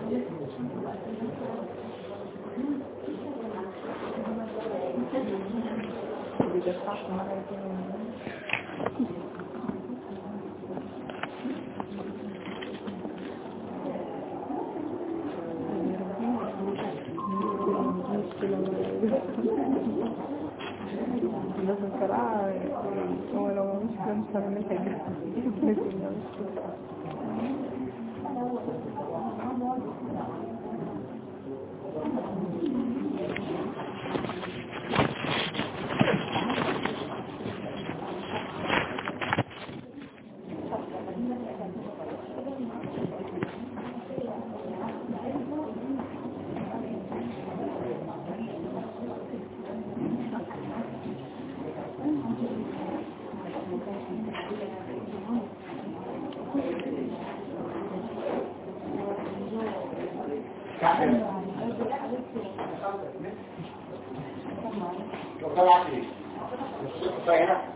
بس بصراحة هو لو مش كان مش هعملها جدا لو طلعت ايه طيب هنا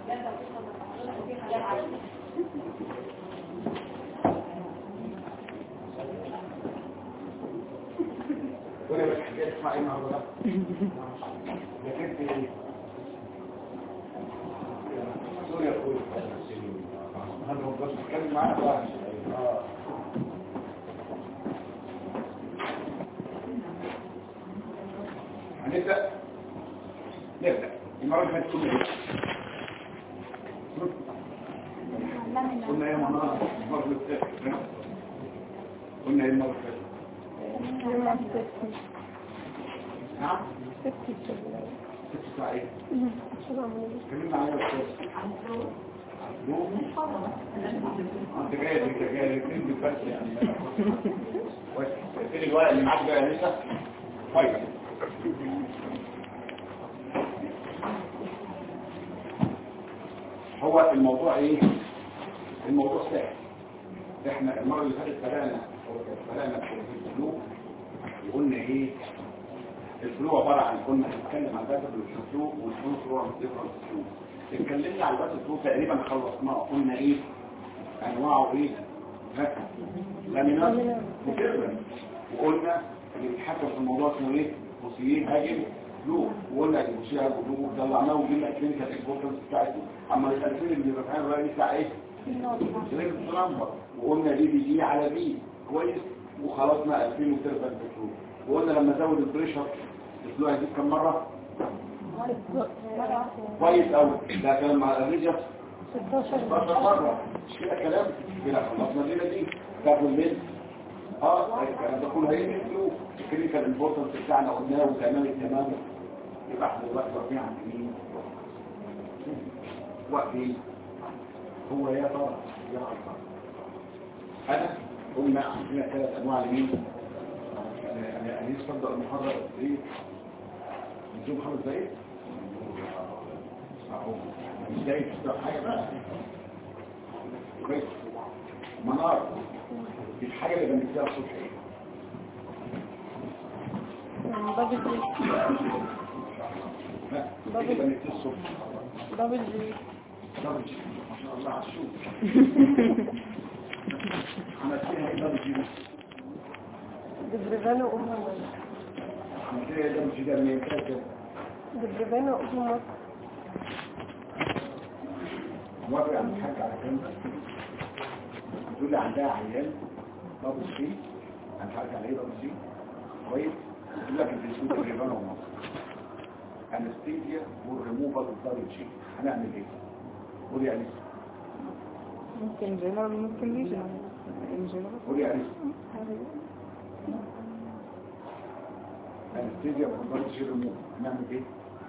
ولا بس حكايه اسمع ايه النهارده لكن ايه سوري يا اخويا انا بس بتكلم معاك واحد اه هنبدأ نبدأ المرة اللي فاتت قلنا ايه قلنا ايه مرة المرة اللي فاتت قلنا ايه المرة اللي فاتت نعم ست ساعات اتكلمنا عليها بس انت جاي انت جاي تنزل بس يعني كويس تقفل الورق اللي معاك ده يا لسه كويس هو الموضوع ايه الموضوع سهل احنا المره اللي فاتت بدانا بدانا في الفلو وقلنا ايه الفلو عباره عن كنا هنتكلم عن باتل الفلو والفلو فلو عن ديفرنت فلو اتكلمنا عن باتل الفلو تقريبا خلصناه قلنا ايه انواعه ايه ها لامينات وكده وقلنا اللي بيتحكم في الموضوع اسمه ايه بوسيين هاجم فلو وقلنا ان البوسيه هاجم فلو طلعناه وجبنا الكلينيكال اكسبورتنس بتاعته اما التاثير اللي بيبقى بقى بتاع ايه نمبر وقلنا دي بي دي على بي كويس وخلصنا 2000 وتربع بترول وقلنا لما زود البريشر الفلو هيزيد كم مره كويس قوي ده كلام مع الريجر 16 مره مش كده كلام كده خلصنا الليله دي تاخد من اه الكلام ده كله هيجي فلو الكلينيكال امبورتنس بتاعنا قلناه وتمام التمام يبقى احنا دلوقتي واقفين عند مين واقفين هو يا ترى يا الله انا قلنا عندنا ثلاث انواع لمين يعني انيس تبدا المحاضره ايه نجيب خمس دقايق اهو مش دقايق تبدا حاجه بقى كويس منار الحاجه اللي بنكتبها الصبح ايه دبل جي ها اللي بنكتبها الصبح دبل جي دبل جي ما شاء الله على الشوق عملتها ايه دبل جي دبربانو أم مصر عملتها ايه دبل جي ده من كده دبربانو أم مصر موافق عن الحاج على كام بتقول لي عندها عيال دبل سي انا مش عارف يعني ايه دبل سي كويس بتقول لك الديسكوت الريبان ومصر انستيزيا والريموفال اوف دبل جي هنعمل ايه قول يا انس ممكن جنرال ممكن ريجنال جنرال قول يا انس انستيزيا والدبل جي ريموف هنعمل ايه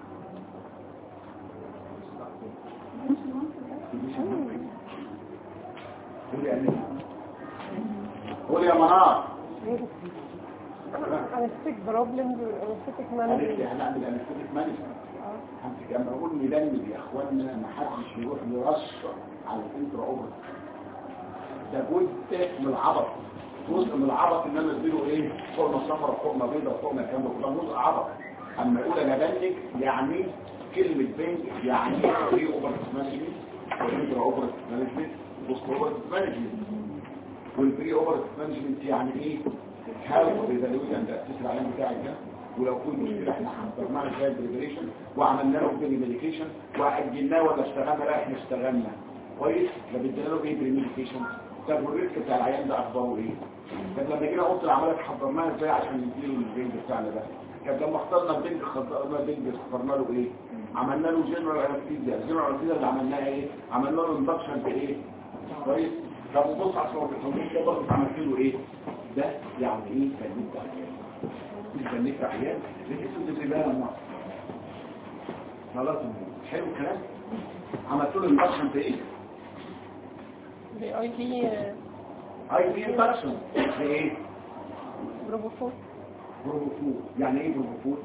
قول يا انس قول يا منار أنستيك بروبلمز والأنستيك قالت مانجمنت لي هنعمل انستيك مانجمنت همسك لما اقول مدمج يا اخوانا ما حدش يروح يرشح على الانترا اوبر ده جزء من العبط جزء من العبط ان انا اديله ايه فورمه صفراء فورمه بيضاء فورمه الكلام ده كله جزء عبط اما اقول انا بنج يعني كلمه بنج يعني بري اوبر مانجمنت والانترا اوبر مانجمنت بوست اوبر مانجمنت والبري اوبر مانجمنت يعني ايه حاول ريزوليوشن انت اسس العيان بتاعك ده ولو كل مشكله احنا حضرنا ازاي بريبريشن وعملنا له بري ميديكيشن واجلناه ولا اشتغلنا لا احنا اشتغلنا كويس لا بدينا له ايه بري ميديكيشن طب والريسك بتاع العيان ده اخباره ايه طب لما جينا اوضه العمليات حضرناها ازاي عشان نديله البنج بتاعنا ده طب لما اخترنا البنج اخترنا البنج اخترنا له ايه عملنا له جنرال انستيزيا الجنرال انستيزيا اللي عملناها ايه عملنا له اندكشن بايه كويس طب وبص على الصور التوضيح ده برضه عملت له ايه ده يعني ايه فنيت عيان مش فنيت عيان ليه اسود زي بقى المصر خلاص حلو الكلام عملت له اندكشن بايه باي تي اي بي اندكشن بايه بروبوفول بروبوفول يعني ايه بروبوفول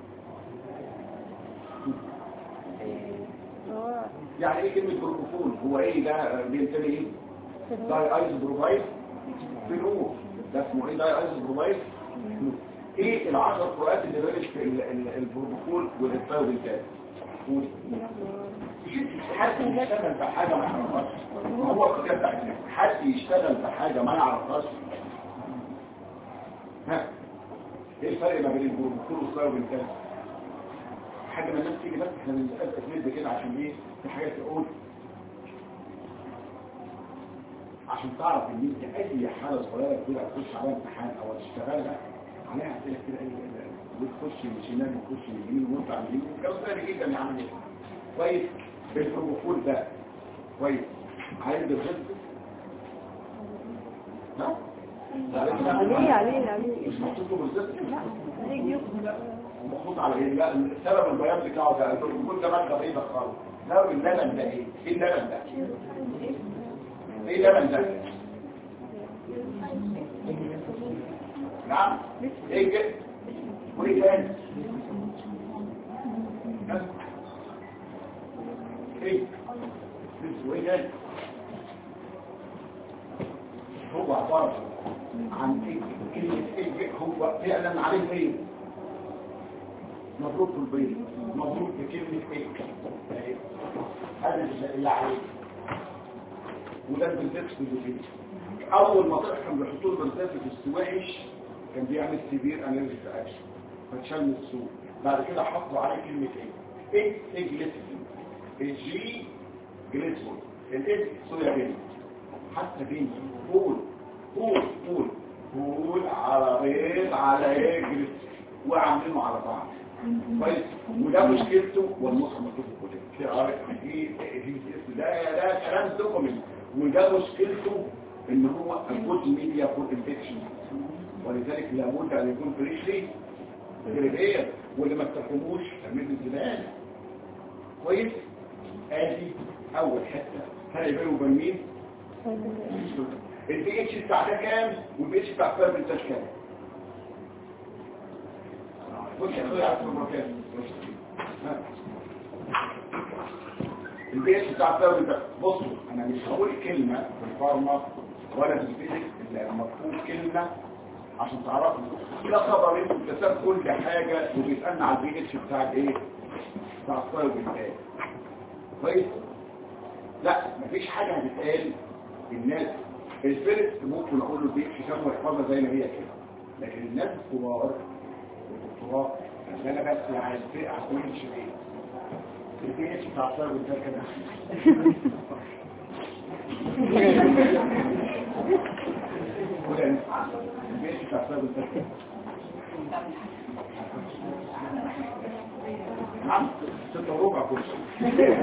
هو يعني ايه كلمه بروبوفول هو ايه ده بينتمي ايه داي ايز بروفايد فينول ده اسمه ايه داي ايز بروفايد ايه العشر فروقات اللي بين ال- ال- البروبوفول والثايرويد قول حد يشتغل بحاجه ما يعرفهاش هو القضيه بتاعتنا حد يشتغل بحاجه ما يعرفهاش ها ايه الفرق ما بين البروبوفول والثايرويد حاجه ما الناس تيجي بس احنا بنسال اسئله كده عشان ايه في حاجات تقول عشان تعرف ان انت اي حاله صغيره كده تخش عليها امتحان او تشتغلها عليها اسئله كده اي وتخش من الشمال وتخش من اليمين وتطلع من اليمين كلام سهل جدا يا عم كويس بالبروفول ده كويس عايز بالخط ها؟ عليه عليه عليه مش محطوط له بالظبط هيجي مخطوط على ايه لا السبب البيان بتاعه ده البروفول ده ماده بعيده خالص لا اللبن ده ايه ايه اللبن ده ايه اللبن ده نعم ايه كده وايه تاني ها؟ ايه لسه وايه تاني هو عبارة عن ايه كلمة ايه هو فعلا عليه ايه مضروب في البيض مضروب بكلمة ايه اهي. هذا اللي عليه وده البنتكس بالبيض اول ما طلع كان بيحطوا له بنتكس وحش كان بيعمل سيفير انرجي اكشن فتشال من السوق بعد كده حطوا عليه كلمة ايه ايه ايه جليسين الجي جليسون الايه صويا بين حتى بين قول قول قول قول على بيض على ايه جليسين وعاملينه على بعض كويس وده مشكلته والنص مكتوب كده في ار دي دي ده ده كلام دوكيمنت وده مشكلته ان هو الجود ميديا فود انفكشن ولذلك لابد ان يكون فريشلي جريبير واللي ما استخدموش ترميز الزباله كويس ادي اول حته فرق بينه وبين مين البي اتش بتاع ده كام والبي اتش بتاع فيرم انتاج كام بص يا اخويا على المكان البي اتش بتاع فيرم انتاج بصوا انا مش هقول كلمه في الفارما ولا في الفيزيك الا مفهوم كلمه عشان تعرفوا ده خبر انتوا بتساب كل حاجه وبيسالنا على البي اتش بتاع الايه بتاع الفيرم انتاج كويس لا مفيش حاجة هتتقال الناس الفيرست ممكن اقول له دي حساب ويحفظها زي ما هي كده لكن الناس الكبار والدكتوراه اللي انا بس عايز اقول شيء البي اتش بتاع الصير ده كده ولا البي اتش بتاع الصير ده كده نعم ستة وربع كل شيء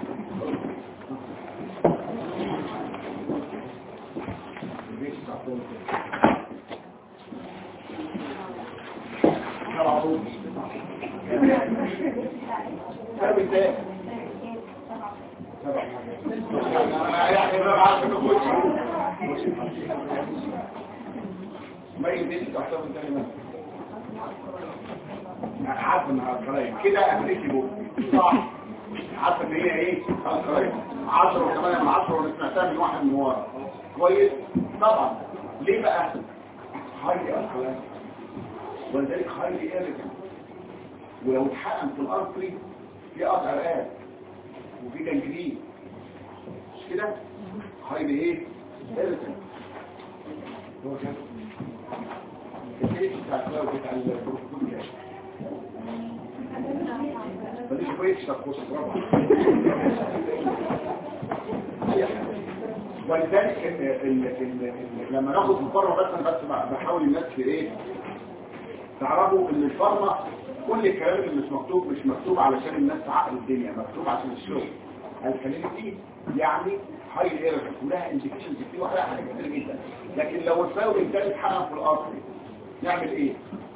البيت بتاع الصير ده معروف سبب ازاي سبع يعني ما عارف انه كويس ما يديش تحتوي تاني ما انا عارف انها القرايه كده امريكي بو صح عارف ان هي ايه القرايه 10 و8 من 10 وانا سمعتها من واحد من ورا كويس طبعا ليه بقى هاي القرايه ولذلك خير إيرجن ولو اتحقن في الأرضي في قطع رقاب وفي جنجرين مش كده خير ايه إيرجن هو كده البيت بتاع الكلاود بتاع البروتوكول ده ماليش كويس تخصص رابع ولذلك ال- ال- ال- ال- لما ناخد مقارنه بس بس بحاول الناس في ايه تعرفوا ان الفارما كل الكلام اللي مش مكتوب مش مكتوب علشان الناس تعقل الدنيا مكتوب عشان الشغل الكلمتي يعني هاي ايرور كلها انديكيشنز كتير وحاجات حاجات كتير جدا لكن لو الفاول ده اتحقق في الارض نعمل ايه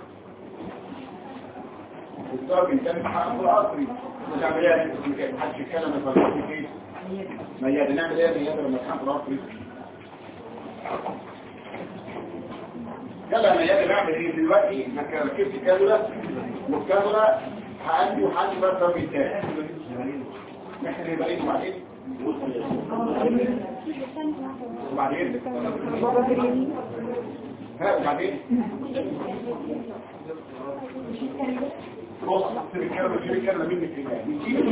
الضرب ان كان اتحقق في الارض نعمل ايه محدش يتكلم الفلسفي كيف ميادة نعمل ايه ميادة لما اتحقق في الارض يلا يا ميادة نعمل ايه دلوقتي انا ركبت كاميرا والكاميرا هعدي وهعدي بقى الضرب التاني نحن يبقى ايه وبعدين وبعدين بابا جريني ها وبعدين بص نسيب الكلمة نسيب الكلمة مين الكلمة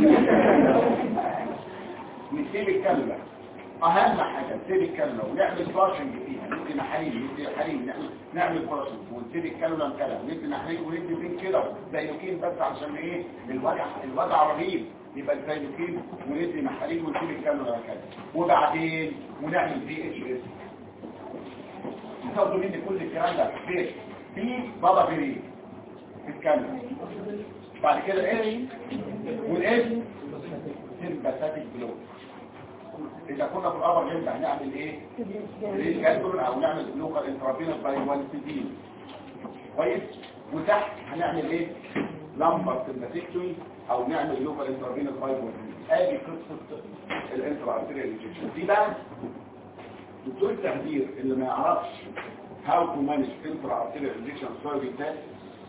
نسيب الكلمة أهم حاجة نسيب الكلمة ونعمل فلاشنج فيها ندي محاليل ندي حليب نعمل نعمل فلاشنج ونسيب الكلمة الكلام ندي محاليل وندي بين كده زيلوكين بس عشان ايه الوجع الوجع رهيب يبقى الزيلوكين وندي محاليل ونسيب الكلمة الكلام وبعدين ونعمل دي اتش اس تاخدوا مني كل الكلام ده ليه؟ في بابا بريد تتكلم بعد كده ايه والايه سيمباثيك بلو اذا كنا في الابر جنب هنعمل ايه ريل جالبرون او نعمل لوكال انترافينوس باي 1 سي كويس وتحت هنعمل ايه لمبر سيمباثيكتوي او نعمل لوكال انترافينوس باي 1 ادي قصه الانترا ارتيريال انجكشن دي بقى دكتور التخدير اللي ما يعرفش how to manage intra arterial injection surgery test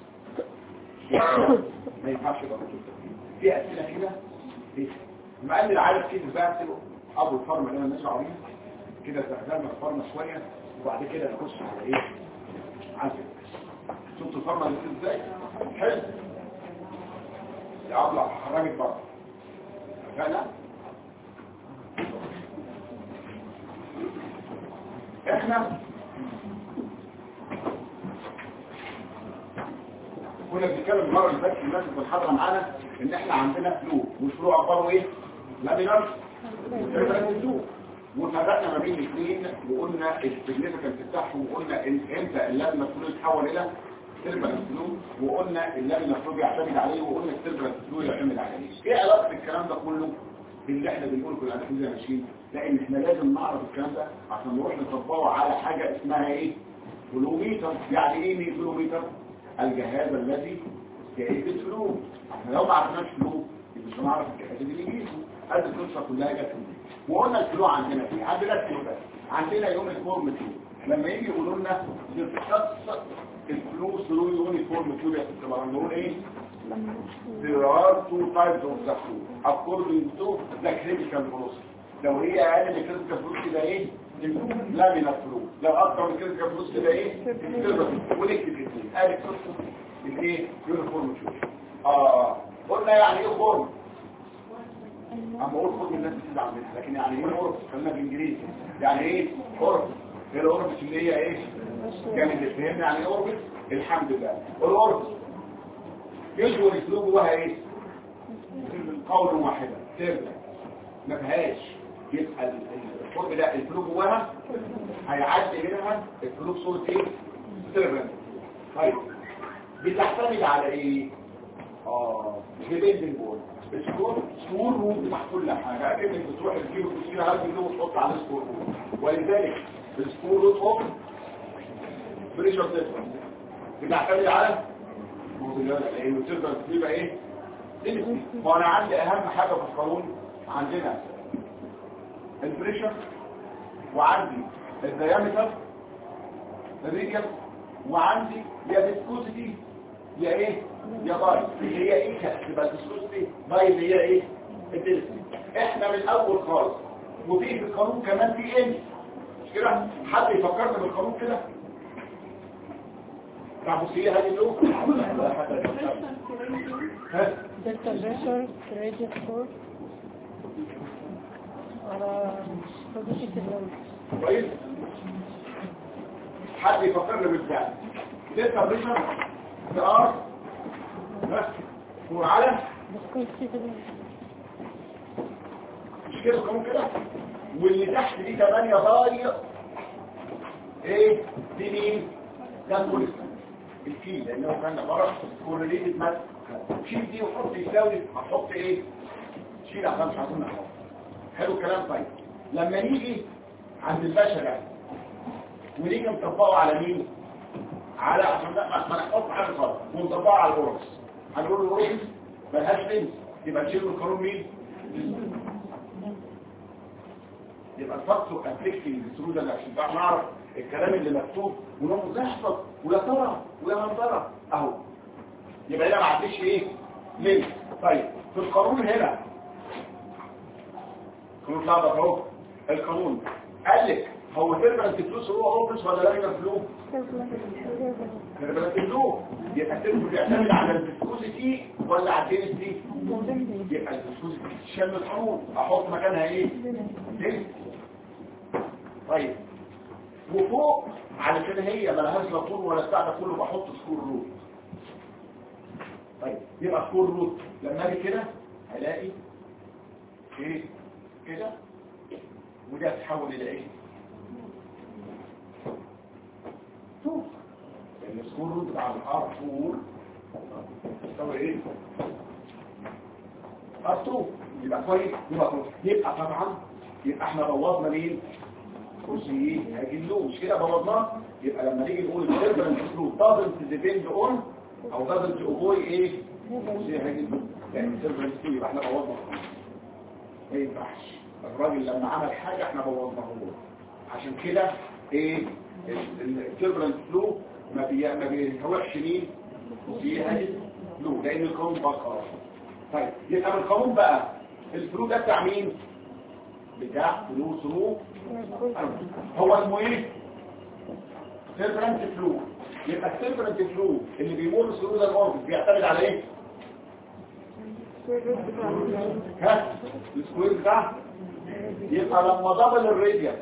ما ينفعش يبقى دكتور تخدير في اسئله كده ليه؟ ما قال لي عارف كده بقى اكتبه ابو الفارما اللي انا ماشي عليه كده استخدمنا الفارما شويه وبعد كده نخش على ايه؟ على الفكرة. شفت الفارما اللي ازاي؟ حلو يا ابلع هخرجك بره فعلا احنا كنا بنتكلم المره اللي فاتت الناس اللي بتحضر معانا ان احنا عندنا فلو والفلو اخباره ايه لا بنفس فلو وفرقنا ما بين الاثنين وقلنا السيجنيفيكانت بتاعهم وقلنا إن امتى اللبنه الفلو يتحول الى سيرفر فلو وقلنا اللبنه الفلو بيعتمد عليه وقلنا السيرفر فلو يعتمد عليه ايه علاقه الكلام ده كله باللي احنا بنقوله كل احنا زي ماشيين لان احنا لازم نعرف الكلام ده عشان نروح نطبقه على حاجه اسمها ايه فلوميتر يعني ايه مين فلوميتر الجهاز الذي يقيس الفلو احنا لو ما عرفناش فلو مش هنعرف الجهاز اللي بيقيسه هذه القصه كلها جت من دي. وقلنا الفلو عندنا في عندنا فلو بس عندنا يونيفورم فلو لما يجي يقولوا لنا نفحص الفلو ثرو يونيفورم فلو يا ست مرة نقول ايه there are two types of the flu according to the critical velocity لو هي اقل من critical velocity ده ايه لا من الفلو لو اكتر من critical velocity ده ايه السيرفر ونكتب الاثنين ادي قصه الايه يونيفورم فلو اه قلنا يعني ايه فورم اما اقول فورم الناس بتزعل منها لكن يعني ايه اورف خلينا بالانجليزي يعني ايه اورف ايه الاورف اللي هي ايه جامد فهمنا يعني ايه اورف الحمد لله الاورف يجوى الاسلوب جواها ايه قول واحدة سر ما فيهاش يبقى ال- ال- الفرق ده الفلوب جواها هيعدي منها الفلوب صوت ايه سر طيب بتعتمد على ايه اه ديبندنج بول السكور سكور روم بتاع كل حاجه اكنك بتروح تجيب تشيل هذا الجو وتحط على السكور روم ولذلك السكور روم فوق بريشر ديفرنس بتعتمد على لانه تقدر تبقى ايه ليميتي ما انا عندي اهم حاجه في القانون عندنا البريشر وعندي الديامتر الريكل وعندي يا فيسكوسيتي يا ايه يا باي اللي هي ايه تبقى الفيسكوسيتي باي اللي هي ايه الدنسيتي احنا من الاول خالص وفي في القانون كمان في ان مش كده حد يفكرنا بالقانون كده تعبسيه هذه اللغة ها دلتا بريشر راديوس فور على بوزيشن اللون كويس حد يفكرنا بالفعل تسعة بريشر في ار بس وعلى مش كده كمان كده واللي تحت دي 8 ضايق ايه دي مين ده كوليسترول الكي لانه كان بره كورليتد مات شيل دي وحط يساوي هتحط ايه شيل عشان مش عايزين نحط حلو الكلام طيب لما نيجي عند البشرة ونيجي نطبقه على مين على عشان لا ما نحط حاجه خالص ونطبقه على الورس هنقول الورس ملهاش بنت يبقى نشيل من القانون مين يبقى الفقس افليكتنج ثرو ده عشان بقى نعرف الكلام اللي مكتوب ونقول نحفظ ويا ترى ويا من ترى اهو يبقى هنا ما عديش ايه ليه طيب في القانون هنا قانون صعب اهو القانون قال لك هو تربل فلوس هو اوبس ولا لا فلوس تربل فلوس يبقى التربل بيعتمد على الفيسكوسيتي ولا على الدينستي يبقى الفيسكوسيتي تشمل القانون احط مكانها ايه دينستي طيب وفوق علشان هي ملهاش لا طول ولا بتاع ده كله بحط سكور روت طيب يبقى سكور روت لما اجي كده هلاقي ايه كده وده تتحول الى ايه طول لان السكور روت بتاع الار طول تساوي ايه ار طول يبقى كويس يبقى كويس يبقى طبعا يبقى احنا بوظنا مين كرسي هجلوه مش كده بوظناه يبقى لما نيجي نقول الديفرنس فلو doesn't depend on او doesn't avoid ايه كرسي هجلوه يعني الديفرنس فلو يبقى احنا بوظنا ما ينفعش الراجل لما عمل حاجة احنا بوظناه له عشان كده ايه الديفرنس فلو ما بي ما بيتوحش مين كرسي هجلوه لان القانون بقى خلاص طيب يبقى من القانون بقى الفلو ده بتاع مين بتاع فلو ثرو هو اسمه ايه سيرفرنت فلو يبقى السيرفرنت فلو اللي بيمر ثرو ده الاوربت بيعتمد على ايه ها السكوير بتاع يبقى لما دبل الراديوس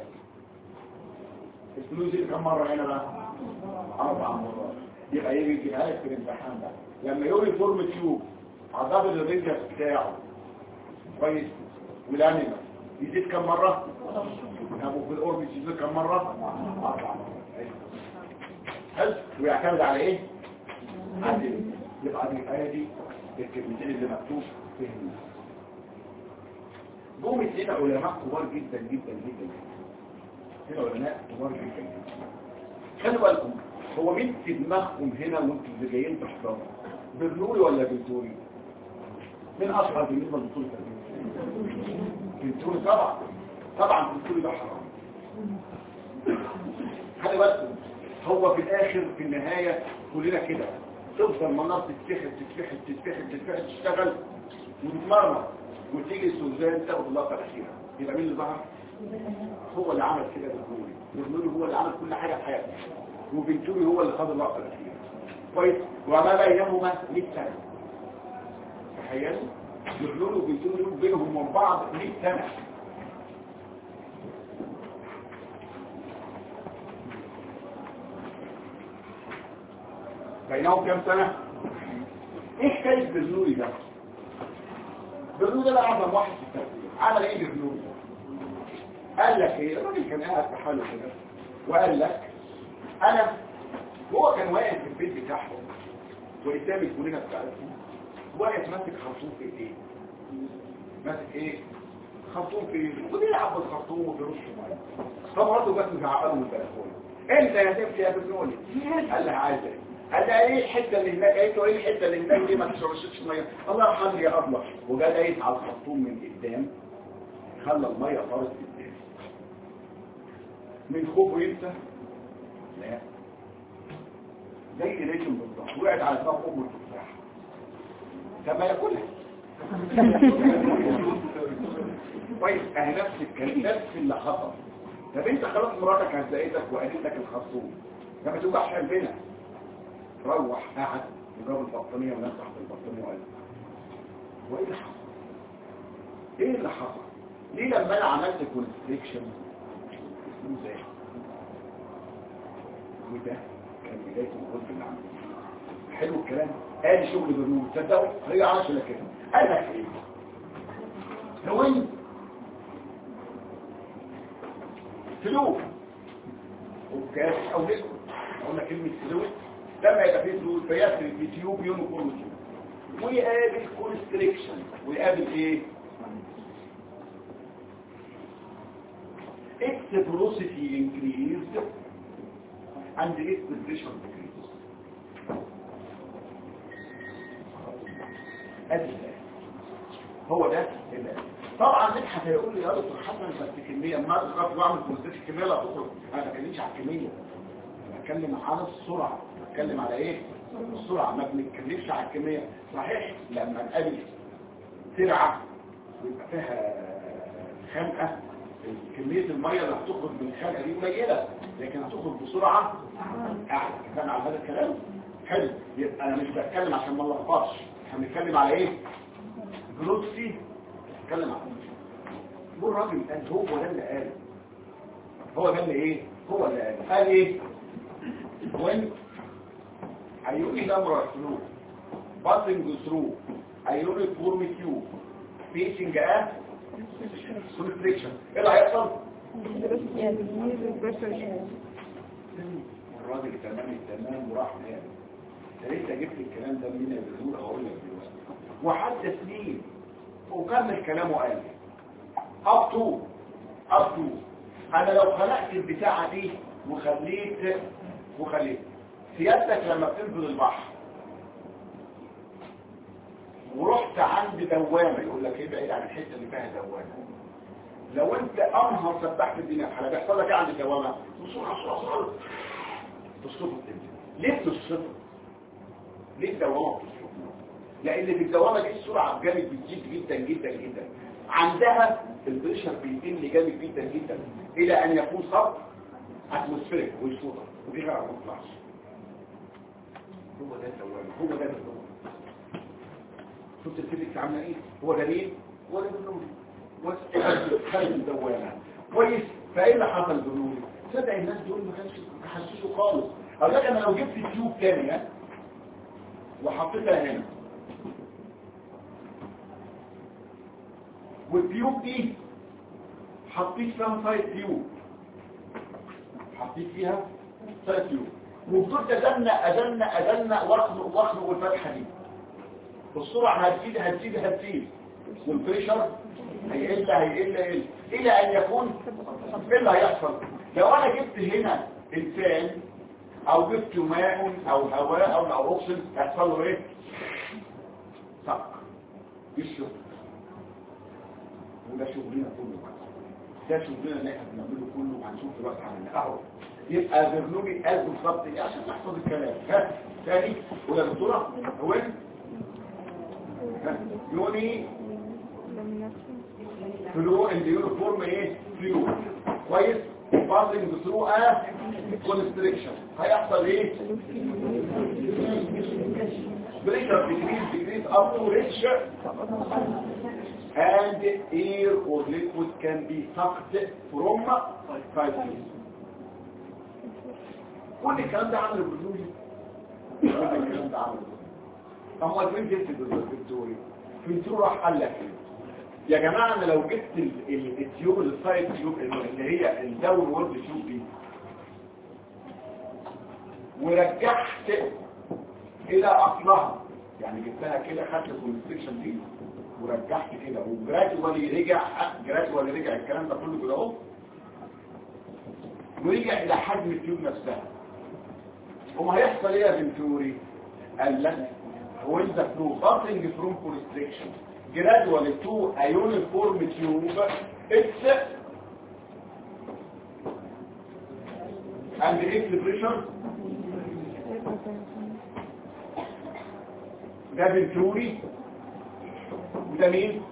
الفلو دي كم مره هنا بقى اربع مرات يبقى يجي يجيبها لك في الامتحان ده لما يوري فورم تيوب على دبل الراديوس بتاعه كويس والانيمال يزيد كم مرة ابو في الاوربت يزيد كم مرة اربع مرات حلو ويعتمد على ايه عدل يبقى دي الايه دي الكلمتين اللي مكتوب فيهم جم اتنين علماء كبار جدا جدا جدا اتنين علماء كبار جدا جدا خلوا بالكم هو مين في دماغكم هنا وانتوا اللي جايين تحضروا برنوري ولا بنتوري مين اشهر بالنسبه للدكتور بنتوري طبعا طبعا بنتوري ده حرام خلي بالكم هو في الاخر في النهايه كلنا كده تفضل مناطق تتفحل تتفحل تتفحل تتفحل تشتغل وتتمرمر وتيجي السوزان تاخد اللقطه الاخيره يبقى مين اللي ظهر هو اللي عمل كده بالنوري بالنوري هو اللي عمل كل حاجه في حياته وبنتوري هو اللي خد اللقطه الاخيره كويس وما بينهما 100 سنه تخيلوا بالنوري وبنتوري بينهم وبين بعض 100 سنه بينهم كام سنة ايه حكاية برنوري ده برنوري ده اعظم واحد في التفكير عمل ايه برنوري قال لك ايه الراجل كان قاعد في حاله كده وقال لك انا هو كان واقف في البيت بتاعهم وقدام الكلنا بتاعتهم واقف ماسك خرطوم في ايديه ماسك ايه خرطوم في ايديه وبيلعب بالخرطوم وبيرش ميه فمراته جت مزعقه من البلكونه انت يا سيدي يا برنوري قال لها عايز ايه قال لها ايه الحته اللي هناك قالت له ايه الحته اللي هناك دي ما تشربش ميه الله يرحمني يا ابله وجا دايس على الخرطوم من قدام خلى الميه طارت قدام من خوفه ينسى لا زي ريشم بالظبط وقعت على دماغ امه التفاح طب ما ياكلها كويس اهي نفس الكلام نفس اللي حصل طب انت خلاص مراتك هزقتك وقالت لك الخرطوم ده ما توجعش قلبنا روح قعد وجاب البطانية ونام تحت البطانية وقال وايه اللي حصل ايه اللي حصل ليه لما انا عملت كونستريكشن اسمه زي وده كان بداية الغرف اللي عمله حلو الكلام قال شغل برنامج تصدقوا هي عشان كده قال لك ايه لو انت فلوس وكاس او ليكويد قلنا كلمة فلوس لما يبقى فيه فلوس فيسري في تيوب يونيفورم تيوب ويقابل كونستريكشن ويقابل ايه its velocity increased and its pressure decreased ادي الآن. هو ده الآن. طبعا مدحت هيقول لي يا دكتور حسن بس كميه ما اضغط واعمل كونستريكشن الكميه لا تخرج انا ما بتكلمش على الكميه انا بتكلم على السرعه بتكلم على ايه السرعه ما بنتكلمش على الكميه صحيح لما نقابل سرعه ويبقى فيها خنقه كميه الميه اللي هتخرج من الخنقه دي قليله لكن هتخرج بسرعه اعلى فاهم على هذا الكلام حلو يبقى انا مش بتكلم عشان ما نلخبطش احنا بنتكلم على ايه جلوسي بتكلم على هو الراجل قال هو ده اللي قال هو ده اللي ايه هو اللي قال قال ايه when ionic number of through passing through ionic form tube facing a constriction ايه اللي هيحصل يعني البريشر الراجل تمام التمام وراح نام يا ريت جبت الكلام ده منين يا بزور اقول لك دلوقتي وحتى سنين وكمل كلامه قال لي اب تو اب تو انا لو خلقت البتاعه دي وخليت وخليت سيادتك لما بتنزل البحر ورحت عند دوامه يقول لك ايه بعيد عن الحته اللي فيها دوامه لو انت امهر سبحت الدنيا بحالها بيحصل لك ايه عند الدوامه بسرعه بسرعه بسرعه تصطفى الدنيا ليه تصطفى ليه الدوامه بتصطفى لان في الدوامه دي السرعه جامد بتزيد جدا جدا جدا عندها البريشر بيقل جامد جدا جدا الى ان يكون صب اتموسفيريك ويصودا ودي غير ما تطلعش هو ده الدوامه هو ده الدوامه شفت الفيزيكس عامله ايه هو ده مين هو ده الدوامه خارج الدوامه كويس فايه اللي حصل دول صدق الناس دول ما كانش حسسوا خالص اقول لك انا لو جبت تيوب تانية وحطيتها هنا والتيوب دي حطيت فيها سايد تيوب حطيت فيها سايد تيوب وفضلت ازنق ازنق ازنق واخنق واخنق الفتحه دي السرعه هتزيد هتزيد هتزيد والبريشر هيقل هيقل هيقل الى ان يكون ايه اللي هيحصل لو انا جبت هنا انسان او جبت ماء او هواء او او اكسجين هيحصل له ايه صق يشرب وده شغلنا كله بقى. ده شغلنا اللي احنا بنعمله كله وهنشوف دلوقتي عملنا اهو يبقى برنامج قال بالظبط ايه عشان نحفظ الكلام ها تاني ولا دكتوره هو إيه؟ ها يوني فلو اليونيفورم ايه فلو كويس باسنج ثرو ا كونستريكشن هيحصل ايه بريشر ديكريز ديكريز اب تو ريتش and air or liquid can be sucked from five كل الكلام ده عمله بالدوري كل الكلام ده عمله اما فين جبت بالدوري في الدوري راح قال لك ايه يا جماعة انا لو جبت ال- ال- التيوب السايد تيوب اللي هي الداون وورد تيوب دي ورجعت الى اصلها يعني جبتها كده خدت الكونستريكشن دي ورجعت كده وجرادوالي رجع جرادوالي رجع الكلام ده كله كده اهو ورجع الى حجم التيوب نفسها وما هيحصل ايه يا بنتوري قال لك when the flow starting from constriction gradually to a uniform tube it's and its pressure ده بنتوري وده مين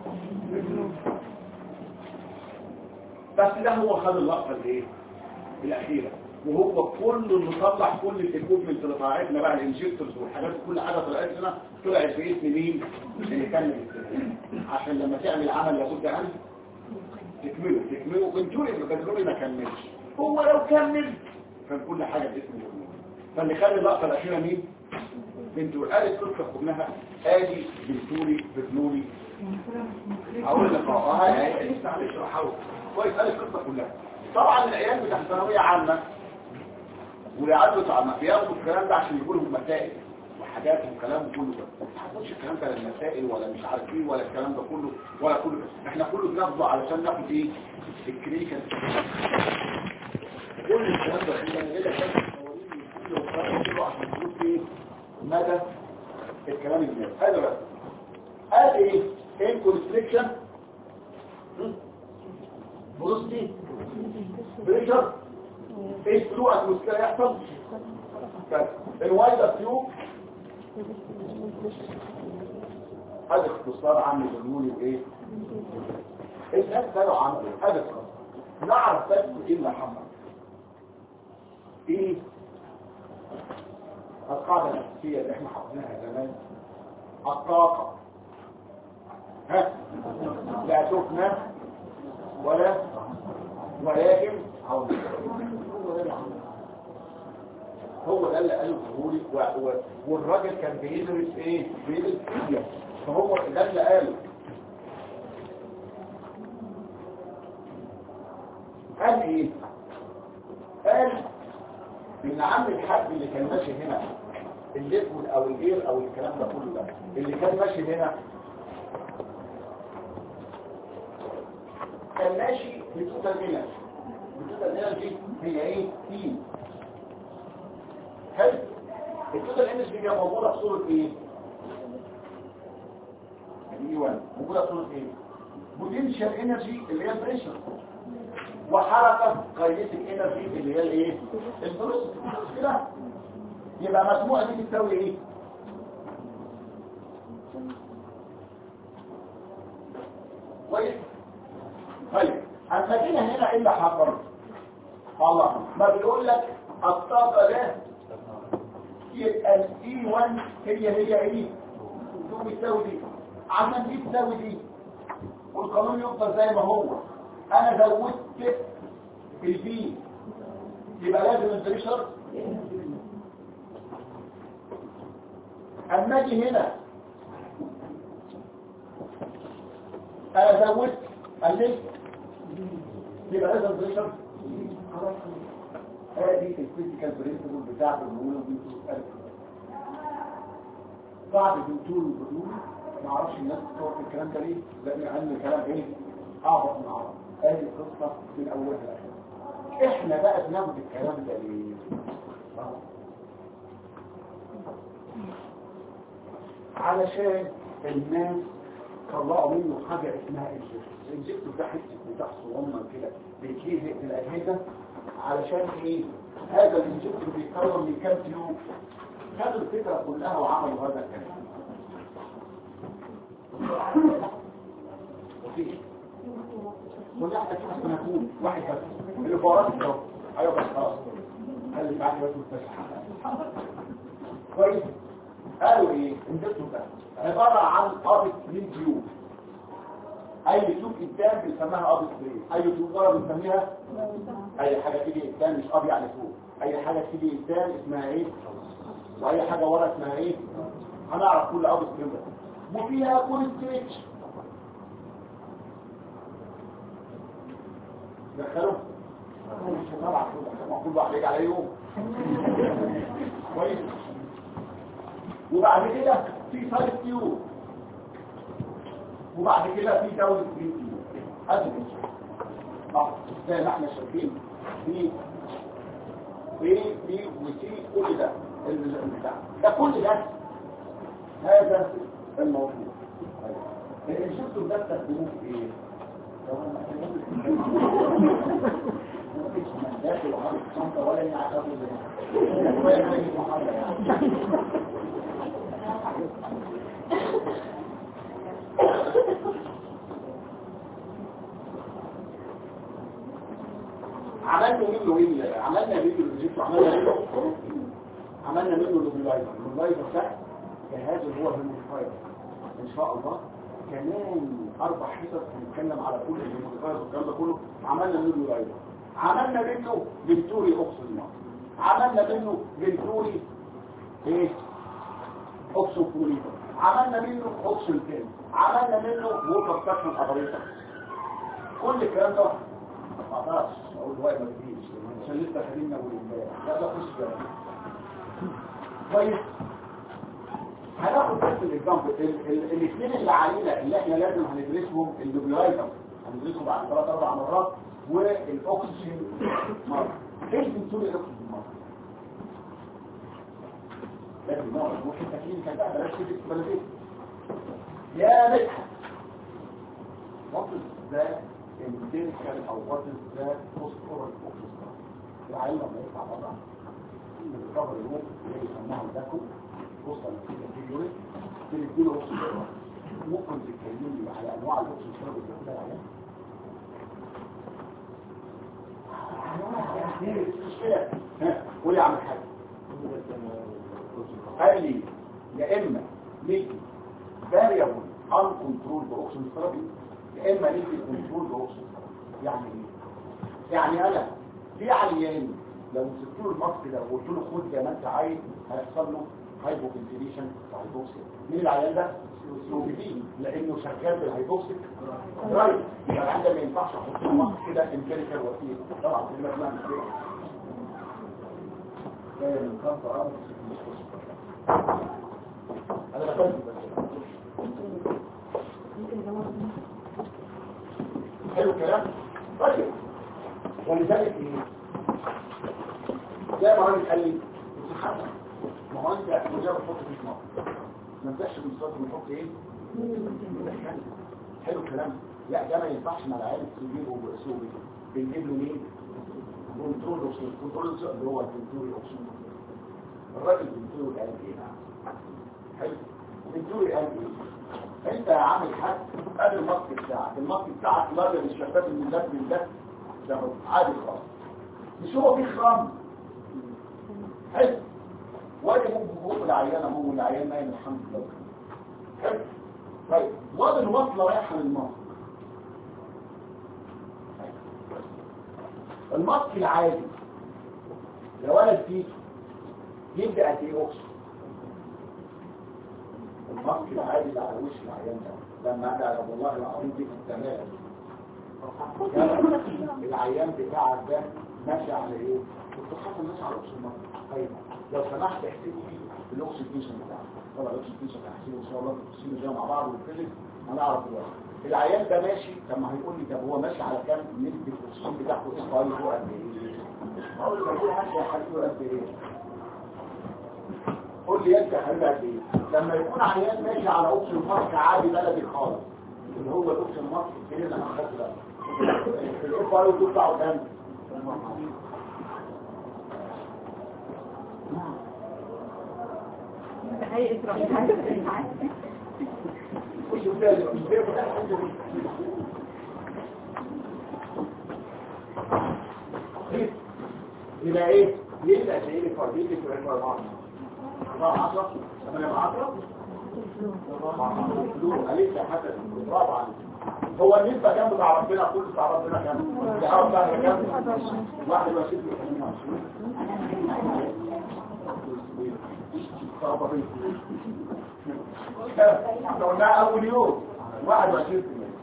بس ده هو خد اللقطه الايه الاخيره وهو كل اللي طلع كل الايكويبمنت اللي طلعتنا بقى الانجكتورز والحاجات كل حاجه طلعت لنا طلعت باسم مين اللي كمل السيستم. عشان لما تعمل عمل لابد ان تكمله تكمله بنتوري ما بنتوري ما كملش هو لو كمل كان كل حاجه باسم الهرمون فاللي خلي اللقطه الاخيره مين بنتوري قالت قصه كلها ادي بنتوري بفلوري اقول لك اه اه لسه هنشرح اهو كويس قالت القصه كلها طبعا العيال بتاع ثانويه عامه والعيال بتوع عامه بياخدوا الكلام ده عشان يقولوا مسائل وحاجات والكلام كله ده ما تاخدش الكلام ده للمسائل ولا مش عارف ايه ولا الكلام ده كله ولا كله احنا كله بناخده علشان ناخد ايه الكريكه كل الكلام ده احنا بنقول لك كله عشان نشوف ايه مدى الكلام الجاي هذا بس هذا ايه ايه كونستريكشن بروستي بريشر ايه فلو اتموسفير يحصل بس الوايد تيوب هذا اختصار عام للمولي وايه الناس قالوا عنه هذا اختصار نعرف بس ايه اللي حصل ايه القاعدة الأساسية اللي احنا حافظينها زمان الطاقة ها لا تفنى ولا ولكن هو ده اللي قاله الظهوري والراجل كان بيدرس ايه بيدرس فيزياء فهو ده اللي قاله قال ايه قال ان عم الحاج اللي كان ماشي هنا الليكويد او الاير او الكلام ده كله ده اللي كان ماشي هنا كان ماشي بتوتال انرجي التوتال انرجي هي ايه تي حلو التوتال انرجي دي موجوده في صوره ايه اي 1 موجوده في صوره ايه بوتنشال انرجي اللي هي البريشر وحركه كاينيتيك انرجي اللي هي الايه الفلوس كده يبقى مجموعه دي بتساوي ايه كويس طيب اما جينا هنا ايه اللي حصل الله ما بيقول لك الطاقه ده يبقى الاي 1 هي هي ايه دي بتساوي دي عشان دي تساوي دي والقانون يفضل زي ما هو انا زودت البي يبقى لازم البريشر اما اجي هنا انا زودت قللت يبقى لازم البريشر خلاص هذه الفيزيكال برينسيبل بتاعت الرول والبنتول بعد البنتول والبنتول ما اعرفش الناس بتوع الكلام ده ليه لان الكلام ايه اعبط من عرض هذه القصة من أولها لآخرها إحنا بقى بناخد الكلام ده ليه؟ علشان الناس طلعوا منه حاجة اسمها انجكتور الانجكتور ده حته بتاع صغنن كده بيتلزق في الأجهزة علشان ايه؟ هذا الانجكتور بيتكون من كام تيوب خدوا الفكرة كلها وعملوا هذا الكلام وفي كل واحد فينا سنكون واحد بس اللي فورات الجو ايوه بس خلاص قال اللي بعد بس مستشفى كويس قالوا ايه انجزوا ده عبارة عن قابض من تيوب اي تيوب قدام بنسميها قابض بريد اي تيوب ورا بنسميها اي حاجة تيجي قدام مش قابض يعني فوق اي حاجة تيجي قدام اسمها ايه واي حاجة ورا اسمها ايه هنعرف كل قابض بريد ده وفيها كل ستريتش دخلوا مش طبعا كل واحد يجي على يوم كويس وبعد كده في سايد تيوب وبعد كده في دولة جرين تيوب هذا اه زي ما احنا شايفين في في في وسي كل ده البتاع ده كل ده هذا الموضوع الانشطه ده تستخدموه في ايه؟ داخل وحاطط الشنطه ولا يعتبر ولا يجي محاضره يعني عملنا منه ايه عملنا فيديو الجيت وعملنا منه عملنا منه اللوبلايزر اللوبلايزر ده جهاز اللي هو الموديفاير ان شاء الله كمان اربع حصص هنتكلم على كل الموديفاير والكلام ده كله عملنا منه اللوبلايزر عملنا منه فيكتوري اوكسجين عملنا منه فنتوري ايه اوكسون فلوريتر عملنا منه اوكسون تاني عملنا منه ووتر سكشن ابريتر كل الكلام ده ما اقدرش اقول دلوقتي ما تجيش عشان لسه خلينا اقول امبارح لا لا مش ده طيب هناخد بس الاكزامبل الاثنين اللي علينا اللي احنا لازم هندرسهم النوبلايزر هندرسهم بعد ثلاث اربع مرات والاكسجين مره ايه بنقول الاكسجين مره لازم نقعد ممكن تكليم كان بقى بلاش تكتب بلديه يا مدحت what is the empirical او what is the post-oral oxygen العيل لما يطلع بره من الكفر اليوم اللي يسموها الداكو وسط النتيجه الفيديوري بنديله اكسجين ممكن تتكلمي على انواع الاكسجين اللي بتاخدها عليها قول يا عم الحاج قال لي يا اما ندي فاريبل ان كنترول باوكسجين ثيرابي يا اما ندي كنترول باوكسجين ثيرابي يعني ايه يعني انا في عيان لو سبت له الماسك ده وقلت له خد زي ما انت عايز هيحصل له هايبوفنتيليشن وهيبوكسيا مين العيان ده سلوبيدين لانه شغال بالهيبوكسيك رايت يبقى العيان ده ما ينفعش احط له ماسك كده امبيريكال وسيله طبعا كلمه اسمها مستيك جايه من خمسه اربع انا بفهم حلو الكلام طيب ولذلك ايه زي ما راجل قال لي بتتحسن ما هو انت مجرد تحط في نار ما نبداش بالصوت ونحط ايه حلو الكلام لا ده ما ينفعش مع العيال تجيبه باسلوب بنجيب له مين كنترول اوبشن كنترول اللي هو الكنترول اوبشن الراجل بنتوري قال ايه حلو بنتوري قال ايه انت عامل حد قبل الماسك بتاعك الماسك بتاعك لازم الشباب من اللب من ده ده عادي خالص مش هو فيه خرام حلو وادي ممكن فوق العيانة مو العيان نايم الحمد لله حلو طيب وادي الوصلة رايحة للماسك الماسك العادي لو انا اديته يبدأ قد ايه اوكسجين الماسك العادي اللي على وش العيان ده لما انا والله العظيم دي تمام العيان بتاعك ده ماشي على ايه كنت حاطط ماشي على الاكسجين الماسك طيب لو سمحت احسبي الاكسجين بتاعك طبعا الاكسجين هحسبه ان شاء الله تقسموا جاي مع بعض ونتكلم هنعرف دلوقتي العيان ده ماشي طب ما هيقول لي طب هو ماشي على كام نسبه الاكسجين بتاعته ايه طيب هو قد ايه اقول له هو ماشي يا حبيبي قد ايه قول لي انت يا حبيبي قد ايه لما يكون عيان ماشي على اوكسجين ماسك عادي بلدي خالص اللي هو الاوكسجين ماسك اللي انا هاخده ده الاف اي بتاعه كام هيئة رأيها مش مش يبقى ايه يبقى زي اللي فاضي لي في الاربعه اربعه 10 8 10 عليك حتى برافو عليك هو النسبة كام بتاع ربنا كل بتاع ربنا كام؟ بتاع ربنا كام؟ 21 احنا قلناها اول يوم 21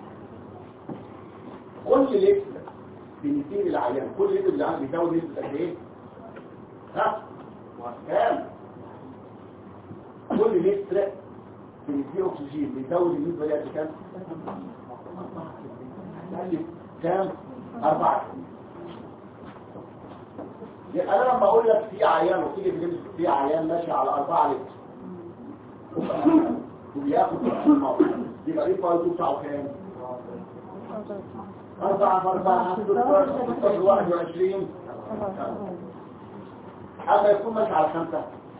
كل لتر بنسير العيان كل لتر اللي عندي بيزود نسبة قد ايه؟ ها؟ كام؟ كل لتر بنسير اكسجين بيزود النسبة دي قد كام؟ كام؟ أربعة يبقى انا لما اقول لك في عيان وتيجي تجيب في عيان ماشي على أربعة لتر وبياخد الموت يبقى ايه فايده بتاعه كام؟ أربعة في أربعة 16 21 أما يكون ماشي على خمسة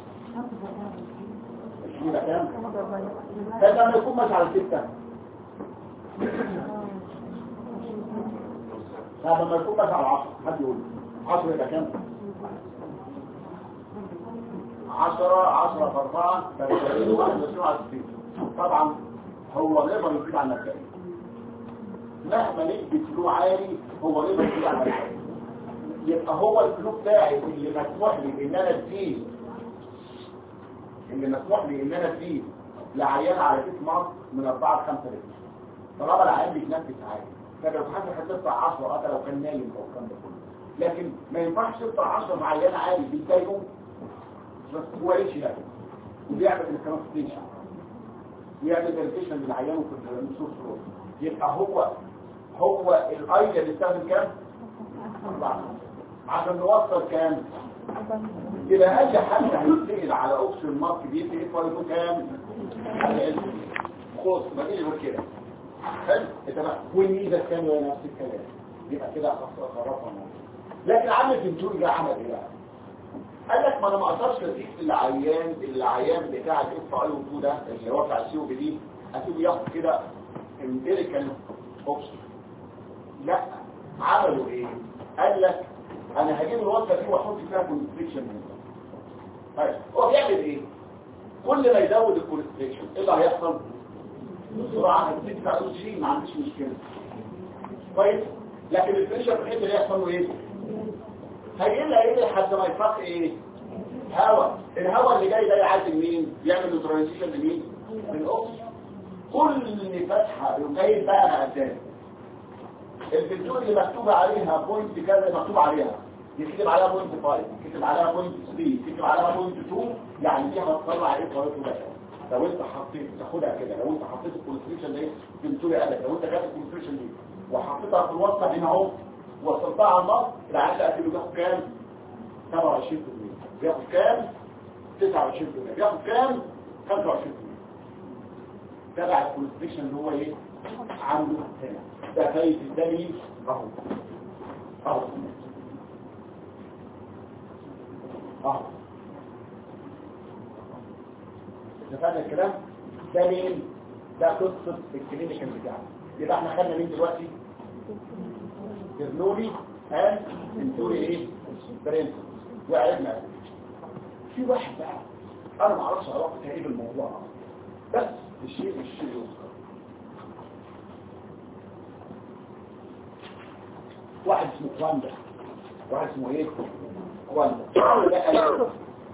يبقى كام؟ طب لما يكون ماشي على ستة طب لما يكون ماشي على 10 حد يقول 10 يبقى كام؟ 10 10 في 4 30 21 على 60 طبعا هو نقدر يزيد عن 40 مهما ندي فلو عالي هو نقدر يزيد عن 40 يبقى هو الفلو بتاعي اللي مسموح لي ان انا اديه اللي مسموح لي ان انا اديه لعيان على كيس مصر من 4 ل 5 لتر طالما العيان بيتنفس عادي فلو حد هتطلع 10 حتى لو كان نايم او الكلام ده كله لكن ما ينفعش تطلع 10 مع عيان عادي بيتضايقوا بس هو ايش يعني وبيعمل الكونستيشن ويعمل فيريفيشن للعيان وفي النصوص روح يبقى هو هو الايديا اللي استخدم كام؟ أربعة. عشان نوصل كام؟ يبقى اي حد هيتسال على اوبشن مارك دي في اف واي كام؟ خلاص ما تيجي غير كده حلو تمام والميزه الثانيه نفس الكلام يبقى كده خرفنا لكن عامل فنتوري ده عمل ايه بقى؟ قال لك ما انا ما اقدرش اديك العيان العيان بتاع الاف اي او ده اللي هو بتاع السي او بي دي اسيبه ياخد كده امبيريكال اوبشن لا عملوا ايه قال لك انا هجيب الوصفه دي واحط فيها كونستريكشن طيب هو بيعمل ايه كل ما يزود الكونستريكشن ايه اللي هيحصل بسرعه هتزيد بتاع الاكسجين ما عنديش مشكله كويس لكن البريشر في الحته اللي يحصل له ايه هيقل هيقل لحد ما يفرق ايه هواء الهواء اللي جاي ده يعدي مين يعمل نيوتراليزيشن لمين للاكسجين كل فتحه يقيد بقى انا قدام البنتون اللي مكتوب عليها بوينت كذا مكتوب عليها يكتب عليها بوينت 5 يكتب عليها بوينت 3 يكتب عليها بوينت 2 يعني دي هتطلع عليك قوي كده لو انت حطيت تاخدها كده لو انت حطيت الكونستريكشن دي بنتوري قالك لو انت خدت الكونستريكشن دي وحطيتها في الوسط هنا اهو وصلتها على النص العقل اكيد بياخد كام 27% بياخد كام 29% بياخد كام 25% تبع الكونستريكشن اللي هو ايه عنده هنا ده فايت الدليل اهو اهو اهو اتفقنا الكلام ده مين ده قصه الكلينيكال بتاعنا يبقى احنا خدنا مين دلوقتي جرنولي قال انتوري ايه برنس وعرفنا في واحد بقى انا ما اعرفش علاقتها ايه بالموضوع بس الشيء الشيء يذكر واحد اسمه كواندا واحد اسمه ايه كواندا ده قال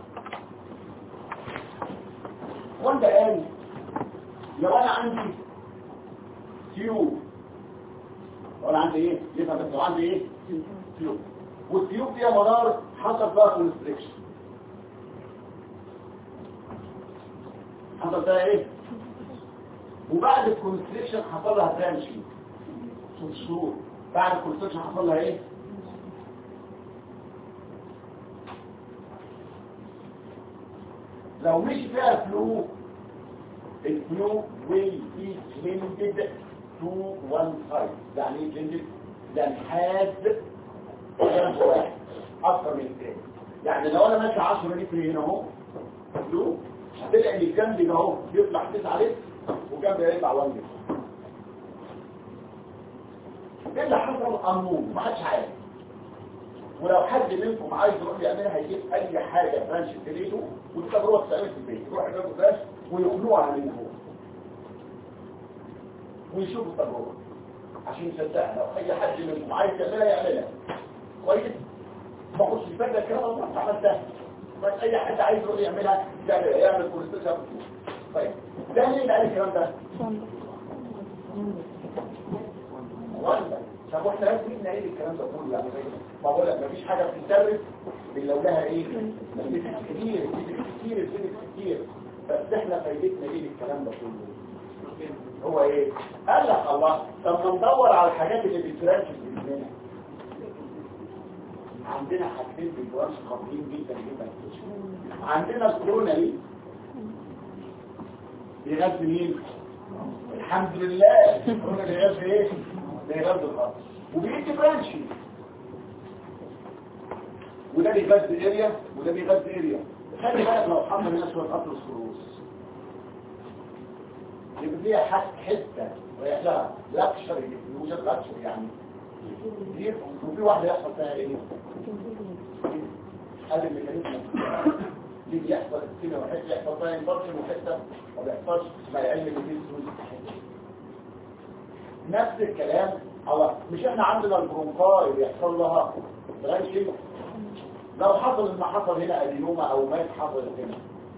كواندا قال لو انا عندي تيوب لو انا عندي ايه يبقى بس لو عندي ايه تيوب والتيوب فيها منار حصل فيها كونستريكشن حصل فيها ايه وبعد الكونستريكشن حصل لها برانشنج ست شهور بعد الكونستريكشن حصل لها ايه لو مشي فيها فلو الفلو will be blended to one side يعني ايه blended يعني حاد جنب واحد اكتر من الثاني يعني لو انا ماشي 10 لتر هنا اهو فلو هتلاقي ان الجنب ده اهو بيطلع 9 لتر وجنب يطلع 1 لتر ايه اللي حصل قانون ما حدش عارف ولو حد منكم عايز يروح يعملها هيجيب اي حاجه برانش في ايده والتجربه تتعمل في البيت يروح يجيب فلاش ويخلوها من هو ويشوفوا التجربه عشان يصدقها لو اي حد منكم عايز يعملها يعملها كويس ما كنتش فاكر الكلام ده ما عملتها بس اي حد عايز يروح يعملها يعمل يعمل كوليسترول طيب ده مين اللي قال الكلام ده؟ ولا طب واحنا لازم نبني ايه الكلام ده كله يعني ما بقول لك مفيش حاجه بتتدرس الا ولها ايه كتير كتير كتير كتير بس احنا فايدتنا ايه الكلام ده كله هو ايه قال لك الله طب ما ندور على الحاجات اللي بترانش في جسمنا عندنا حاجتين في الجواز خطيرين جدا جدا عندنا الكورونا دي بيغذي مين الحمد لله الكورونا بيغذي ايه بيغذي الخط وبيدي برانشي وده بيغذي اريا وده بيغذي اريا خلي بالك لو حمل الناس شويه قطر السروس يبقى فيها حته رايح لها لاكشر يوجد لاكشر يعني كتير وفي واحده يحصل فيها ايه هذا الميكانيزم دي بيحصل كده وحته يحصل فيها انفكشن وحته ما بيحصلش ما يعلم ان في سروس نفس الكلام الله مش احنا عندنا البرونكاي بيحصل لها برانشنج لو حصل ما حصل هنا ادينوما او مات حصل هنا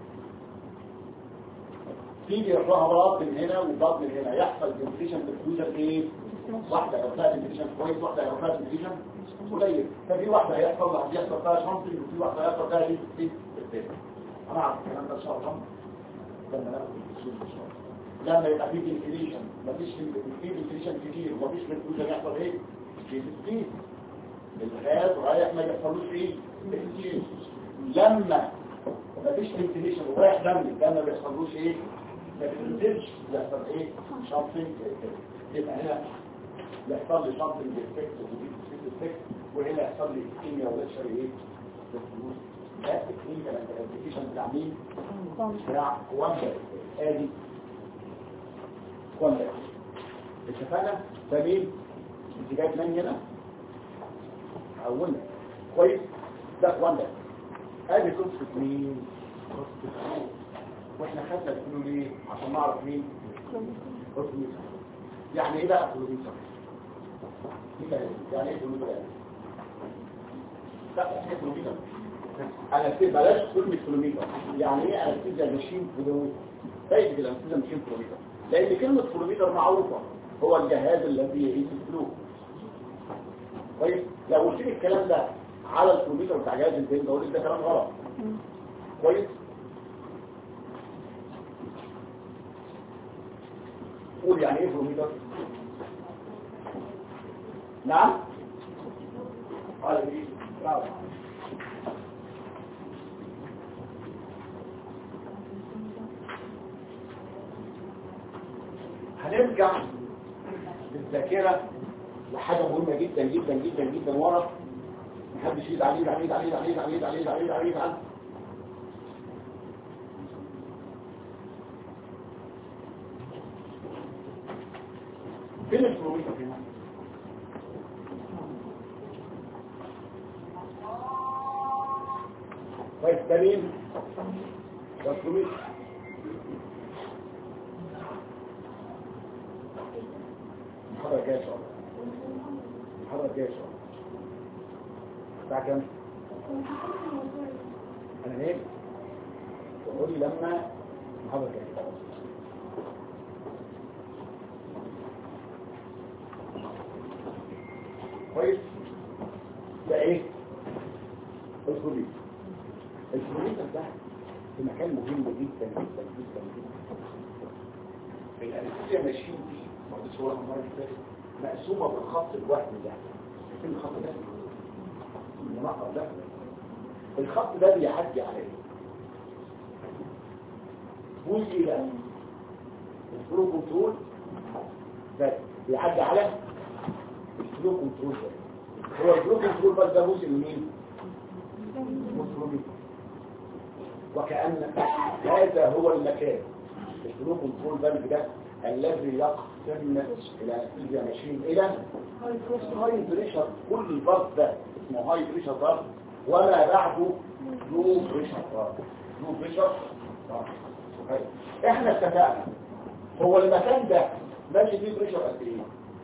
في بيطلعها بلاط من هنا وبلاط من هنا يحصل ديفيشن بالفيوجن ايه واحده يحصل ديفيشن كويس واحده يحصل ديفيشن قليل ففي واحده هيحصل لها يحصل فيها شنطي وفي واحده هيحصل فيها ايه ايه انا عارف الكلام ده ان شاء الله لما ناخد التفصيل ان شاء الله لما يبقى في ديفيشن مفيش في ديفيشن كتير ومفيش بالفيوجن يحصل ايه في سبيد الغاز رايح ما يحصلوش ايه اكسجين لما مفيش فنتيليشن ورايح دم الدم ما بيحصلوش ايه ما بينزلش يحصل ايه شامبينج يبقى هنا يحصل لي شامبينج افكت ودي افكت وهنا يحصل لي كيمياء وليشر ايه بالفلوس ده الكلينيكال ابلكيشن بتاع مين بتاع واندا ادي واندا اتفقنا ده مين انت جايب من هنا اولنا كويس ده واندا ادي قصه مين قصه واحنا خدنا الكلو ليه عشان نعرف مين كلوميتر يعني ايه بقى كلوميتر يعني ايه كلوميتر لا ايه كلوميتر انا كتير بلاش كلمه كلوميتر يعني ايه انستيزيا ماشين كلوميتر فايده الانستيزيا ماشين كلوميتر لان كلمه كلوميتر معروفه هو الجهاز الذي يقيس الفلو طيب لو قلت لي الكلام ده على الكمبيوتر بتاع جهاز البنج اقول لك ده كلام غلط كويس قول يعني ايه كمبيوتر نعم قال ايه برافو هنرجع بالذاكره لحاجه مهمه جدا جدا جدا جدا ورا محدش يزعل يزعل يزعل يزعل يزعل يزعل يزعل يزعل يزعل فين الكروميتر هنا طيب ده مين ده الكروميتر محاضرة جاية ان شاء الله محاضرة جاية ان شاء الله الساعة كام؟ انا نايم وقول لي لما المحاضرة جاية كويس ده ايه الكمبيوتر الكمبيوتر ده في مكان مهم جدا جدا جدا جدا الانستيزيا ماشيين دي برضه صورة المرة اللي فاتت مقسومة بالخط الوهمي ده شايفين الخط ده المنقط ده الخط ده بيعدي على ايه جزء ده الفلو كنترول ده بيعدي على الفلو كنترول ده هو الفلو كنترول بس ده جزء من مين مصرومي وكأن هذا هو المكان الفلو كنترول بلد ده الذي يقسم الانستيزيا ماشين الى هاي بريشر كل البارت ده اسمه هاي بريشر بارت وما بعده لو بريشر بارت لو بريشر بارت احنا اتفقنا هو المكان ده ماشي فيه بريشر قد ايه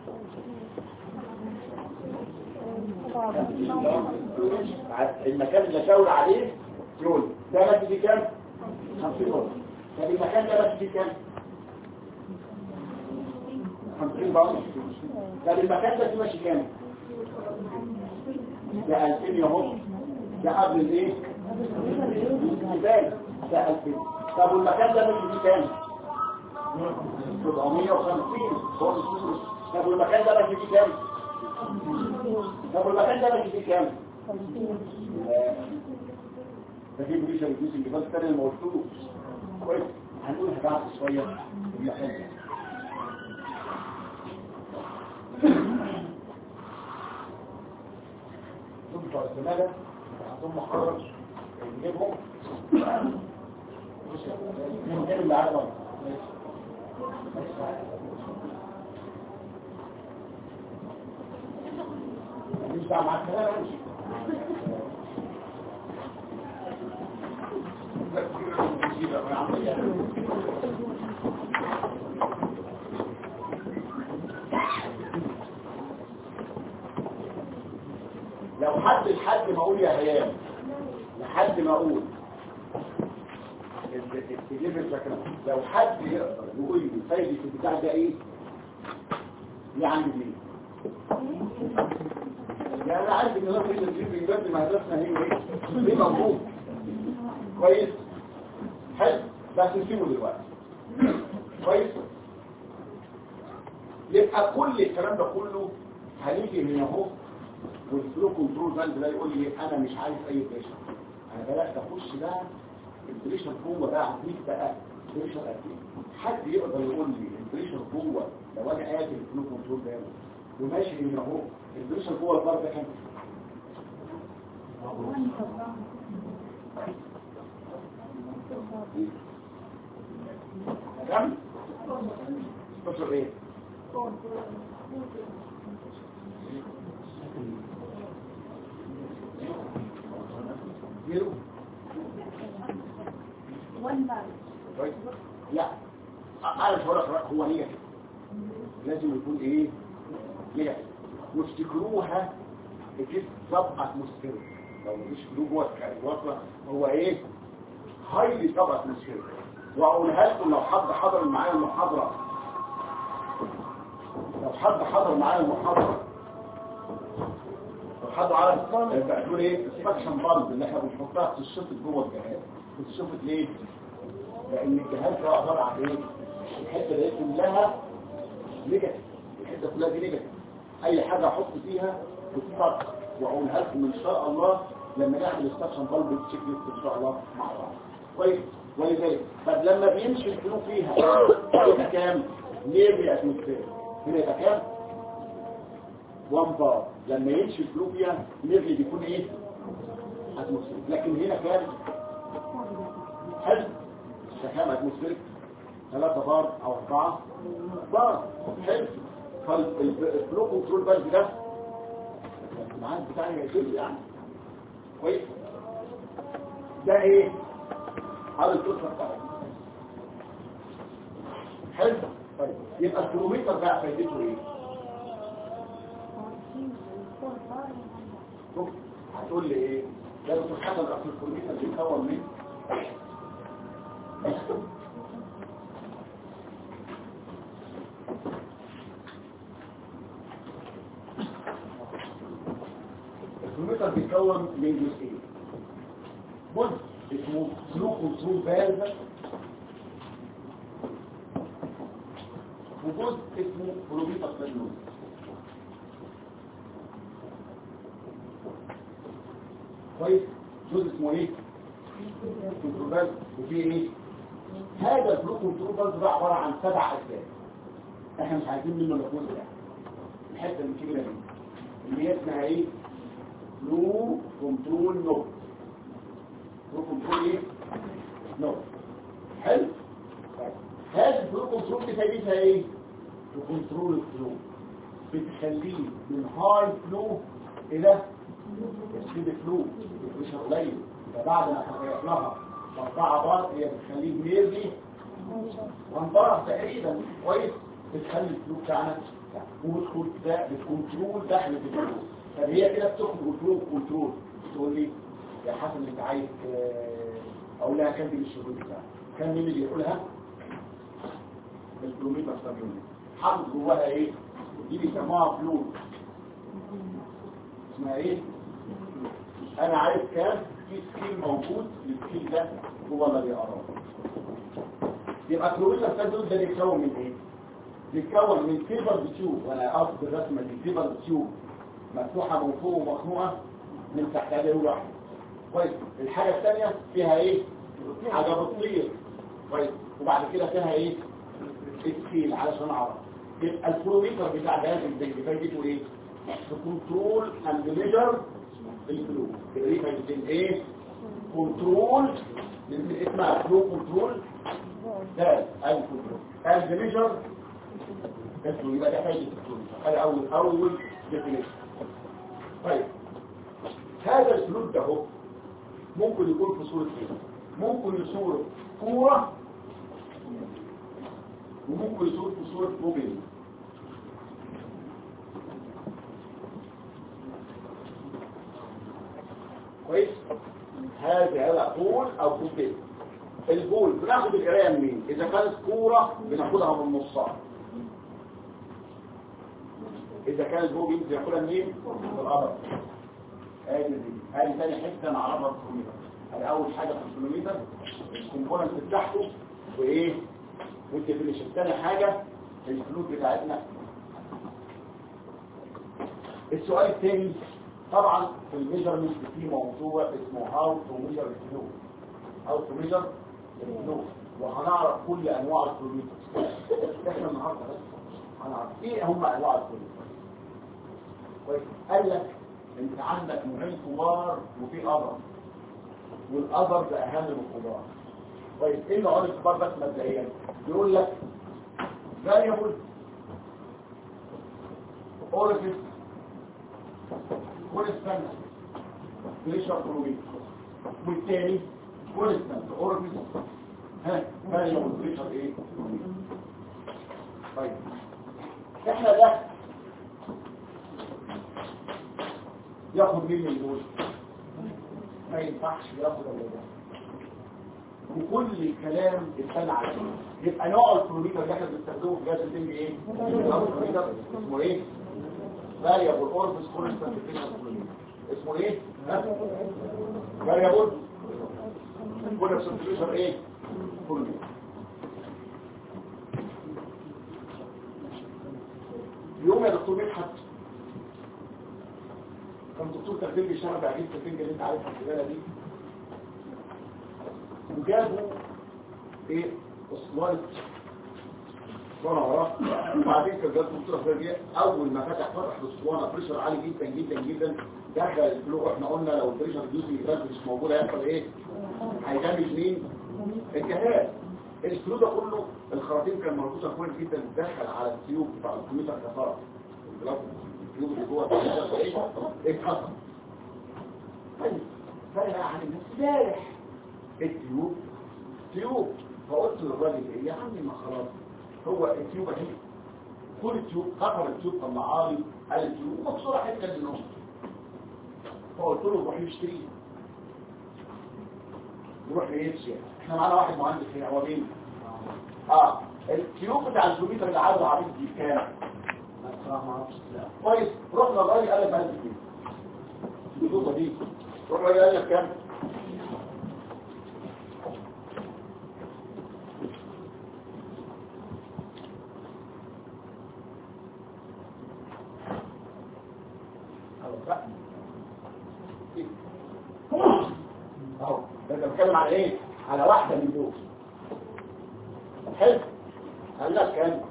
المكان اللي شاور عليه يقول ده ماشي فيه كام 50 دولار طب المكان ده ماشي فيه كام 50 باوند طب المكان ده ماشي كام ده 2000 يهو ده قبل الايه ده ده 2000 طب والمكان ده ماشي فيه كام 750 طب والمكان ده ماشي فيه كام طب والمكان ده ماشي فيه كام ده في بريشة ريديوسنج بس تاني الموضوع كويس هنقولها بعد شوية المكان ده دول بتوع الزمالة عندهم مخرج نجيبهم من غير اللي عارفهم مش دعوة مع الكلام امشي لو حد لحد ما اقول يا هيام لحد ما اقول ال- ال- الليفل فاكره لو حد يقدر يقول لي فايده البتاع ده ايه يعني ايه يعني انا عارف ان انا في الجيب بجد ما هدفنا هي ايه ليه موجود كويس حلو بس نسيبه دلوقتي كويس يبقى كل الكلام ده كله هنيجي من اهو والفلو كنترول فالف ده يقول لي انا مش عايز اي بريشر انا بدات اخش بقى البريشر جوه بقى عندي بقى بريشر قد ايه حد يقدر يقول لي البريشر جوه لو انا قاتل الفلو كنترول ده وماشي من اهو البريشر جوه البار ده كام كام 16 ايه زيرو كويس لا عارف هو هو نيجاتيف لازم يكون ايه نيجاتيف وافتكروها الجسم سب اتموسفير لو مفيش فلو جوه الوصله هو ايه هايلي سب اتموسفير واقولها لكم لو حد حضر معايا المحاضره لو حد حضر معايا المحاضره لو حد عارف بتقول ايه السكشن بالب اللي احنا بنحطها في الشفط جوه الجهاز في الشفط ليه لان الجهاز ده عباره عن ايه الحته دي كلها نيجاتيف الحته كلها دي نيجاتيف اي حاجه احط فيها بتفرق واقولها لكم ان شاء الله لما نعمل السكشن بالب تشيك ليست ان شاء الله مع بعض كويس ولذلك طب لما بيمشي الفلو فيها يبقى كام نيرلي اتموسفير هنا يبقى كام 1 بار لما يمشي الفلو فيها نيرلي بيكون ايه اتموسفير لكن هنا كام حلو كام اتموسفير 3 بار او 4 بار حلو فالفلو كنترول بالف ده المعاد بتاعي هيجي يعني كويس ده ايه هذا القصه بتاعتي حلو طيب يبقى الكيلومتر بقى فايدته ايه شوف هتقول لي ايه ده لو حصل اصل الكيلومتر بيتكون من الكيلومتر بيتكون من جزئين جزء اسمه فلو كنترول فالف وجزء اسمه فلوبيتا سيلول كويس جزء اسمه ايه كنترول فالف وفيه ايه هذا الفلو كنترول فالف ده عباره عن سبع اجزاء احنا مش عايزين منه الجزء ده الحته الكبيره دي اللي هي اسمها ايه فلو كنترول نوت فلو كنترول ايه نوت حلو طيب. هذا الفلو كنترول دي فايدتها ايه تكنترول الفلو بتخليه من هاي فلو الى سبيد فلو مش قليل فبعد ما حققت لها اربعه بار هي بتخليه ميرلي وانطرح تقريبا كويس بتخلي الفلو بتاعنا وبتدخل ده بتكنترول دخل الفلو طب هي كده بتخرج كنترول كنترول تقول لي يا حسن انت عايز آه، اقول لها كام دي الشغل بتاعها كام مين اللي بيقولها الكيلومتر سبيوني حاطط جواها ايه دي بيسموها فلو اسمها ايه انا عايز كام في سكيل موجود السكيل ده هو اللي بيقراه يبقى الكيلومتر سبيوني ده بيتكون من ايه بيتكون من فيبر تيوب وانا قصد الرسمه دي فيبر تيوب مفتوحه من فوق ومخنوقه من تحت عليه واحد كويس الحاجه الثانيه فيها ايه حاجه بتطير كويس وبعد كده فيها ايه سكيل علشان اعرف يبقى الكيلومتر بتاع جهاز البنك فايدته ايه كنترول اند ميجر الفلو يبقى دي فايدتين ايه كنترول اسمها فلو كنترول ده الكنترول اند ميجر الفلو يبقى ده فايده الكنترول هذا اول اول ديفينيشن طيب هذا السلوك ده هو ممكن يكون في صورة ايه ممكن يصور كورة وممكن يصور في صورة موبيل هذا بول او بول البول بناخد القرايه منين اذا كانت كوره بناخدها من نصها اذا كان البول بينزل ياخدها منين من القمر ادي دي ادي ثاني حته نعرفها في الكمبيوتر ادي اول حاجه في الكمبيوتر الكومبوننت بتاعته وايه والديفينيشن ثاني حاجه الفلوس بتاعتنا السؤال الثاني طبعا في الميجرمنت في موضوع اسمه هاو تو ميجر الفلو هاو تو ميجر الفلو وهنعرف كل انواع الكمبيوتر احنا النهارده بس هنعرف ايه هم انواع الكمبيوتر كويس قال لك انت عندك نوعين كبار وفي اذر والاذر ده اهم من الكبار كويس ايه النوعين الكبار بس مبدئيا يقول لك variable orifice constant pressure chronometer والتاني constant orifice ها variable pressure ايه طيب احنا ده ياخد مين من دول ما ينفعش ياخد الا ده وكل الكلام اتبنى عليه يبقى نوع الكلوميتر اللي احنا بنستخدمه في جهاز الدم ايه الكلوميتر اسمه ايه variable orbis constant pressure chronometer اسمه ايه variable constant pressure ايه chronometer يوم يا دكتور مدحت كان دكتور ترتيب بيشتغل بعجيب الفنجة اللي انت عارفها السجالة دي وجابوا ايه اسطوانة اسطوانة وراه وبعدين كان جاب دكتور خارجية اول ما فتح فتح الاسطوانة بريشر عالي جدا جدا جدا دخل الفلو احنا قلنا لو البريشر ديوتي بس مش موجودة هيحصل ايه هيدمج مين الجهاز الفلو ده كله الخراطيم كان مربوطه كويس جدا دخل على التيوب بتاع الكمبيوتر كفرق التيوب اللي جوه الكمبيوتر ايه اتكسر طيب فانا يعني امبارح التيوب تيوب فقلت للراجل ايه يا عمي ما خلاص هو التيوب اهي كل التيوب قطر التيوب طلعها لي قال التيوب مكسوره حته من النص فقلت له روح يشتري نروح لإيبسيا احنا معانا واحد مهندس هنا هو مين اه التيوب بتاع الكمبيوتر اللي عاوز عبيد دي كام كويس رحنا الراجل قال لك هل دي التيوب دي روح الراجل قال لك كام اهو ده بتكلم على ايه على واحده من دول حلو قال لك كام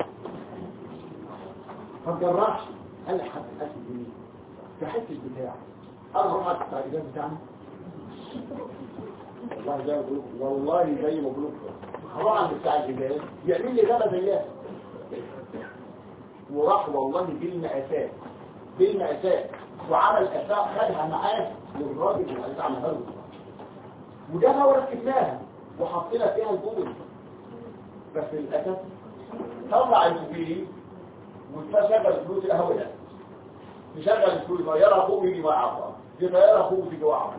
ما تجرحش قال لي حد الاكل جنيه في حته بتاع انا رحت بتاع الجهاز بتاعنا والله زي ما بقول والله زي ما بقول هروح عند بتاع الجهاز يعمل لي غلبه زيها وراح والله بالمقاسات بالمقاسات وعمل اساء خدها معاه للراجل اللي عايز عملها له وده هو ركبناها وحطينا فيها الجوجل بس للاسف طلع الجوجل وشغل الفلوس القهوه ده يشغل الفلوس يرى فوق يجي وقع يرى فوق يجي وقع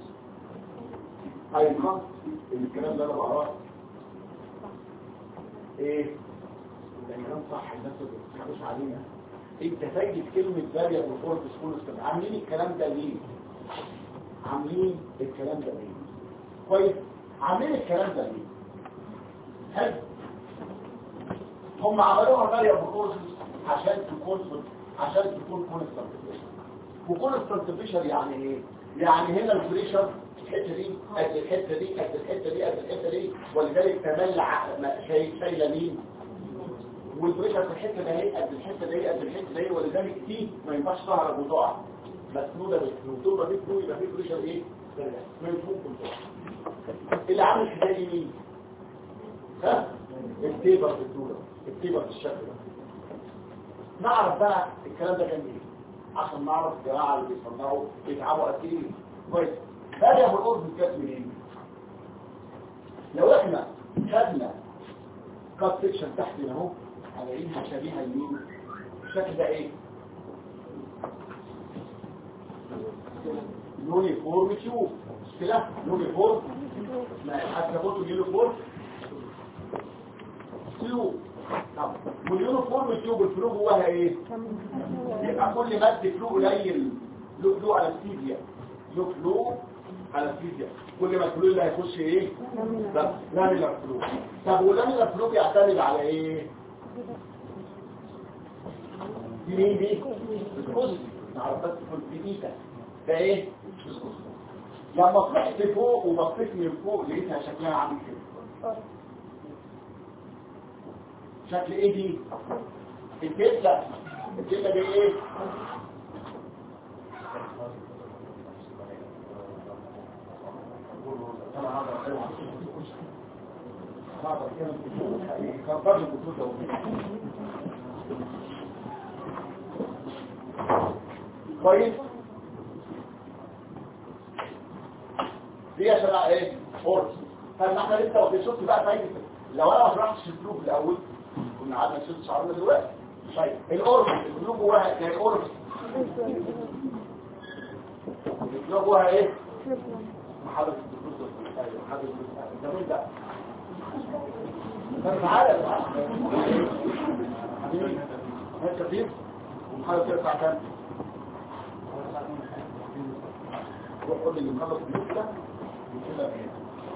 ايضا الكلام ده انا بقراه ايه ده كلام صح الناس ما بتضحكوش علينا انت فايدة كلمة فاريا بالفورس كل عاملين الكلام ده ليه عاملين الكلام ده ليه كويس عاملين الكلام ده ليه حلو هم عملوها فاريا بالفورس عشان تكون عشان تكون كونستانت وكونستانت بريشر يعني ايه يعني هنا البريشر الحته دي قد الحته دي قد الحته دي قد الحته دي ولذلك تملع شايله مين والبريشر في الحته ده هي قد الحته دي قد الحته دي ولذلك دي ما ينفعش تهرب وتقع مسنوده بالفلو طول ما في فلو يبقى في بريشر ايه ما يفوق تقع اللي عامل الحكايه دي مين ها التيبر في الدوله التيبر في الشكل ده نعرف بقى الكلام ده كان ايه عشان نعرف الجماعه اللي بيصنعوا بيتعبوا قد ايه كويس ده يا ابو الارض الكاس منين لو احنا خدنا كات سيكشن تحت هنا اهو هنلاقيها شبيهه لمين الشكل ده ايه يونيفورم تيوب كده يونيفورم ما حتى برضه يونيفورم تيوب طب واليونيفورم تيوب الفلو جواها ايه يبقى كل مد فلو قليل له فلو على الفيزياء له فلو على الفيزياء كل ما الفلو اللي هيخش ايه ده لامينار فلو طب واللامينار فلو بيعتمد على ايه دي مين دي الكوز نعرف بس في البيتا ده ايه لما طلعت فوق وبصيت من فوق لقيتها شكلها عامل كده شكل ايه دي الكتلة الكتلة دي ايه كويس دي عشان ايه فورس فما احنا لسه وبنشوف بقى فايده لو انا ما شرحتش الفلوب الاول كنا قعدنا ست شهور دلوقتي طيب الاورب الفلوب جواها يعني الاورب الفلوب جواها ايه محاضره الدكتور ايوه محاضره الدكتور ده مين ده طب تعالى بقى حبيبي هات كتير ومحاضره كده الساعه كام روح قول لي اللي مخلص الفلوب ده وكده ايه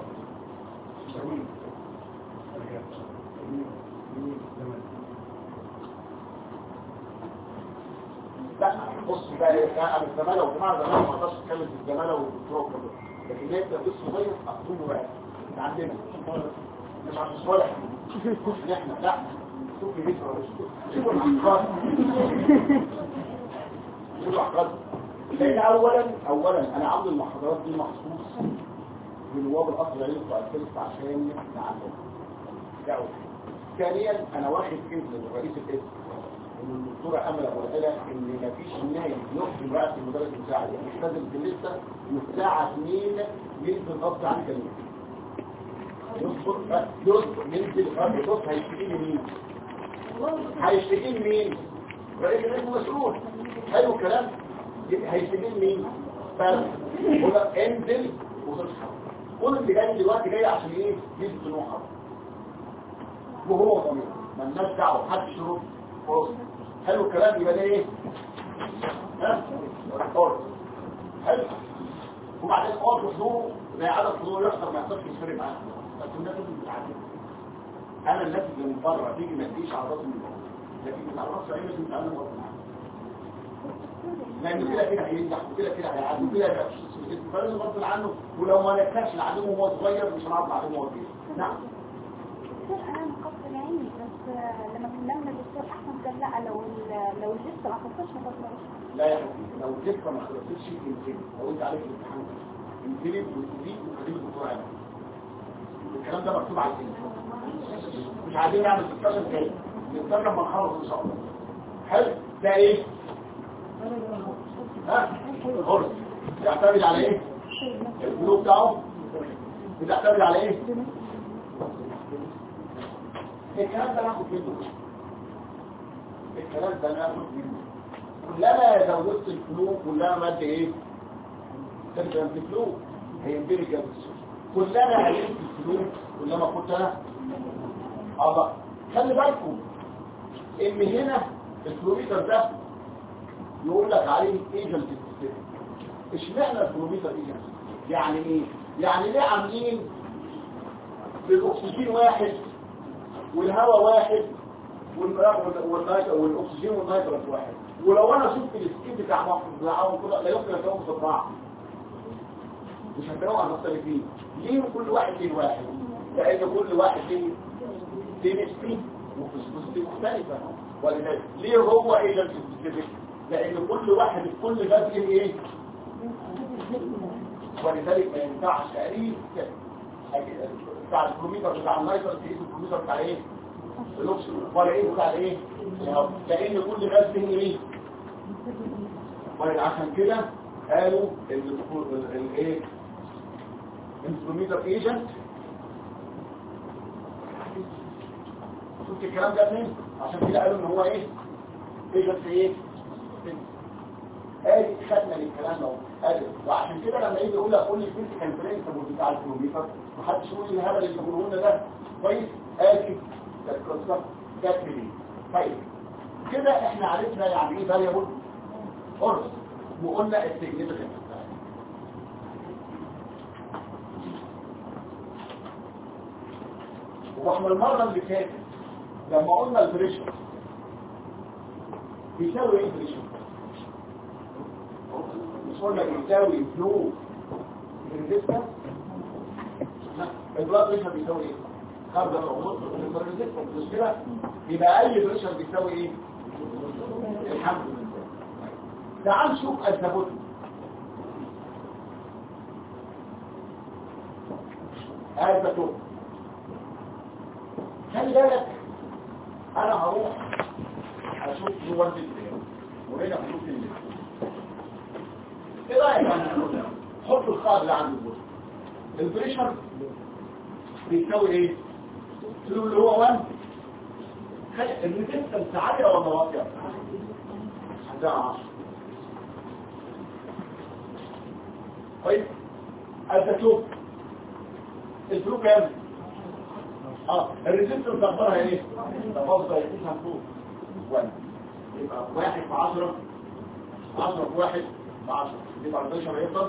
لا بص بقى ايه انا الزماله وجماعه زمان ما اقدرش اتكلم في الزماله والدكتور كده لكن هي التدريس صغير اقوم واحد من عندنا مش عشان صالح ان احنا لا شوف لي بيت شوفوا العقاد شوفوا العقاد لان اولا اولا انا عامل المحاضرات دي مخصوص بنواب الاصل العلمي بتاع الفلس عشان نعلم ده أول. ثانيا انا واخد اذن رئيس الاسم ان الدكتوره امل ابو العلا ان مفيش نايم يخرج بقى في المدرس المساعد يعني يستخدم في اللسه والساعه 2 ينزل غصب عن الجميع يصبر يصبر ينزل غصب بص هيشتكي لي مين هيشتكي لي مين رئيس الاسم مسؤول حلو الكلام يبقى هيشتكي لي مين بس هو انزل وتصحى كل اللي جاي دلوقتي جاي عشان ايه يثبت نوعه وهو ضمير مالناش دعوه محدش يرد خلاص حلو الكلام يبقى ده ايه ها ريكورد حلو وبعدين اول حضور زي عدد حضور يحصل ما يحصلش مش فارق معاك بس الناس اللي بتتعلم انا الناس اللي من بره تيجي ما تجيش على راسي من بره لكن ما تعرفش عين لازم تتعلم غصب عنك لان كده كده هينجح وكده كده هيعدي وكده هيبقى في اسم فلازم غصب عنه ولو ما نجحش نعلمه وهو صغير مش هنعرف نعلمه وهو كبير نعم دكتور انا مقصر عيني بس لما كلمنا الدكتور احمد قال لا لو ال- لو الجثه ما خلصتش ما تطلعش لا يا حبيبي لو الجثه ما خلصتش يمكن لو انت عليك الامتحان يمكن وتجيب وتجيب الدكتور عامل الكلام ده مكتوب على السنة مش عايزين نعمل ديسكشن تاني نستنى لما نخلص ان شاء الله حلو ده ايه ها الغرز يعتمد على ايه الجلوب بتاعه بتعتمد على ايه الكلام ده ناخد منه الكلام ده ناخد منه كلما زودت الفلو كلما مد ايه تبقى الفلو هينبري جنب كلما علمت الفلو كلما كنت انا الله خلي بالكم ان هنا الكيلومتر ده يقول لك عليه ايجنت اشمعنى الكيلومتر ايجنت يعني ايه يعني ليه عاملين بالاكسجين واحد والهواء واحد والنيتروجين والاكسجين والنيتروجين واحد ولو انا شفت السكيب بتاع بتاعهم كده لا يمكن اتلاقيهم في بعض مش هتلاقيهم مختلفين ليه كل واحد ليه واحد لان كل واحد ليه ليه نسبي وفي مختلفه ولذلك ليه هو ايجنت سبيسيفيك لان كل واحد في كل باب ليه ايه ولذلك ما ينفعش تقريب بتاع الكمبيوتر بتاع النايتر تقيس الكمبيوتر بتاع ايه الاكسجين ولا ايه بتاع ايه لان كل باب فيه ايه وعشان كده قالوا ان الايه الكمبيوتر ايجنت شفت الكلام ده فين عشان كده قالوا ان هو ايه ايجنت ايه ادي خدنا للكلام ده ادي وعشان كده لما يجي يقول لك قول لي فيزيكال برنسبل بتاع الكمبيوتر محدش يقول لي الهبل اللي بيقولوه لنا ده كويس ادي القصه جت منين طيب كده احنا عرفنا يعني ايه فاريبل قرص وقلنا السيجنيفيكانت واحنا المره اللي فاتت لما قلنا البريشر بيساوي ايه البريشر مش قلنا بيساوي فلو ريزيستنس البلاد بريشر بيساوي ايه خارجه العنصر الريزيستنس مش كده يبقى اي بريشر بيساوي ايه الحمد لله تعال نشوف الزبوت الزبوت خلي بالك انا هروح اشوف جوه الفيديو وهنا هشوف الفيديو ايه رايك انا حط الخاض اللي عند البوست البريشر بيساوي ايه فلو اللي هو 1 خلي الريزيستنس عاليه ولا واطيه عندها 10 طيب الزيتون الفلو كام اه الريزيستنس اخبارها ايه تفضل يقيسها فوق 1 يبقى 1 في 10 10 في 1 في 10 يبقى 11 هيفضل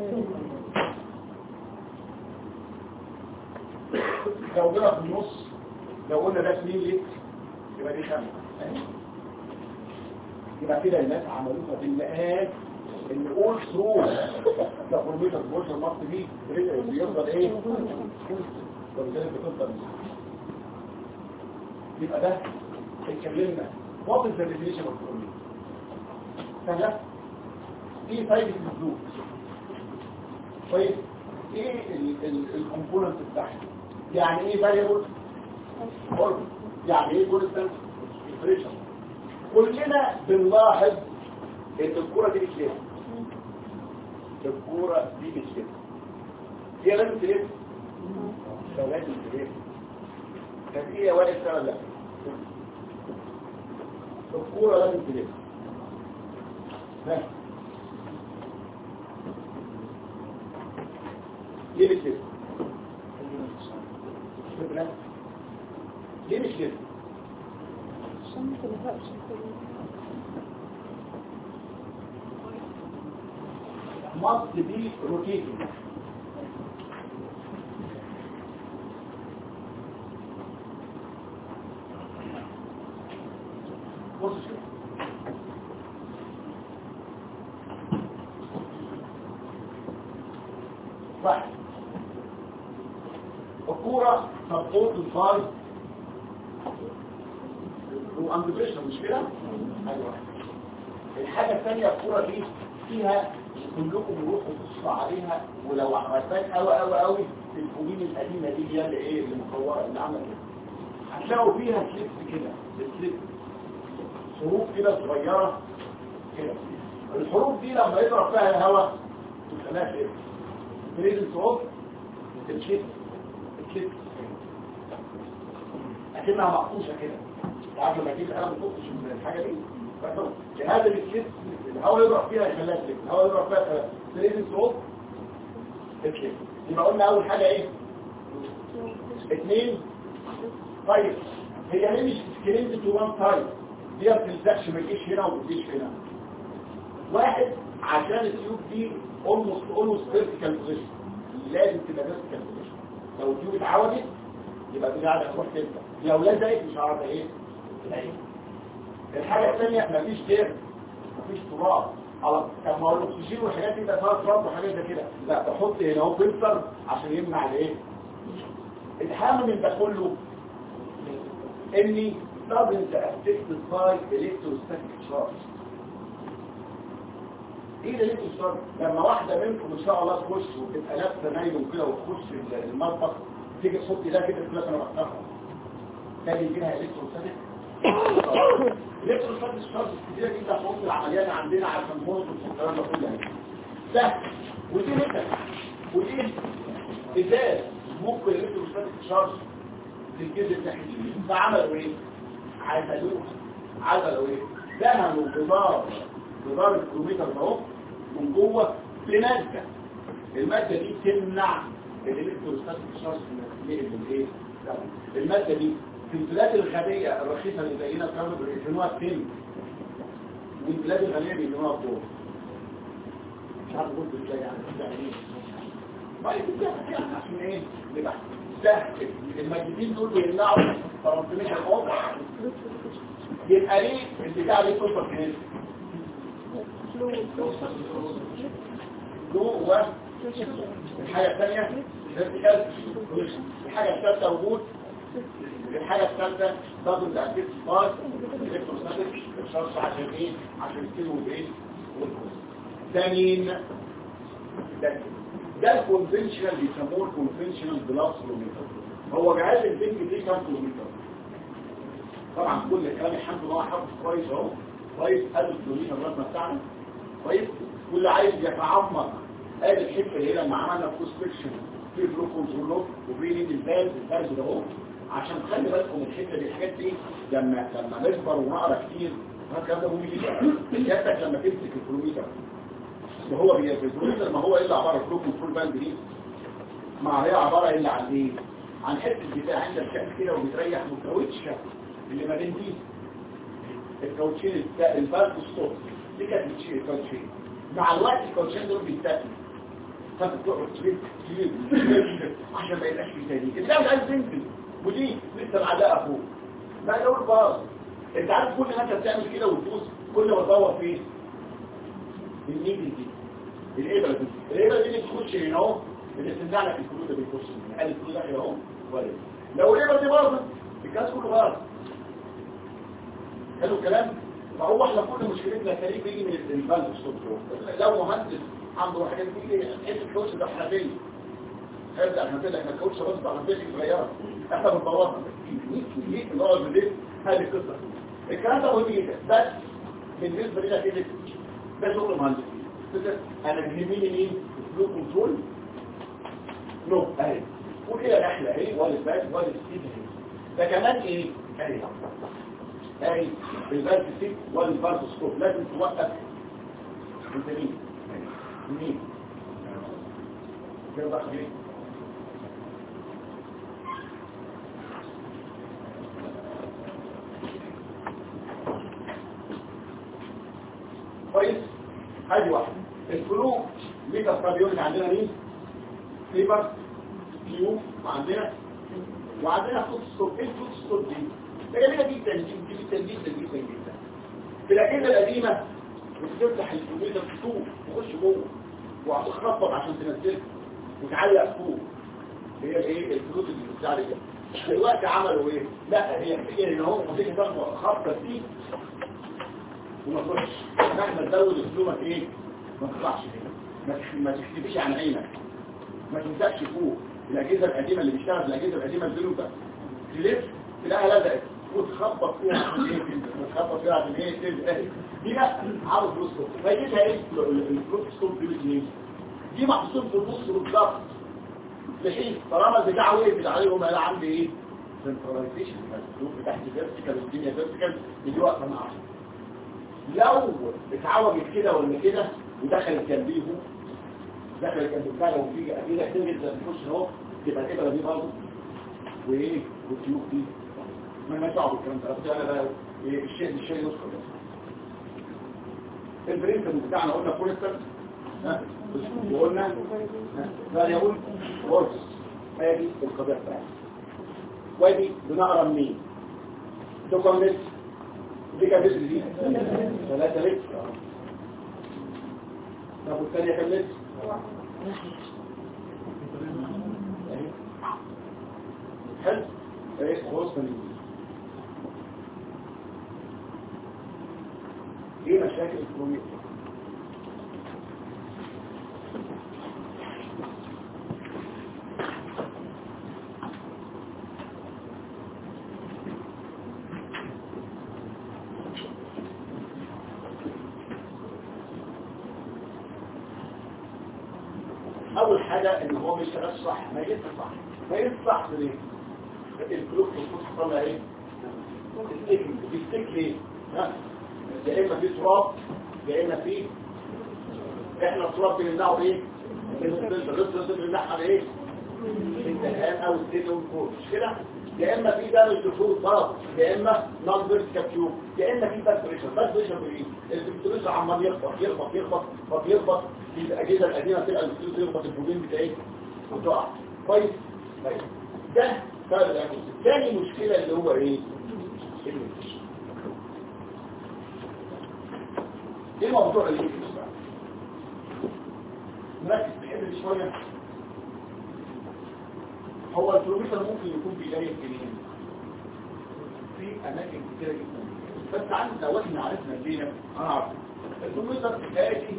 لو جرى في النص لو قلنا ده 2 لتر يبقى دي 5 يبقى كده الناس عملوها بالمقاس ان اول ثرو ده فورميشن فورميشن مارك دي بيفضل ايه ولذلك بتفضل يبقى ده اتكلمنا what is the definition of formation سهلة ايه فايدة الزوج طيب ايه الكومبوننت بتاعها يعني ايه variable orbit يعني ايه constant temperature كلنا بنلاحظ ان الكرة دي مش كده الكرة دي مش كده هي لازم تلف لو لازم تلف كانت هي واقف سنة لا الكرة لازم تلف ها ليه مش كده ليه مش كده عشان ما تلزقش كده must be rotating. بص شوف واحد الكورة سبورت الفايز وأمبريشن مش كده؟ أيوة الحاجة الثانية الكورة دي فيها كلكم روحوا تبصوا عليها ولو عملتها قوي قوي قوي الفوجين القديمه دي اللي هي اللي ايه اللي مكوره اللي عامله كده هتلاقوا فيها سليبس كده سليبس حروف كده صغيره كده الحروف دي لما يضرب فيها الهواء تخليها كده بريزنس اوف الكليب الكليب اكنها مقفوشه كده عارف لما تيجي القلم تقفش من الحاجه دي هذا الكليب الهواء يضرب فيها يخليها كليب الهواء يضرب فيها بريزنس اوف الكليب يبقى قلنا اول حاجه ايه اثنين طيب هي ليه مش سكرين تو وان تايب دي ما بتلزقش ما تجيش هنا وما تجيش هنا واحد عشان التيوب دي اولموست اولموست فيرتيكال بوزيشن لازم تبقى فيرتيكال بوزيشن لو التيوب اتعودت يبقى دي قاعده تروح كده لو لزقت مش عارفه ايه تلاقي الحاجه الثانيه مفيش دير مفيش تراب على طب ما هو الاكسجين والحاجات دي ده فيها تراب وحاجات زي كده لا بحط هنا اهو فلتر عشان يمنع الايه الحامل من ده كله اني doesn't affect by electrostatic charge ايه الالكتروستاتيك لما واحدة منكم ان شاء الله تخش وتبقى لابسه نايلون كده وتخش المطبخ تيجي تحط ده كده تقول لك انا بختارها ده بيجي لها الكتروستاتيك الالكتروستاتيك شارج كتير جدا في اوضه العمليات عندنا عشان نظبط الكلام ده كله ده ودي مثل ودي ازاز ممكن الالكتروستاتيك شارج في الجزء الناحيه اليمين فعملوا ايه عزلوه عزلوا ايه دهنوا بضار جدار الكمبيوتر ده اهو من جوه بماده الماده دي تمنع الالكتروستاتيك شارج من الايه الماده دي في البلاد الغنيه الرخيصه اللي زينا كانوا بيسموها التم والبلاد الغنيه بيسموها الدور مش عارف اقول ازاي يعني يعني ايه طيب ده يعني عشان ايه نبقى ده المادتين دول بيمنعوا ترانسميشن اوف يبقى ليه البتاع دي توصل فين له هو الحاجة الثانية vertical الحاجة الثالثة وجود الحاجة الثالثة دبل اكتيف سبارك الكتروستاتيك الشخص عشان ايه عشان يستلموا بايه والكوز ده مين ده ده الكونفنشنال بيسموه الكونفنشنال بلاس كيلومتر هو جهاز البنك دي كام كيلومتر طبعا كل الكلام الحمد لله حافظ كويس اهو كويس قد الكيلومتر الرسمه بتاعنا كويس واللي عايز يتعمق ادي الحته اللي لما عملنا كونستركشن في فلو كنترول وبين الباز الباز ده اهو عشان خلي بالكم من الحته دي الحاجات دي لما لما نكبر ونقرا كتير الكلام ده مهم جدا سيادتك لما تمسك الكيلومتر وهو الكيلومتر ما هو الا عباره فلو كنترول باند دي ما هي عباره الا عن ايه عن حته بتاع عندك شكل كده وبتريح متكوتش اللي ما بين دي الكاوتشين البالب ستوب دي كانت بتشيل الكاوتشين مع الوقت الكاوتشين دول بيتاكلوا فانت بتقعد تريد تريد عشان ما يبقاش في تاني انت مش عايز تنزل ودي لسه معلقه فوق لا يقول باظ انت عارف كل ما انت بتعمل كده وتدوس كل ما تدور فين النيجل دي الابره دي الابره دي اللي بتخش هنا اهو اللي بتنزع لك الكلود ده بيخش هنا قال الكلود داخل اهو ولا لو الابره دي باظت الكاس كله باظ حلو الكلام فهو احنا كل مشكلتنا كريم بيجي من البلد الصوت لو مهندس عنده حاجات بيجي حته الكوتش ده حنفيه هذا احنا كده احنا الكوتش بس ده حنفيه صغيره احنا بنطورها نيجي نقعد بالليل هذه القصه الكلام ده مهم جدا بس بالنسبه لنا كده ده شغل مهندس انا بيهمني مين الفلو كنترول نو اهي وكده نحله اهي ولا الباك ولا السيد ده كمان ايه اهي اهي البالب سيك والبالب سكوب لازم توقف انت مين مين كده بقى ايه كويس هذه واحده الفلو ميتا فابيونت عندنا مين فيبر كيو وعندنا وعندنا فوت ستوب ايه الفوت ستوب دي ده جميلة جدا جدا جدا جدا جدا في الأجهزة القديمة بتفتح الكمبيوتر تشوف تخش جوه وهتخبط عشان تنزلها وتعلق فوق هي الايه الفلوس اللي بتاع دي دلوقتي عملوا ايه لا هي هي ان هو ممكن تاخد خبطه دي وما تروحش احنا نزود اسلوبك ايه ما تطلعش هنا ما تختفيش عن عينك ما تمسكش فوق الاجهزه القديمه اللي بيشتغل الاجهزه القديمه الزيرو ده تلف تلاقيها لزقت وتخبط فيها عشان ايه وتخبط فيها عشان ايه تلزق دي لا عاوز فلوس ستوب فايدتها ايه الفلوس ستوب دي الاثنين دي محطوط في النص بالظبط بحيث طالما البتاع وقفت عليهم انا عندي ايه سنتراليزيشن الفلوس تحت فيرتيكال والدنيا فيرتيكال دي واقفه معاهم لو اتعوجت كده ولا كده ودخلت جنبيهم دخلت جنب بتاع لو في كده تنزل تخش اهو تبقى الابره دي برضه وايه والسيوف دي ما ما تعب الكلام ده بس انا بقى إيه الشيء الشيء يذكر بس البرنسبل بتاعنا قلنا فورستر ها وقلنا لا يقول ورس ادي القضيه بتاعتنا وادي بنقرا منين دوكمنت دي كام لتر دي ثلاثة لتر طب والثانية كام لتر حلو ايه خلاص من ايه مشاكل الكرومية اول حاجة ان هو مش شغال صح ما يجيش صح ما يجيش صح ليه الكلوك المفروض حصل ايه بيستك ليه ها يا اما في تراب يا اما في احنا الصوره بنمنعه بايه؟ الرصه بنمنعها بايه؟ الدهان او الزيت والكور مش كده؟ يا اما في دمج دخول ضغط يا اما نون فيرتيكال تيوب يا اما في باك بريشر باك بريشر بايه؟ البكتيريا عمال يخبط يخبط يخبط يخبط يخبط في الاجهزه القديمه تبقى البكتيريا يخبط البروبين بتاعي وتقع كويس طيب ده سبب الانفس تاني مشكله اللي هو ايه؟ الانفس ايه موضوع الانفس بقى؟ نركز في الحته دي شويه هو الكيلومتر ممكن يكون بيلاقي منين في اماكن كتيره جدا بس عن لو احنا عرفنا الدنيا انا عارف الكيلومتر ادي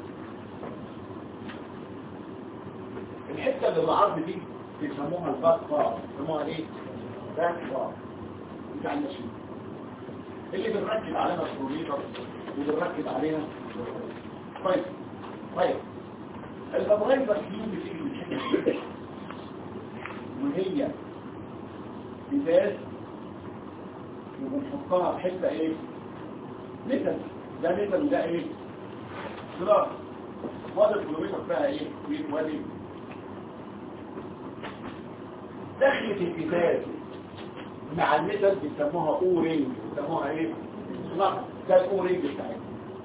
الحته اللي بالعرض دي بيسموها الباك بار بيسموها ايه باك بار بتاع المشين اللي بنركب عليها الكيلومتر واللي بنركب عليها طيب طيب الفبراير فيهم بتيجي من الحته دي وهي ازاز وبنحطها في حته ايه مثل ده مثل وده ايه صراط فاضل كيلومتر فيها ايه وين وادي دخلة الازاز مع المثل بيسموها اورينج بيسموها ايه صراط ده الاورينج بتاعتها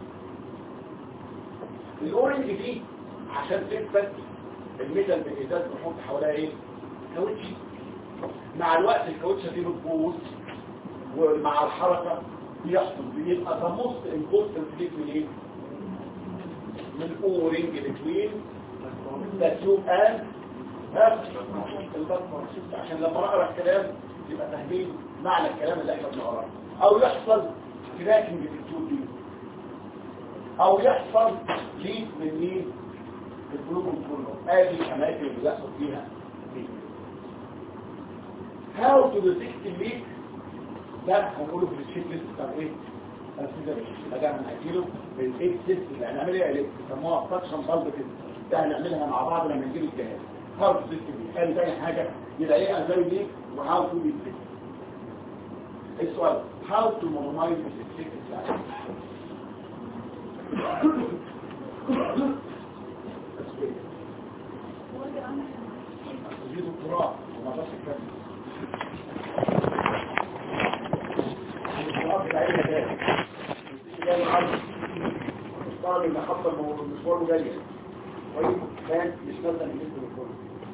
الاورينج دي عشان تثبت المثل بالازاز بنحط حواليها ايه كاوتش مع الوقت الكاوتشه دي بتبوظ ومع الحركه بيحصل بيبقى ده موست امبورتنت ليك من ايه؟ من اورنج بتوين ذا تيوب ان عشان لما نقرا الكلام يبقى فاهمين معنى الكلام اللي احنا بنقراه او يحصل كراكنج في التيوب دي او يحصل ليك من مين؟ الجلوكوز كله ادي الاماكن اللي بيحصل فيها ليك how to detect الليك ده هنقوله في الشيك ليست بتاع ايه السيزر ده هنأجله بالايت سيست اللي هنعمل ايه بيسموها فاكشن بالب كده ده هنعملها مع بعض لما نجيب الجهاز how to detect الليك قال تاني حاجه يبقى ايه ازاي ليك وهاو تو detect السؤال how to minimize the detect دي دكتوراه وما بس الكلام طالب اللي حط المشوار جاي كويس كان مش مثلا بالنسبه للكل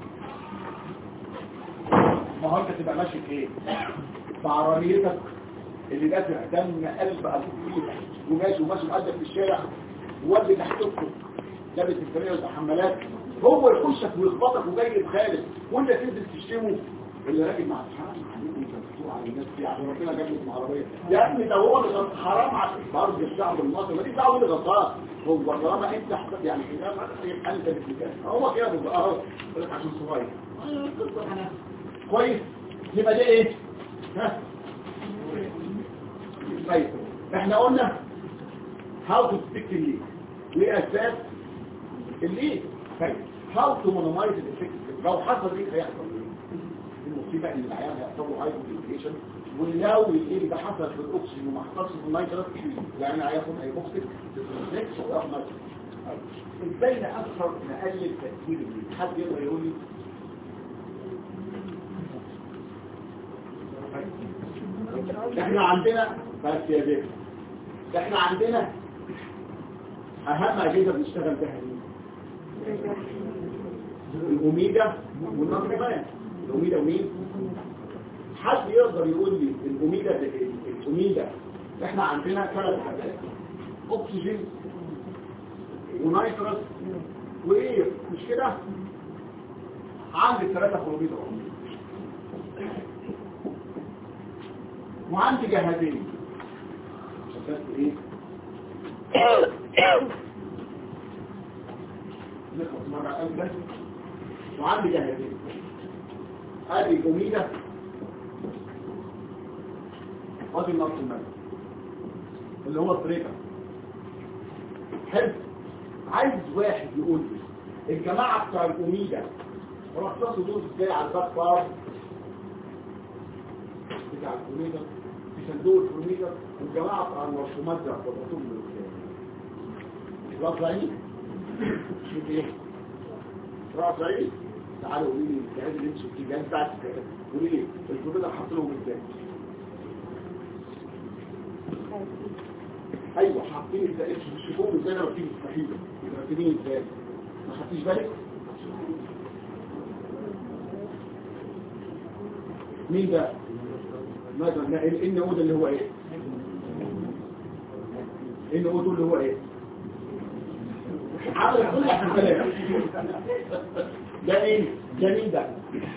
ما هو انت تبقى ماشي في ايه بعربيتك اللي دافع دم قلب ابوك فيها وماشي وماشي مقدم في الشارع وودي تحتكم لابس الكاميرا والحمالات هو يخشك ويخبطك وجاي بخالد وانت تنزل تشتمه اللي راكب مع الحرام عليكم تفتوا على الناس دي عشان ربنا جاب لكم عربيه يا ابني ده هو اللي غلط- حرام على برضه الشعب المصري ما دي دعوه اللي غلطان هو طالما انت حسب يعني كده يبقى انت اللي هو كده بالظبط اهو بقول لك عشان صغير كويس يبقى ده ايه ها طيب احنا قلنا هاو تو ستيك الليد وايه اساس الليد طيب هاو تو مونومايز الافكت لو حصل ايه هيحصل ايه المصيبه ان العيان هيحصل له هايبوتنشن ولو الايه ده حصل في الاكسجين وما حصلش في النيتروس يعني هياخد هيبوكسيك ريفلكس وياخد ازاي نأثر نقلل تأثير الليد حد يقدر يقول لي احنا عندنا بس يا بيه احنا عندنا اهم اجهزه بنشتغل بها مين الاوميجا والنظريات الاوميجا ومين حد يقدر يقول لي الاوميجا الاوميجا احنا عندنا ثلاث حاجات اكسجين ونيتروس وايه مش كده عندي ثلاثه كروميدر وعندي جهازين شفت ايه نخلص مرة أولى وعندي جهازين ادي اوميجا وادي النص المالي اللي هو الطريقة حلو عايز واحد يقول لي الجماعة بتاع الاوميجا رصصوا دول ازاي على الباك بار بتاع الكمبيوتر في صندوق الكمبيوتر والجماعه بتاع المرسومات ده حطهم من الكتاب راس عيني شوف ايه راس عيني تعالوا قولي لي الجهاز اللي انتوا فيه الجهاز بتاعك قولي لي الكمبيوتر حاط لهم ازاي ايوه حاطين ازاي شوفوهم ازاي لما بتيجي مستحيله مرتبين ازاي ما خدتيش بالك مين ده ماذا لا ان او ده اللي هو ايه ان او ده اللي هو ايه عامل كل الكلام ده مين ده مين ده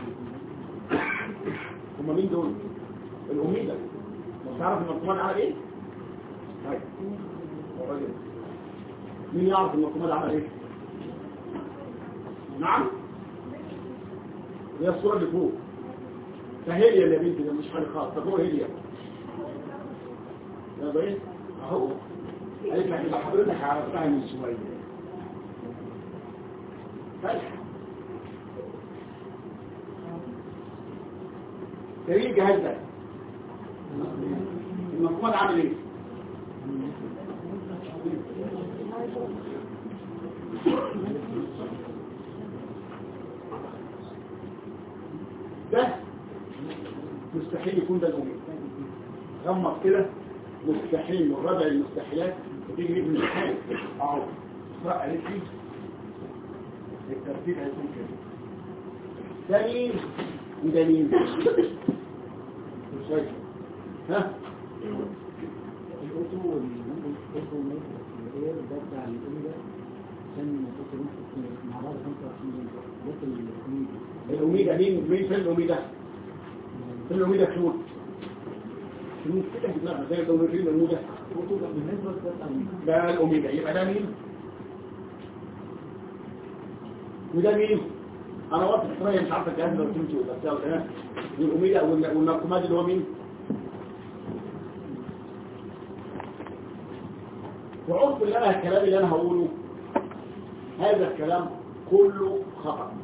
هم مين دول الأميدة مش تعرف المركمان عمل ايه طيب هو راجل. مين يعرف المركمان عمل ايه نعم هي الصورة اللي فوق فهيليا يا بنتي ده مش حاجة خالص طب هو هيليا يا بيه اهو قالت لك اذا حضرتك عرفتها من شوية فتح تريد الجهاز ده المفروض عامل ايه ده مستحيل يكون ده الأمين غمض كده مستحيل من ربع المستحيلات وتيجي ابن الحال اهو اقرأ قالت لي الترتيب هيكون كده ده مين وده مين شايف ها الأوتو والأوتو والإير ده بتاع الأم ده عشان تخرج مع بعض 25 بس الأميدة الأميدة مين مين فين الأميدة فين الأميدة فلوت فلوت كده في دماغها زي الأميدة فين الأميدة الأوتو ده بالنسبة لده بتاع الأميدة ده الأميدة يبقى ده مين وده مين أنا وقت شوية مش عارفة الكلام ده بتمشي ولا بتاع ولا لا والأميدة وال- والنركومات اللي هو مين وعرف اللي أنا الكلام اللي أنا هقوله هذا الكلام كله خطأ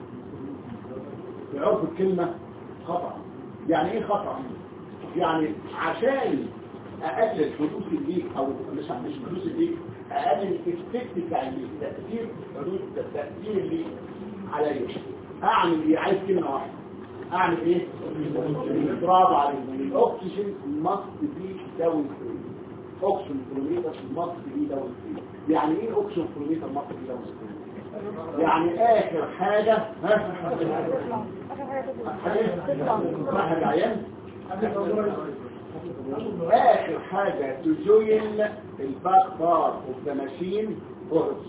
بعرف الكلمة خطأ يعني ايه خطأ يعني عشان اقلل حدوث الليك او مش مش حدوث الليك اقلل الافكت بتاع الليك تأثير حدوث تأثير الليك عليا اعمل ايه عايز كلمة واحدة اعمل ايه برافو عليك الاكسجين must be down اوكسجين كيلومتر must be down يعني ايه اوكسجين كيلومتر must be down يعني اخر حاجة ها واحد عيان اخر حاجة تزين الباك بار اوف ذا ماشين هورس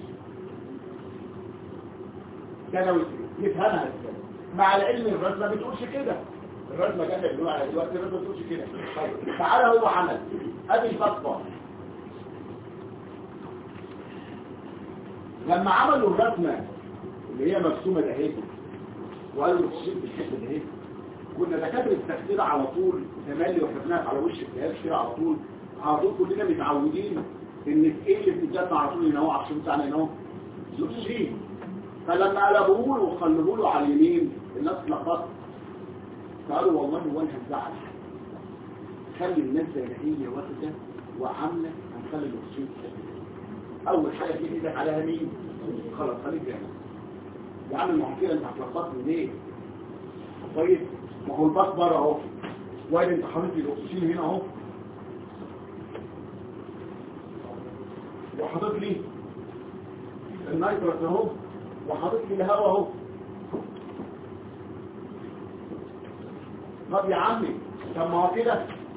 ده لو نفهمها ازاي مع العلم الرسمة ما بتقولش كده الرسمة جت بنقول على دلوقتي الرسمة ما بتقولش كده طيب تعالى هو عمل ادي الباك بار لما عملوا الرسمة اللي هي مرسومة دهيت وقالوا له تشيل بالحته دهيت كنا دكاتره التخدير على طول تملي وحفناها على وش الجهاز كده على طول على طول كلنا متعودين ان ايه اللي بتتجمع على طول هنا اهو عشان بتاعنا هنا اهو الاكسجين فلما قلبوه له وخلوه له على اليمين الناس اتلخبطت قالوا والله هو انا هنزعل خلي الناس زي ما هي واخده وعامله هنخلي الاكسجين اول حاجه تيجي ايدك عليها مين خلاص خليك جاهز يا عم ما هو كده انت هتلخبطني ليه كويس ما هو الباص بره اهو وادي انت حاطط لي الاكسجين هنا اهو وحاطط لي النيتروس اهو وحاطط لي الهواء اهو طب يا عمي طب ما هو كده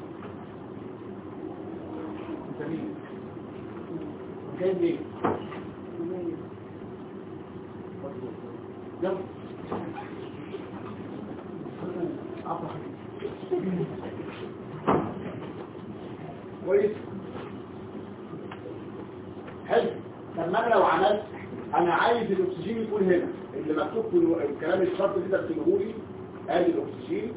انت مين جاي منين يلا كويس حلو طب ما انا لو عملت انا عايز الاكسجين يكون هنا اللي مكتوب في الو- الكلام الشرط اللي ده بتقوله لي ادي الاكسجين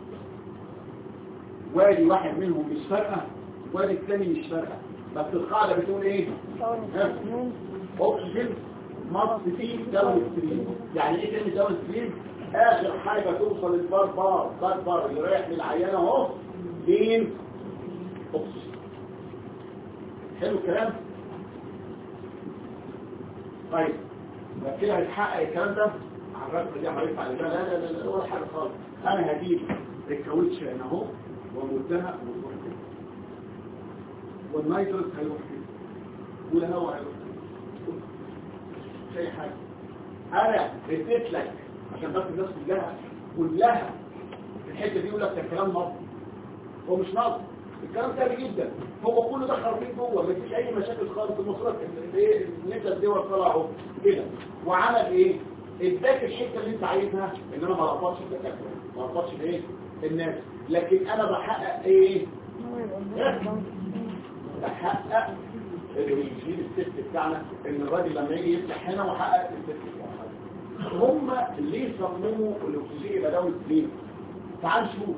وادي واحد منهم مش فارقه وادي الثاني مش فارقه بس القاعده بتقول ايه ها؟ اكسجين مصر فيه داون ستريم يعني ايه كلمه داون ستريم اخر حاجه توصل للبار بار بار بار اللي رايح للعيانه اهو مين اكسجين حلو الكلام طيب يبقى كده هيتحقق الكلام ده على الرسمه دي عمليه على ده لا لا لا ولا حاجه خالص انا هجيب الكاوتش هنا اهو ومدها وتروح كده والنيتروس هيروح كده والهواء هيروح كده مش اي حاجه انا اديت لك عشان بس الناس كلها كلها في الحته دي يقول لك ده كلام نظري هو مش نظري الكلام سهل جدا هو كله ده خارطين جوه مفيش اي مشاكل خالص المصرات ايه نبدا الدول طلعوا كده وعمل ايه اداك الحته اللي انت عايزها ان انا ما رفضش الدكاتره ما رفضش الايه الناس لكن انا بحقق ايه بحقق الريجيم الست بتاعنا ان الراجل لما يجي يفتح هنا وحقق الست بتاعنا هم اللي صمموا الاكسجين يبقى داون ستريم تعال شوف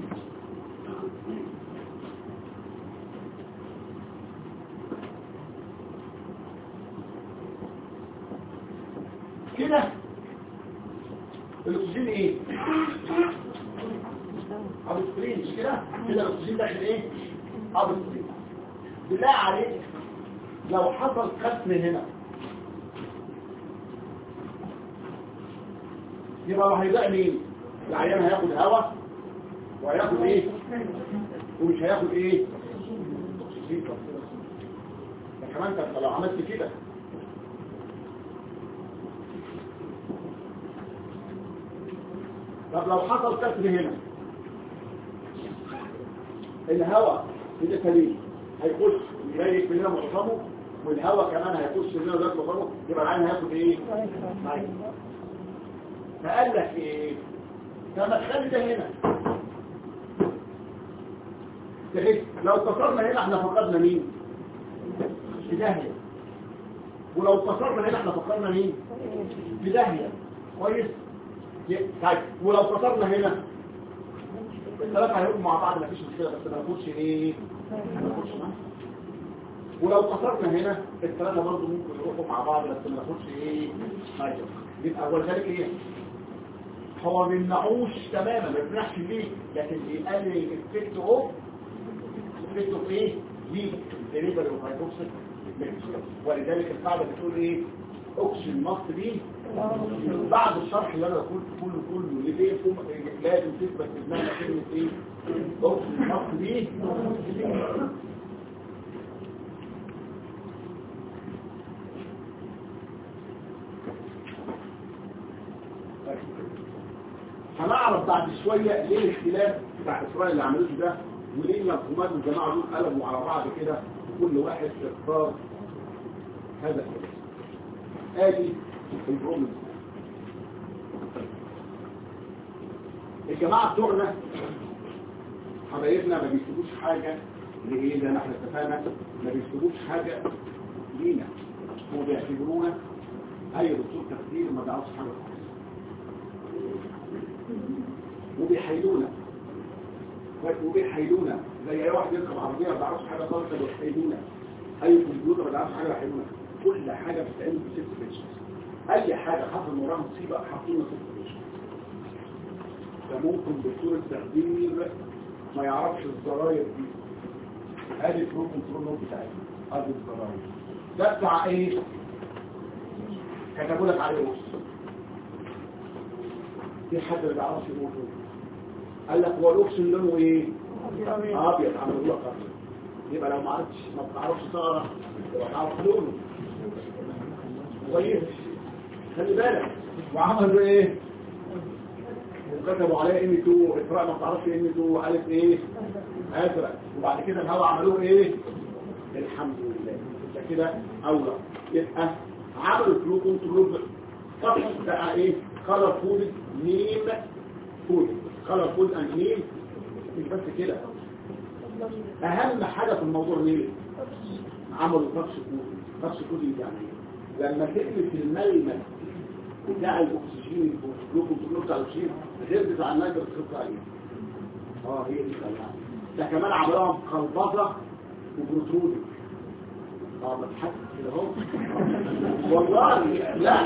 كده الاكسجين ايه ابسترين مش كده كده الاكسجين داخل ايه ابسترين بالله عليك لو حصل قسم هنا يبقى اللي هيضيع مين العيان هياخد هواء وهياخد ايه ومش هياخد ايه اكسجين ده كمان انت لو عملت كده طب لو حصل كسر هنا الهواء في الاساليب هيخش يريح مننا معظمه والهواء كمان هيخش مننا ذات معظمه يبقى العين هياخد ايه طيب. فقال لك ايه لما تخلي ده هنا تحس لو اتصلنا هنا احنا فقدنا مين في داهيه ولو اتصلنا هنا احنا فقدنا مين في داهيه كويس طيب ولو كسرنا هنا الثلاثة هيبقوا مع بعض مفيش مشكلة بس ما ناخدش ايه ما ناخدش معاه. ولو كسرنا هنا الثلاثة برضه ممكن يروحوا مع بعض بس ما ناخدش ايه حاجة يبقى اول ذلك ايه هو ما بيمنعوش تماما ما بيمنعش ليه لكن بيقلل الافكت اوف الافكت اوف ايه ليه ديليفري اوف هايبوكسيك ولذلك القاعدة بتقول ايه اوكسجين ماست بي بعد الشرح اللي انا قلت كله كله ليه يكون لازم تثبت في دماغنا كلمه ايه اوكسجين ماست بي هنعرف بعد شوية ليه الاختلاف بتاع إسرائيل اللي عملته ده وليه المفهومات الجماعة دول قلبوا على بعض كده وكل واحد اختار هذا الكلام ادي البرومس الجماعة بتوعنا حبايبنا ما بيكتبوش حاجة لإيه زي ما احنا اتفقنا ما بيكتبوش حاجة لينا هو بيعتبرونا أي دكتور تخدير ما بيعرفش حاجة خالص وبيحيلونا وبيحيلونا زي اي واحد يركب عربيه ما بيعرفش حاجه خالص بيحيلونا اي كمبيوتر ما بيعرفش حاجه بيحيلونا كل حاجه بتتعمل بست بيتشز اي حاجه حصل وراها مصيبه حاطين ست بيتشز ده ممكن دكتور التخدير ما يعرفش الزراير دي ادي البرو كنترول نوت بتاعتي ادي الزراير ده بتاع ايه كتبوا لك عليه وصف في حد ما بيعرفش يقول قال لك هو الاوكسجين لونه ايه ابيض عملوا لك ابيض يبقى لو ما عرفتش ما بتعرفش تقرا يبقى تعرف لونه كويس خلي بالك وعملوا ايه وكتبوا عليه ام 2 اقرا ما بتعرفش ام 2 الف ايه ازرق وبعد كده الهواء عملوه ايه الحمد لله ده كده اولى يبقى عملوا فلو كنترول فقط بقى ايه color coded name coded color coded and name مش بس كده اهم حاجة في الموضوع ليه عملوا تاتش كود تاتش كود يعني ايه لما تقلب الملمس بتاع الاكسجين الجلوكوز بتاع الاكسجين غير بتاع النيتروس بتاع عليه اه هي دي كلها ده كمان عملوها مقلبظه وبروترودك اه بتحس كده اهو والله لا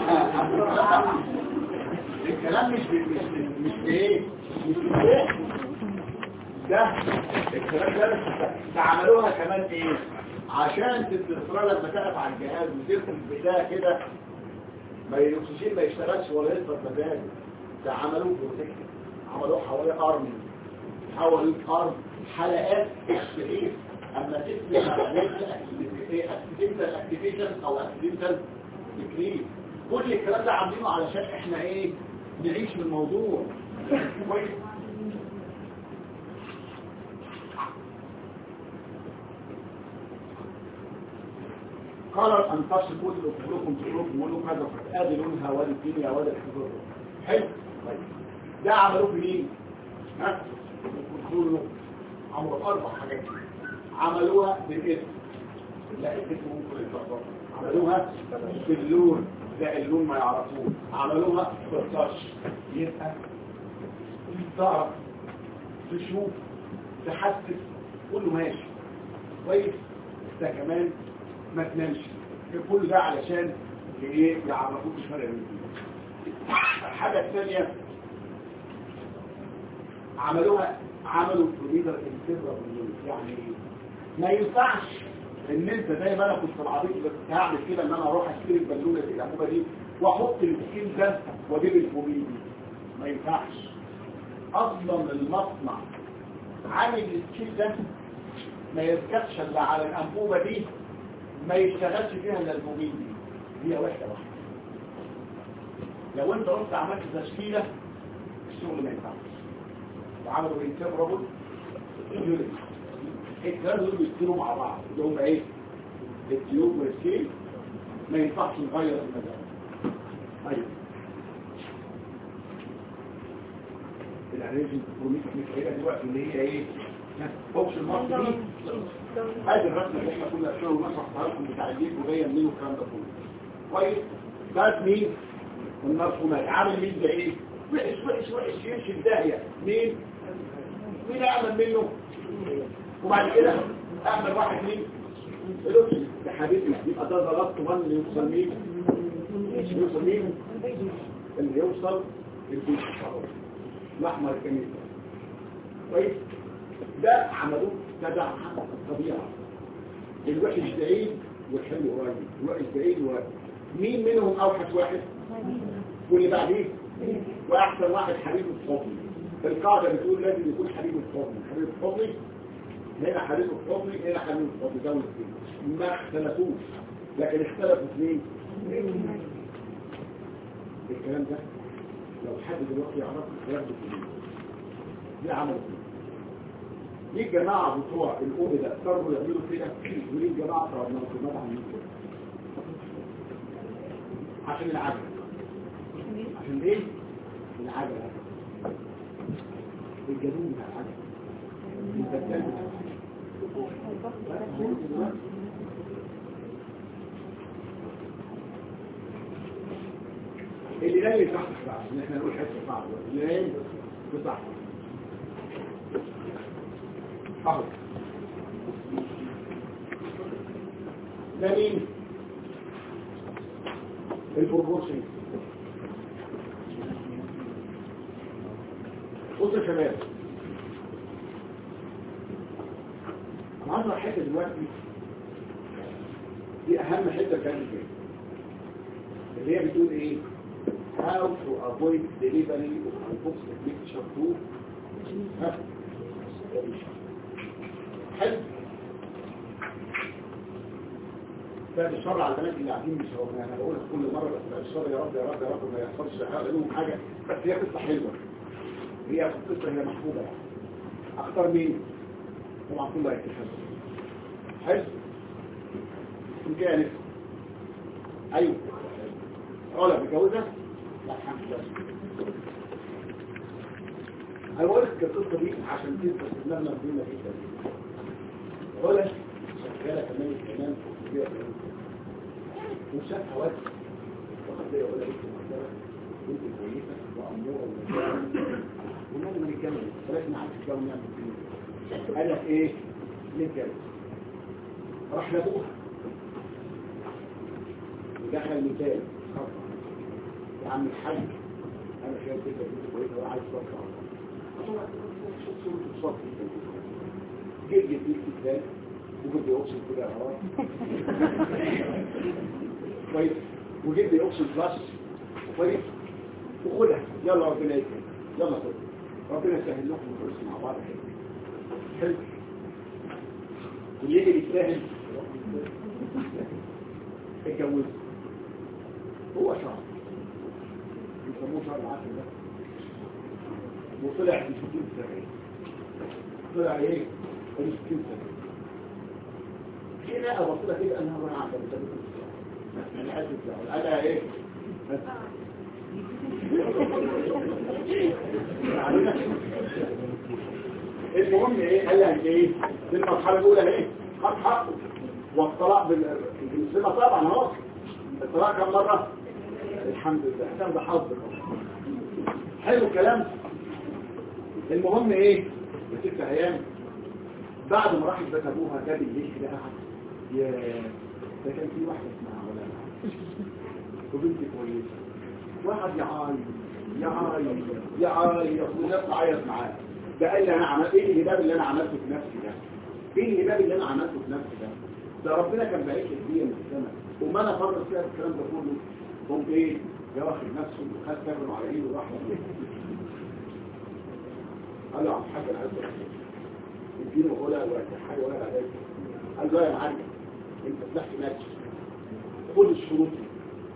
الكلام مش مش مش ايه مش ايه ده الكلام ده ده عملوها كمان ايه عشان تستقرار لما تقف على الجهاز وترسم البتاع كده ما الاكسجين ما يشتغلش ولا يثبت مكانه ده عملوه بروتكتيف عملوه حوالي ارم حوالي ارم حلقات بحيث اما تسمع اكسيدنتال اكتيفيشن او اكسيدنتال تكريم كل الكلام ده عاملينه علشان احنا ايه نعيش من الموضوع كويس قرر ان تصفوا كلكم تقولوا له كذا فتقابل لونها وادي الدنيا وادي الحضور حلو طيب ده عملوه بمين ها كله عملوا اربع حاجات عملوها بالاسم لا اسم ممكن يتلخبط عملوها باللون ده اللون ما يعرفوه عملوها بالتاتش يبقى تعرف تشوف تحسس كله ماشي كويس ده كمان ما تنامش كل ده علشان ايه يعرفوك الفرق بين الحاجه الثانيه عملوها عملوا بريدر انتبرا يعني ما ينفعش ان انت زي ما انا كنت العبيط بس هعمل كده ان انا اروح اشتري البالونه دي الانبوبه دي واحط السكين ده واجيب الفومين دي ما ينفعش اصلا المصنع عامل السكين ده ما يركبش الا على الانبوبه دي ما يشتغلش فيها الا الفومين دي هي واحده واحده لو انت رحت عملت تشكيله الشغل ما ينفعش وعملوا انتبرابل يونت الكلام دول بيصيروا مع بعض اللي هم ايه التيوب والسكيل ما ينفعش نغير المجال ايوه الاريجن كروميك متخيله دلوقتي اللي هي ايه فوكس المصري دي هذه الرسمه اللي احنا كنا فيها ونشرحها لكم بتاع الجيب وجايه منين والكلام ده كله كويس ده مين المرسومات عامل مين ده ايه وحش وحش وحش يمشي في داهيه مين مين اعمل منه وبعد كده اعمل واحد مين الاوكسجين ده حبيبي يبقى ده ضغط 1 اللي يوصل مين يوصل مين اللي يوصل البيت الاحمر الجميل كويس ده عملوه تبع طبيعه الوحش بعيد والحلو قريب الوحش بعيد وقريب مين منهم اوحش واحد واللي بعديه واحسن واحد حبيب الفضل القاعده بتقول لازم يكون حبيب الفضل حبيب الفضل هنا حبيب الفضل هنا حبيب الفضل ده الاثنين ما اختلفوش لكن اختلفوا اثنين الكلام ده لو حد دلوقتي يعرف ياخده في دي عملوا كده ليه الجماعة بتوع الأم ده اضطروا يعملوا كده وليه الجماعة بتوع المنظمات عاملين كده عشان العجل عشان ايه العجل الجنون بتاع العجل البدال بتاع العجل اللي نايم يصحح بقى ان احنا نقول حته صعبه اللي نايم يصحح اهو ده مين البروبورشن بص يا شباب انا عايز حته دلوقتي دي اهم حته كانت فيها اللي هي بتقول ايه how to avoid delivery of hypoxic mixture to ها؟ حلو بعد الشر على البنات اللي قاعدين بيشربوا انا بقول كل مره بس بعد الشر يا رب يا رب يا رب ما يحصلش حاجه لهم حاجه بس هي قصه حلوه هي قصه هي محبوبه يعني اختار مين طبعا كله هيتحب حلو كده نفسي ايوه ولا بتجوزها لا الحمد لله انا بقول لك القصه دي عشان تبقى في دماغنا مهمه جدا ولا شغاله كمان كمان في وشافها وقت وقد لي ولا بنت مقدره بنت كويسه واموره ومجاوره ونحن ما نتكلم بلاش نعرف الجو نعمل فيه قال لك ايه نتكلم راح لابوها ودخل مثال يا عم الحاج انا شايف كده بنت كويسه وعايز اتوقع جيب يديك كتاب وجيب لي اوبشن كده اهو كويس وجيب لي اوبشن بلس كويس وخدها يلا ربنا يكرمك يلا خد ربنا يسهل لكم الفلوس مع بعض كده حلو واللي يجي يستاهل اتجوز هو شهر يسموه شهر العسل ده وطلع في 60 سنة طلع ايه؟ في 60 سنة هنا ابص لها كده انها ما عارفه يعني عايز تطلع انا ايه؟ بس. المهم ايه قال لها ايه في المرحله الاولى ايه خد حقه والطلاق بال- بالنسبه طبعا اهو الطلاق كم مره الحمد لله كان ده حظ حلو الكلام المهم ايه يا ست ايام بعد ما راحت بيت ابوها جاب الليل كده قعد يا ده كان في واحده اسمها ولا وبنت كويسه واحد يعايط يعايط يعايط والناس تعيط معاه ده قال لي انا عملت ايه الهباب اللي انا عملته في نفسي ده ايه الهباب اللي انا عملته في نفسي ده ده ربنا كان باعت لي هديه من السماء وما انا فرط فيها الكلام ده كله قمت ايه يا واخد نفسه وخد كبره على ايده وراح قال له عم حاجه انا عايز اديله ولا ولا حاجه ولا علاج قال له يا معلم انت فتحت نفسك خد الشروط دي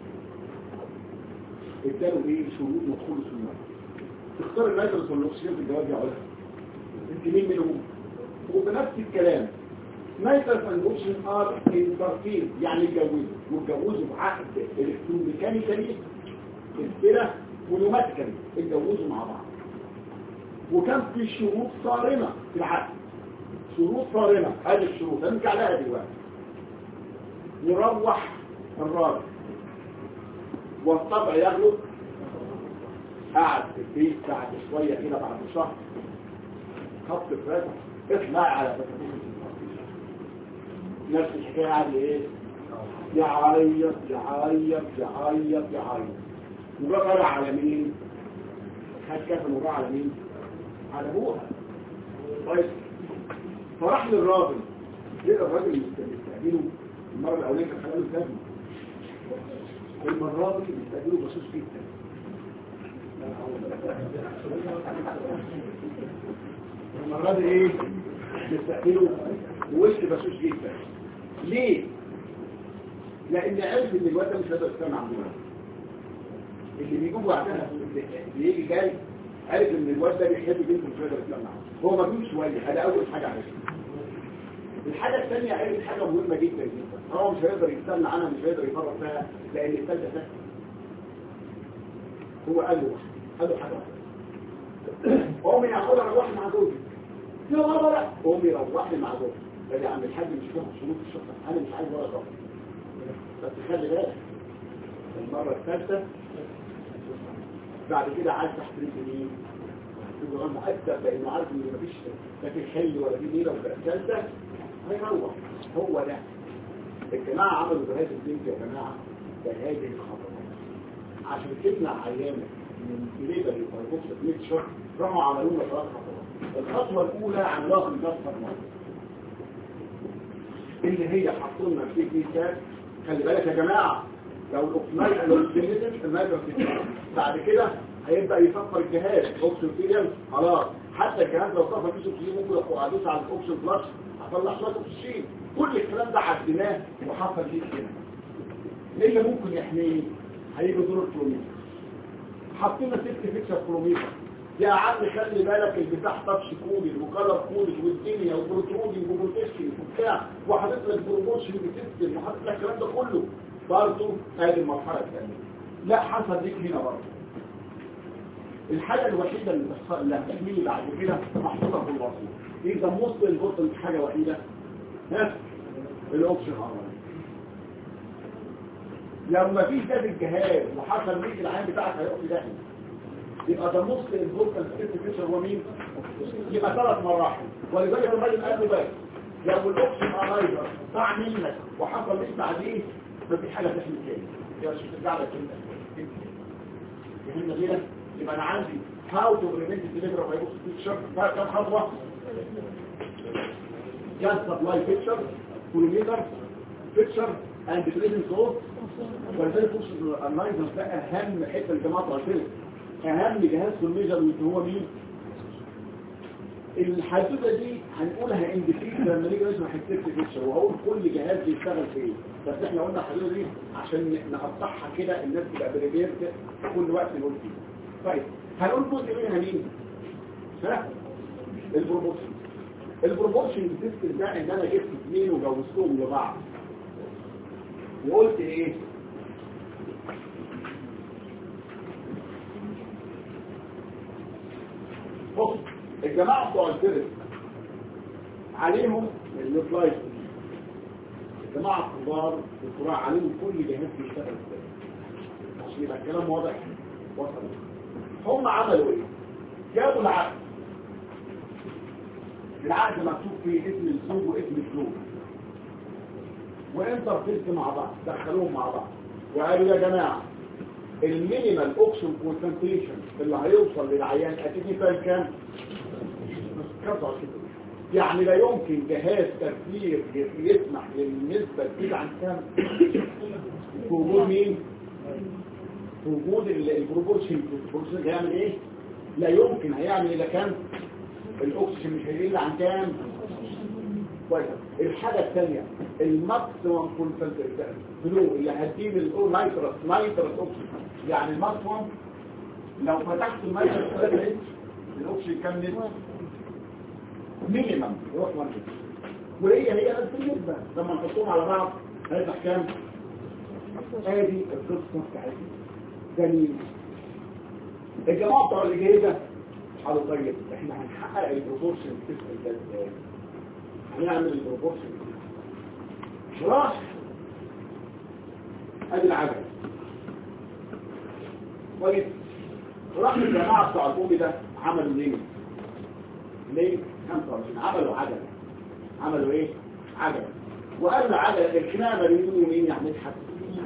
اداله ايه شروط ودخول السنه تختار النيتروس والاكسجين في الجواب يا علماء انت مين منهم وبنفس الكلام نيتروس والاكسجين ار انترفير يعني اتجوزوا واتجوزوا بعقد الكتروميكانيكالي استيرا ونوماتيكالي اتجوزوا مع بعض وكان في شروط صارمه في العقد شروط صارمه هذه الشروط هنرجع عليها دلوقتي يروح الراجل والطبع يغلب قعد في البيت بعد شوية كده بعد شهر خط الفرد اطلع على فتاة نفس الحكاية قعد ايه يعيط يعيط يعيط يعيط وجا طلع على مين خد كفن وراح على مين على ابوها كويس فراح للراجل لقى الراجل مستقبله المرة الأولانية كان خلاله كذب المرة دي بيستقبلوا بصوص جدا المرة دي ايه بيستقبلوا بوش بصوص جدا ليه لان عرف ان الواد ده مش هيقدر يستنى عندنا اللي بيجوا بعدها اللي يجي جاي عرف ان الواد ده بيحب بنته مش هيقدر يستنى هو مجنون شويه هذا اول حاجه عرفها الحاجة الثانية عرفت حاجة مهمة جدا جدا هو مش هيقدر يستنى عنها مش هيقدر يفرط فيها لأن الثالثة سهلة هو قال له قال له حاجة واحدة قومي ياخدها روحي مع زوجي يا بابا لا قومي روحي مع زوجي قال يا عم الحاج مش فاهم شروط الشرطة أنا مش عايز ولا شرط بس خلي بالك المرة الثالثة بعد كده عايز تحت رجل مين؟ يبقى مؤدب لانه عارف ان مفيش لا في حل ولا في نيله ولا ثالثه هيروح هو ده الجماعه عملوا بهذه البنت يا جماعه بهذه الخطوات عشان تمنع عيانك من ليبر يفرقوش في 100 شهر راحوا عملوا لنا ثلاث خطوات الخطوه الاولى عملوها في الجسر اللي هي حطوا لنا في كيسات خلي بالك يا جماعه لو الاوكسمايل لو السيميتر المايكرو بعد كده هيبدأ يفكر الجهاز اوكسجين فيليم خلاص حتى الجهاز لو صفر فيه اكسجين ممكن يبقى ادوس على الاوكسجين بلس هطلع شويه اكسجين كل الكلام ده عديناه وحصل فيه كده ايه اللي ممكن يحميه هيجي دور الكلوميتر حطينا ست فيكسر كلوميتر يا عم خلي بالك البتاع تاتش كودي وكلر كودي والدنيا وبروترودي وبروتكشن وبتاع وحاطط لك بروموشن بتسلم وحاطط لك الكلام ده كله برضه هذه المرحله الثانيه لا حصل ليك هنا برضه الحاجة الوحيدة اللي تحصل اللي هتحميني بعد كده محطوطة في الوصول إذا موصل البطل حاجة وحيدة ها الأوبشن أرمي لو ما فيش ده في الجهاز وحصل ليك العين بتاعك هيقف ده يبقى ده موصل البطل ست فيشر هو مين؟ يبقى ثلاث مراحل ولذلك الراجل قال له بس لو الأوبشن أرايفر ضاع منك وحصل ليك بعدين ما في حاجة تحمي تاني يبقى مش هترجع لك انت فهمنا كده؟ يبقى انا عندي how to prevent delivery of hypoxic picture بقى كم خطوة just supply picture kilometer picture and presence of ولذلك فرصة النايزر ده اهم حته الجماعه قلت لك اهم جهاز في الميجرمنت هو مين الحدوته دي هنقولها اندفيد لما نيجي نسمع حته فيتشر وهقول كل جهاز بيشتغل في ايه بس احنا قلنا الحدوته دي عشان نقطعها كده الناس تبقى بريبيرت كل وقت نقول فيه طيب هنقول جزء منها مين ها البروبورشن البروبورشن سيستم ده ان انا جبت اثنين وجوزتهم لبعض وقلت ايه بص الجماعة بتوع الفرق عليهم النيوكلايت الجماعة الكبار الكبار عليهم كل جهاز بيشتغل ازاي عشان يبقى الكلام واضح وصل هم عملوا ايه جابوا العقد العقد مكتوب فيه اسم الزوج واسم الزوج وانترفيس مع بعض دخلوهم مع بعض وقالوا يا جماعه المينيمال اوكسجين كونسنتريشن اللي هيوصل للعيان اكيد فاهم كام 25 يعني لا يمكن جهاز تفكير يسمح للنسبة تزيد عن كام في وجود مين في وجود ال- البروبورشن البروبورشن هيعمل ايه لا يمكن هيعمل اذا كان الاكسجين مش هيقل عن كام كويس الحاجة الثانية الماكسيمم كونسنتريشن فلو اللي هتجيب الاو نايترس نايترس اوكسجين يعني الماكسيمم لو فتحت المايترس 3 انش الاكسجين كام نسبة مينيمم يروح 1 وهي هي نفس النسبة لما نحطهم على بعض هيطلع كام ادي القصة بتاعتنا جميل الجماعة بتوع الإجهزة قالوا طيب احنا هنحقق البروبورشن سيستم ده ازاي هنعمل البروبورشن راح ادي العجل كويس راح الجماعة بتوع البومي ده عملوا ليه ليه 25 عملوا عجل عملوا ايه عجل وقال عجل الكنامة بيقولوا مين يعني مدحت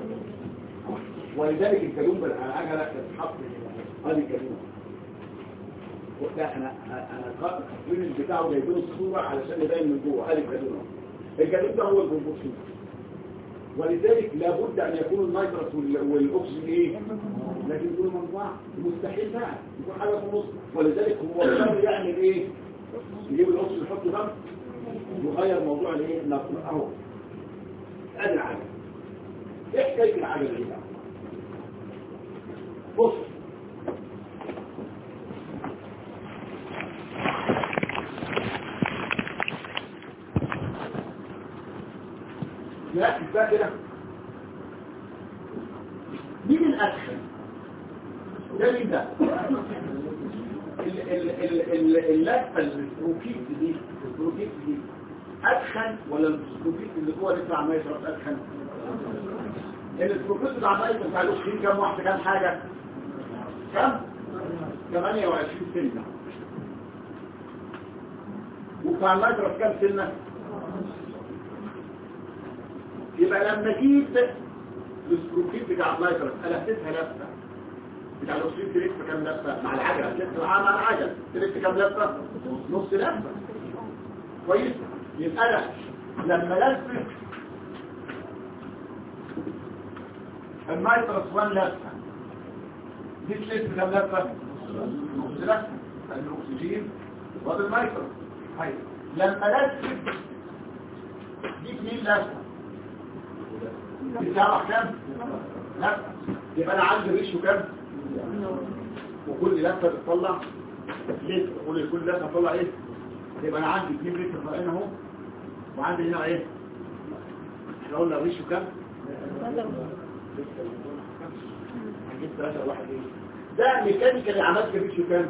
ولذلك الكلوم بالعجلة تتحط هذه الكلوم لا انا انا التصوير بتاعه جايبين الصورة علشان يبين من جوه هذه الكلوم الكلوم ده هو البروبورشن ولذلك لابد ان يكون النيترس وال- والاكسجين ايه لكن يكونوا من بعض مستحيل بقى يكون حاجه في النص ولذلك هو اضطر يعمل ايه يجيب الاكسجين يحطه ده يغير موضوع الايه النقل اهو ادي العجله ايه حكايه العجله دي بقى بص نركز بقى كده مين الأدخل ده مين ده ال- ال- ال- ال- اللفة البروكيت دي البروكيت دي أدخن ولا البروكيت اللي جوه لسه عمال يشرب أدخن البروكيت اللي عمال يشرب بتاع الأكسجين كام واحدة كام حاجة كام 28 سنة وبتاع المجرس كام سنة يبقى لما جيت السكروكيت بتاع النايترس قلبتها لفه بتاع الاكسجين تلف كام لفه مع العجله تلف معاه مع العجله تلف كام لفه نص لفه كويس يبقى انا لما لفت النايترس 1 لفه دي تلف كام لفه نص لفه لان الاكسجين وهذا النايترس طيب لما لفت دي 2 لفه بتعرف كام لا يبقى انا عندي ريشيو كام وكل لفه بتطلع لتر كل كل لفه بتطلع ايه يبقى انا عندي 2 لتر طالعين اهو وعندي هنا ايه احنا قلنا الريشيو كام هنجيب 3 واحد ايه ده ميكانيكالي عملت ريشيو كام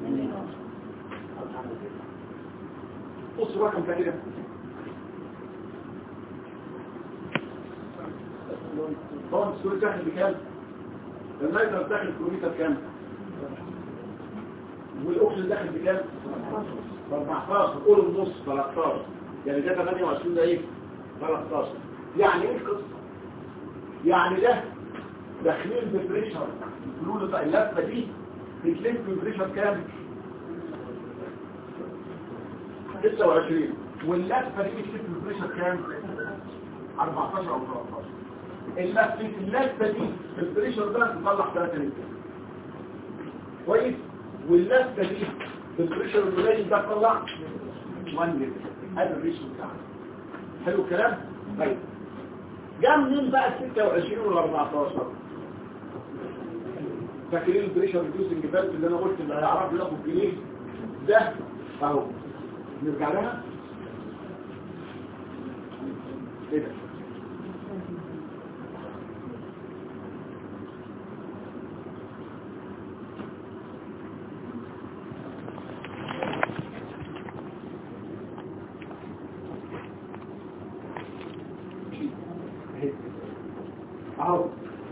بص الرقم ده كده طبعا السوري داخل بكام النايتر داخل كيلومتر كام والاكسجين داخل بكام 14 قول النص 13 يعني ده 28 ده ايه 13 يعني ايه القصه يعني ده داخلين ببريشر الفلول بتاع اللفه دي بتلف ببريشر كام 26 واللفه دي بتلف ببريشر كام 14 او 13 اللفه اللفه دي في البريشر ده تطلع 3 لتر كويس واللفه دي في البريشر القليل ده تطلع 1 لتر هذا الريشيو بتاعنا حلو الكلام طيب جاء منين بقى ال 26 وال 14 فاكرين البريشر ريديوسنج فالف اللي انا قلت اللي هيعرف ياخد جنيه ده اهو نرجع لها كده اهو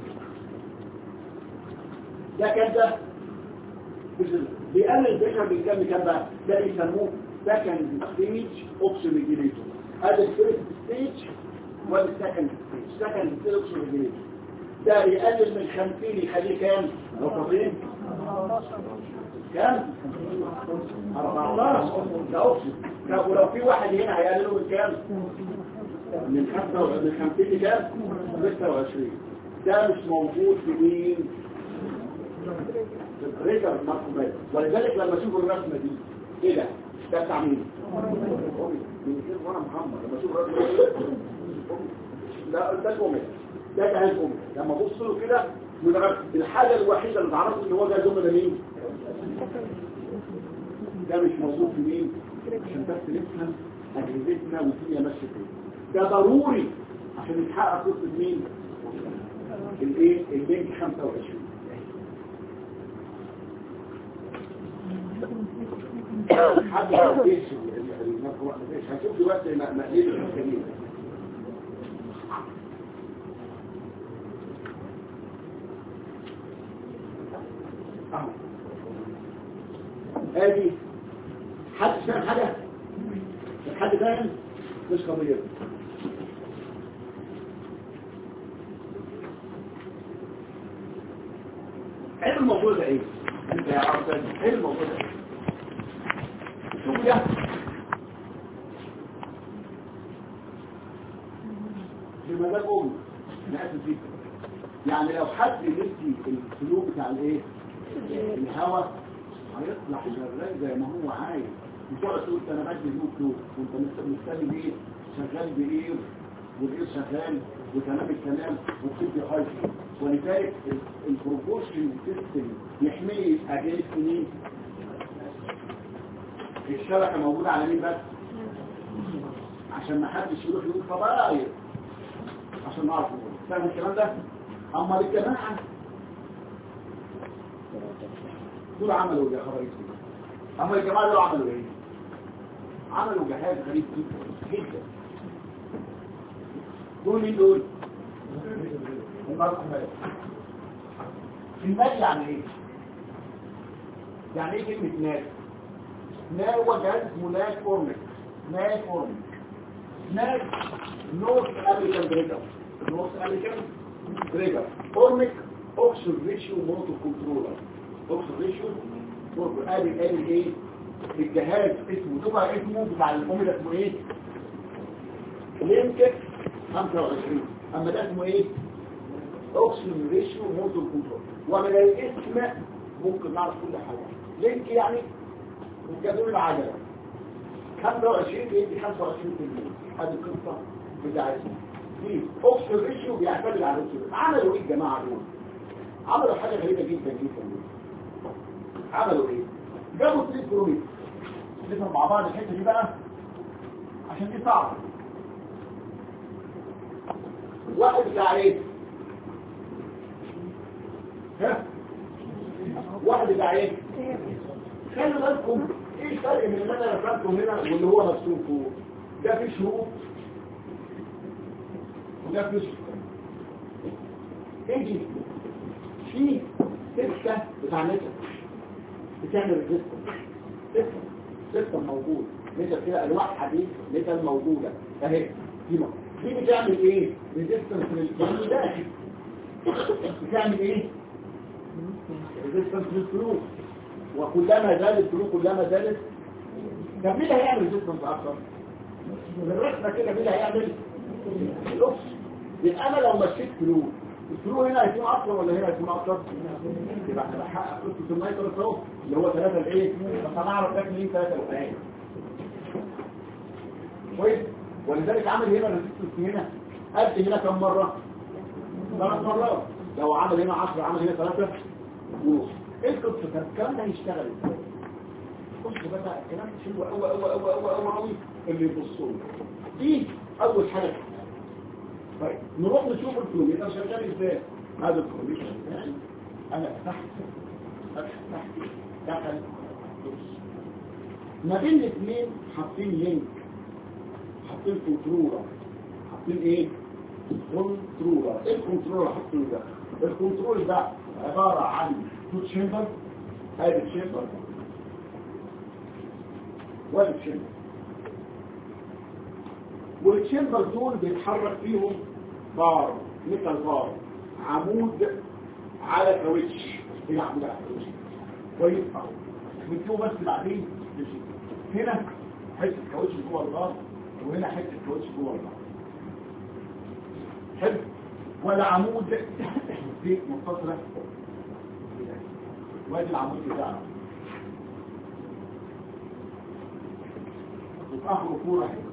ده كام ده بيقلل البشر بالكم كام بقى ده بيسموه سكند ستيج اوكسيميجيليتور هذا الفيرست ستيج وده السكند ستيج سكند ستيج اوكسيميجيليتور ده بيقلل من 50 يخليه كام؟ رقمين كام؟ 14 ده اوكسي طب ولو في واحد هنا هيقلله من كام؟ من 5 من 50 لكام؟ 26 ده مش موجود في مين؟ رجل مفهومات ولذلك لما اشوف الرسمه دي ايه ده ده بتاع مين من غير وانا محمد لما اشوف الرسمه لا ده الأمة ده جهاز الأمة لما ابص له كده من الحاجه الوحيده اللي تعرفوا ان هو ده جمله مين ده مش موجود في مين عشان بس نفهم اجهزتنا والدنيا ماشيه كده ده ضروري عشان يتحقق قصه مين الايه البنك 25 حد ايش المقروء ايش هشوف دلوقتي مقليل الكريم ادي حد فاهم حاجه حد فاهم مش قضيه علم الموضوع ده ايه انت يا عبد علم الموضوع ده ايه شوف ده بمزاج امي انا اسف جدا يعني لو حد نسي السلوك بتاع الايه الهواء هيطلع شغال زي ما هو عايز وتقعد تقول انا بدي له فلوس وانت مستني بايه شغال بايه والايه شغال وتمام الكلام وبتدي حاجه ولذلك البروبورشن سيستم يحمي اجهزه مين الشبكه موجوده على مين بس عشان ما حدش يروح يقول فضاير عشان نعرف نقول فاهم الكلام ده اما للجماعه دول عملوا يا خبر اما الجماعه دول عملوا ايه عملوا جهاز غريب جدا جدا دول مين دول المرحمات المال يعني ايه يعني ايه كلمه نال نال هو جهاز اسمه نال فورمك نال فورمك نال نورث امريكان بريجر نورث امريكان بريجر فورمك اوكسيد ريشيو موتور كنترولر اوكسيد ريشيو موتور ادي ادي ايه الجهاز اسمه تبع اسمه بتاع الفورمولا اسمه ايه لينكت 25 اما ده اسمه ايه اوكسيجين ريشيو موتور كنترول ومن الاسم ممكن نعرف كل حاجه لينك يعني الجدول العجله 25 يدي 25% هذه القصه بتاعتنا دي اوكسيجين ريشيو بيعتمد على الاكسجين عملوا ايه الجماعه دول عملوا حاجه غريبه جدا جدا عملوا ايه جابوا اثنين كروميت نفهم مع بعض الحته دي بقى عشان دي صعبه واحد بتاع ايه ها واحد بتاع ايه خلوا بالكم ايه الفرق من اللي انا رسمته هنا واللي هو مرسوم فوق ده فيه شروط وده فيه شروط ايجي في سكه بتاع نسب بتعمل ريزيستنس سكه سكه موجود نسب كده الواح حديد نسب موجوده اهي دي موجودة. دي بتعمل ايه ريزيستنس للفلو داخل بتعمل ايه ريزيستنس للفلو وكلما زاد الفلو كلما زادت طب مين اللي هيعمل ريزيستنس اكتر الرسمه كده مين اللي هيعمل الاوكس يبقى انا لو مشيت فلو الفلو هنا هيكون اكتر ولا هنا هيكون اكتر يبقى احنا بحقق قصه النيتروس اهو اللي هو 3 الايه بس انا اعرف ده مين 3 الايه كويس ولذلك عامل هنا ريزيستنس هنا قد هنا كم مره ثلاث مرات لو عمل هنا 10 عمل هنا 3 ونص ايه القصه ده الكلام ده هيشتغل ازاي بص بقى الكلام حلو قوي قوي قوي قوي قوي قوي اللي يبصوا له. دي اول حاجه طيب نروح نشوف الفلوم يبقى شغال ازاي هذا الفلوم شغال انا فتحت فتحت دخل بص. ما بين الاثنين حاطين لينك حاطين كنترولر حاطين ايه كنترولر ايه الكنترولر حاطينه ده الكنترول ده عباره عن تو تشامبر ادي تشامبر وادي تشامبر والتشامبر دول بيتحرك فيهم بار مثل بار عمود على كاوتش هنا عمود على كاوتش كويس اهو بتشوف بس بعدين هنا حته كاوتش جوه البار وهنا حته كاوتش جوه البار حلو ولا عمود دي متصله وادي العمود بتاعنا وفي كوره هنا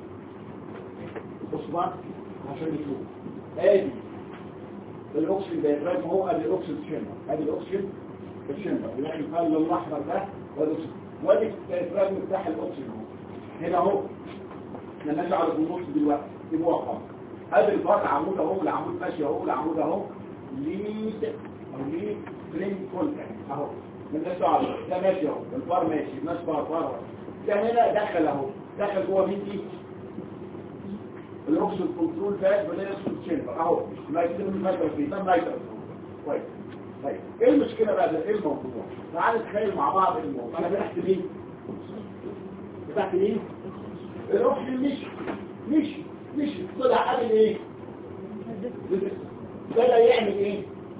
بص بقى عشان نشوف ادي الاكسجين دايجرام هو ادي الاكسجين تشامبر ادي الاكسجين الشامبر يعني الفل الاحمر ده وادي الأكسجين. وادي الدايجرام بتاع الاكسجين اهو هنا اهو احنا ماشي على النص دلوقتي دي موقع ادي الفرق عمود اهو العمود ماشي اهو العمود اهو ليد او ليد فريم كونتاكت اهو مالناش دعوه ده ماشي اهو الفار ماشي الناس فار فار ده هنا دخل اهو دخل جوه مين دي الاوكسجين كنترول فات ولا الاوكسجين تشامبر اهو ما يكتب المايكرو فيه ده مايكرو كويس طيب ايه المشكله بقى ده ايه الموضوع تعال نتخيل مع بعض الموضوع انا فتحت مين فتحت مين الاوكسجين مشي مشي مشي طلع عامل ايه بدأ يعمل ايه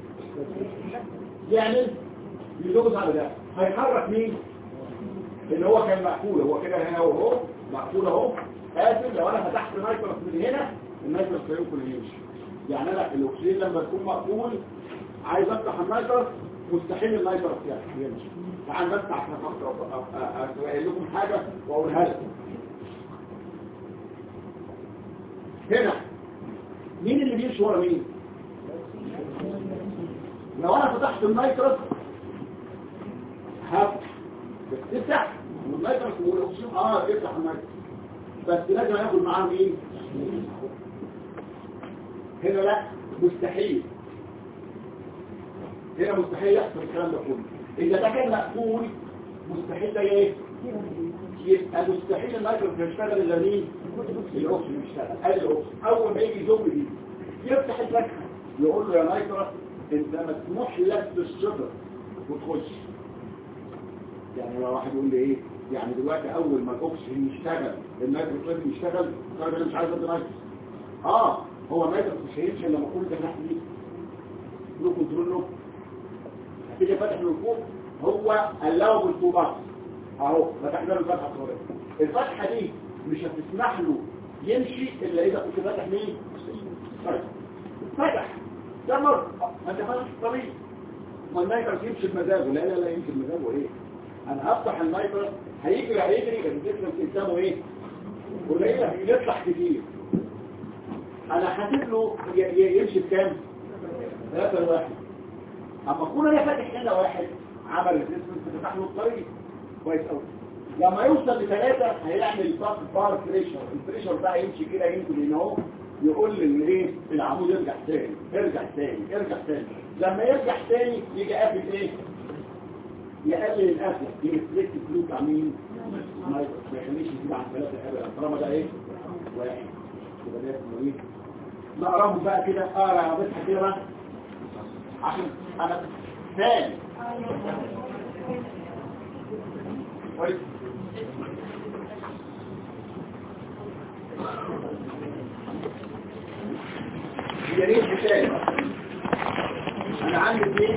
يعمل يدوز على ده هيحرك مين اللي هو كان مقفول هو كده هنا وهو مقفول اهو قافل لو انا فتحت المايكروس من هنا المايكروس هيمكن يمشي يعني انا الاكسجين لما يكون مقفول عايز افتح المايكروس مستحيل المايكروس يمشي تعال بس عشان اقول لكم حاجه واقولها لكم هنا مين اللي بيمشي ورا مين لو انا فتحت المايكروس هفتح بس تفتح والمايكروس والاكسجين اه يفتح المايكروس بس لازم ياخد معاه مين هنا لا مستحيل هنا مستحيل يحصل الكلام ده كله اذا ده كان مقفول مستحيل ده ايه يبقى مستحيل المايكروس يشتغل الا مين الاكسجين يشتغل ادي الاكسجين اول ما يجي يزق دي يفتح الفتحه يقول له يا مايكروس انت مسموح لك بالشجر وتخش يعني لو واحد يقول لي ايه يعني دلوقتي اول ما الاكسجين يشتغل المايكروس لازم يشتغل طيب انا مش عايز ادي مايكروس اه هو مايكروس مش هيمشي الا لما اكون ده تحت دي له كنترول له هتيجي فاتح من فوق هو قلبه بالطوبات اهو فتحنا له الفتحه الصغيره الفتحه دي مش هتسمح له يمشي الا اذا كنت فاتح مين طيب فتح ده مر ما انت فاتح الطريق ما المايكروس يمشي بمزاجه لا لا لا يمشي بمزاجه ايه انا هفتح المايكروس هيجري هيجري الجسم قدامه ايه قليله يطلع كتير انا حاسب له ي- ي- يمشي بكام ثلاثة لواحد اما اكون انا فاتح هنا واحد عمل الجسم فتح له الطريق كويس قوي لما يوصل لثلاثة هيعمل فاست بار بريشر البريشر ده هيمشي كده يمكن ان هو يقول لي ايه العمود يرجع تاني ارجع تاني ارجع تاني لما يرجع تاني يجي قافل ايه يقلل القفله يرفلكت فلو بتاع مين ما يخليش يزيد عن ثلاثة ابدا طالما ده ايه واحد يبقى ده اسمه ايه نقراه بقى كده اقرا يا بس كده بقى عشان انا ثاني كويس يا ريت مثال انا عندي اثنين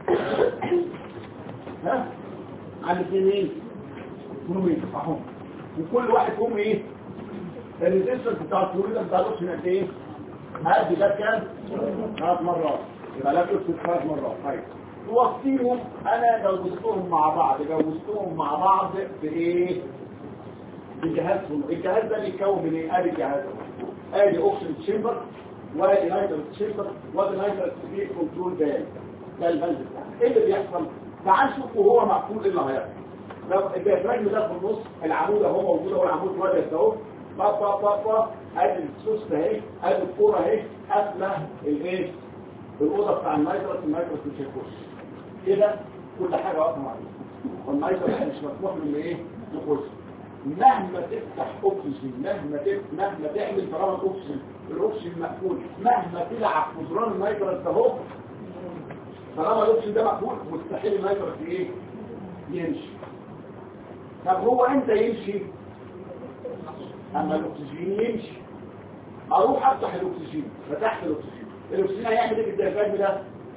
ها عندي اثنين ايه فلويد اهو وكل واحد فيهم ايه الريزيستنس بتاع الفلويد بتاع الاكسجين قد ايه هدي ده كام ثلاث مرات يبقى لا تكتب ثلاث مرات طيب توصيهم انا جوزتهم مع بعض جوزتهم مع بعض بايه بجهازهم الجهاز ده بيتكون من ايه ادي جهاز ادي اوكسجين تشامبر وادي نايتر تشامبر وادي نايتر سبيد كنترول بال ده البلد ايه اللي بيحصل تعال شوف وهو مقفول ايه اللي هيحصل لو الديافراجم ده في النص العمود اهو موجود اهو العمود واقف اهو با با با با ادي السوس ده اهي ادي الكوره اهي قافله الايه الاوضه بتاع النايترس النايترس مش هيخش كده كل حاجه واقفه معايا والنايترس مش مسموح له ايه يخش مهما تفتح اكسجين مهما تفتح مهما تعمل فرامل اكسجين الاكسجين مقفول مهما تلعب في زرار النايترس ده اهو طالما الاكسجين ده مقفول مستحيل النايترس ايه يمشي طب هو امتى يمشي اما الاكسجين يمشي اروح افتح الاكسجين فتحت الاكسجين الاكسجين هيعمل ايه في الديافراجم ده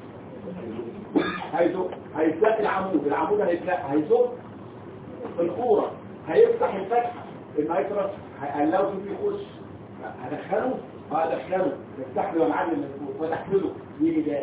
هيزق هيزق العمود العمود هيزق هيزق الكوره هيفتح الفتحه النايترس هيقلقه فيه يخش هدخله هدخله يفتح له يا معلم فتحت له يجي ده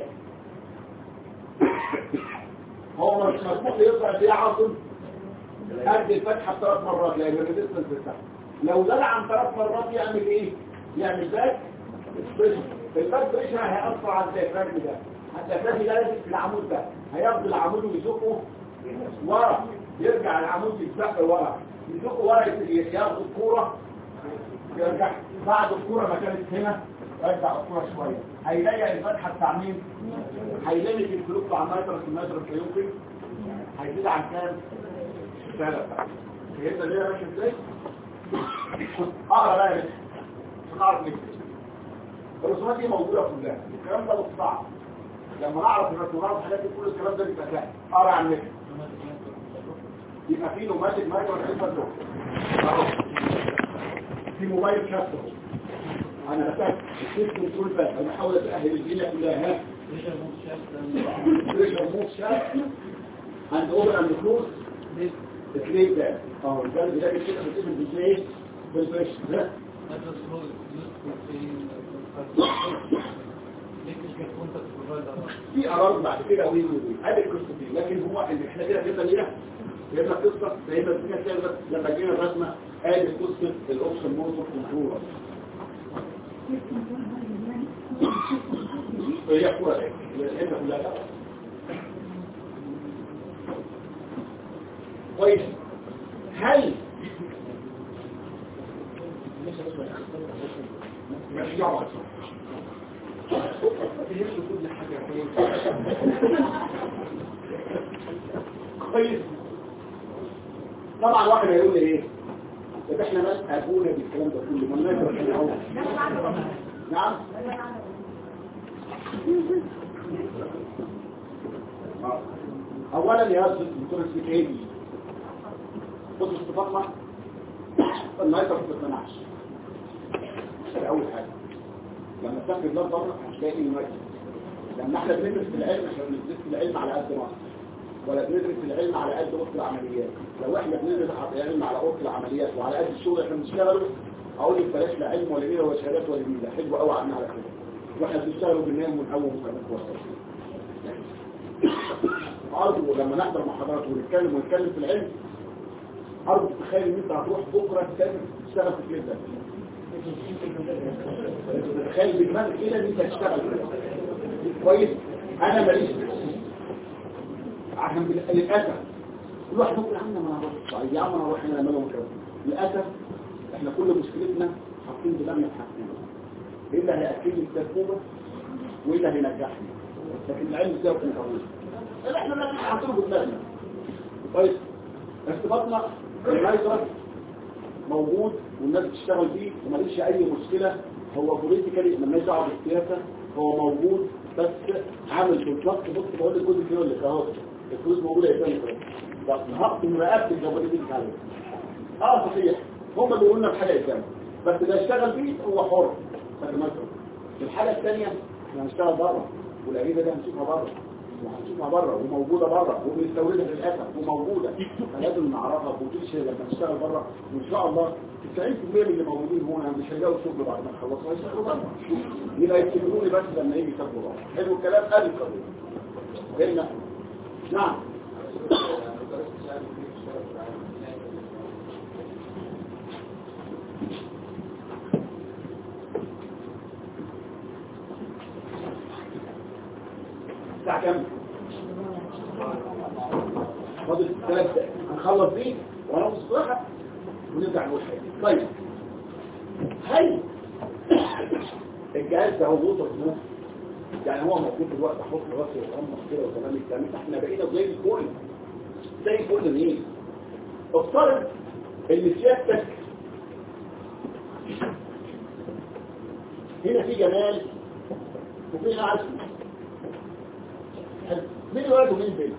هو مش مسموح يطلع فيه عاصم قد الفتحه بثلاث مرات لان الريزستنس بتاعها لو زاد عن ثلاث مرات يعمل ايه يعمل باك بريشر الباك بريشر هيأثر على الديافراجم ده الديافراجم ده لازم في العمود ده هياخد العمود ويزقه ورا يرجع العمود يتزق ورا يزقه ورا ياخد الكوره يرجع بعد الكوره ما كانت هنا يرجع الكوره شويه هيلاقي الفتحه بتاع مين هيلاقي في الفلوس بتاع المتر في المتر الكيوبي هيزيد عن كام ثلاثة فهمت ليه ماشي ازاي اقرا بقى يا باشا عشان نعرف نكتب الرسومات دي موجوده كلها الكلام ده مش صعب لما نعرف الرسومات ونعرف الحاجات دي كل الكلام ده بيبقى سهل اقرا عن النت يبقى في نوماتيك مايكرو سيستم في موبايل شابتر انا بتاعت السيستم كل بس انا بحاول اتاهل الدنيا كلها بريشر موف شافت عند اوبن اند كلوز الكليب ده اه الجلد ده كده بتقفل بالزيت بالبريشر ده في قرار بعد كده وين وين ادي القصه دي لكن هو اللي احنا كده جبنا ليه جبنا قصه زي ما الدنيا كده لما جينا الرسمه ادي قصه الاوبشن موتور كنترول هي كوره هي الحته كلها طيب هل مش يقعد كل حاجة كويس طبعا واحد هيقول لي ايه طب احنا بس ابونا بالكلام ده كله ما نقدر نعمله نعم اولا يا استاذ دكتور اسمك ايه بص اتفقنا النايتر ما بتتمنعش ده اول حاجه لما تاخد بلاد بره هتلاقي النايتر لما احنا بندرس في العلم احنا بندرس في العلم على قد مصر ولا بندرس في العلم على قد وقت العمليات لو احنا بندرس العلم على وقت العمليات وعلى قد الشغل احنا بنشتغله اقول لك بلاش لا علم ولا ميزه ولا شهادات ولا ميزه حلو قوي عنا على كده واحنا بنشتغل وبننام ونقوم ونتوصل برضه لما نحضر محاضرات ونتكلم ونتكلم في العلم أرجو تخيل ان انت هتروح بكرة تسافر تشتغل في الكليب ده تخيل بدماغك كده ان انت تشتغل كويس انا ماليش عشان للاسف كل واحد ممكن عندنا ما نعرفش طيب يا عم انا اروح هنا نعملهم كده للاسف احنا كل مشكلتنا حاطين دماغنا في حاجتين ايه اللي هياكلني التجربه وايه اللي هينجحني لكن العلم ازاي يكون قوي احنا ما حاطينه في دماغنا كويس ارتباطنا النايترس موجود والناس بتشتغل فيه وماليش اي مشكله هو بوليتيكالي مالناش دعوه بالسياسه هو موجود بس عامل بالظبط بص بقول لك جزء كيلو اللي اهو الفلوس موجوده قدامي بس هحط مراقبه الجوابات عليه اه صحيح هم بيقولوا لنا الحاجه قدامي بس اللي هيشتغل فيه هو حر الحاجه الثانيه احنا هنشتغل بره والاجهزه دي هنشوفها بره وهنشوفها بره وموجوده بره وبنستوردها للاسف وموجوده فلازم نعرفها بوتنشال لما نشتغل بره وان شاء الله 90% من اللي موجودين هنا مش هيلاقوا شغل بعد ما نخلص هيشتغلوا بره يبقى يفتكروني بس لما يجي يسافروا بره حلو الكلام ادي القضيه هنا نعم الساعة كام؟ فاضل ثلاث دقايق هنخلص دي وانا مصطلحة ونرجع نقول حاجة طيب هل الجهاز ده هو ووتر بروف يعني هو موجود دلوقتي احط راسي وغمض كده وتمام الكلام احنا بقينا زي الفل زي الفل مين؟ افترض ان سيادتك هنا في جمال وفي هنا عسل مين ولد ومين بنت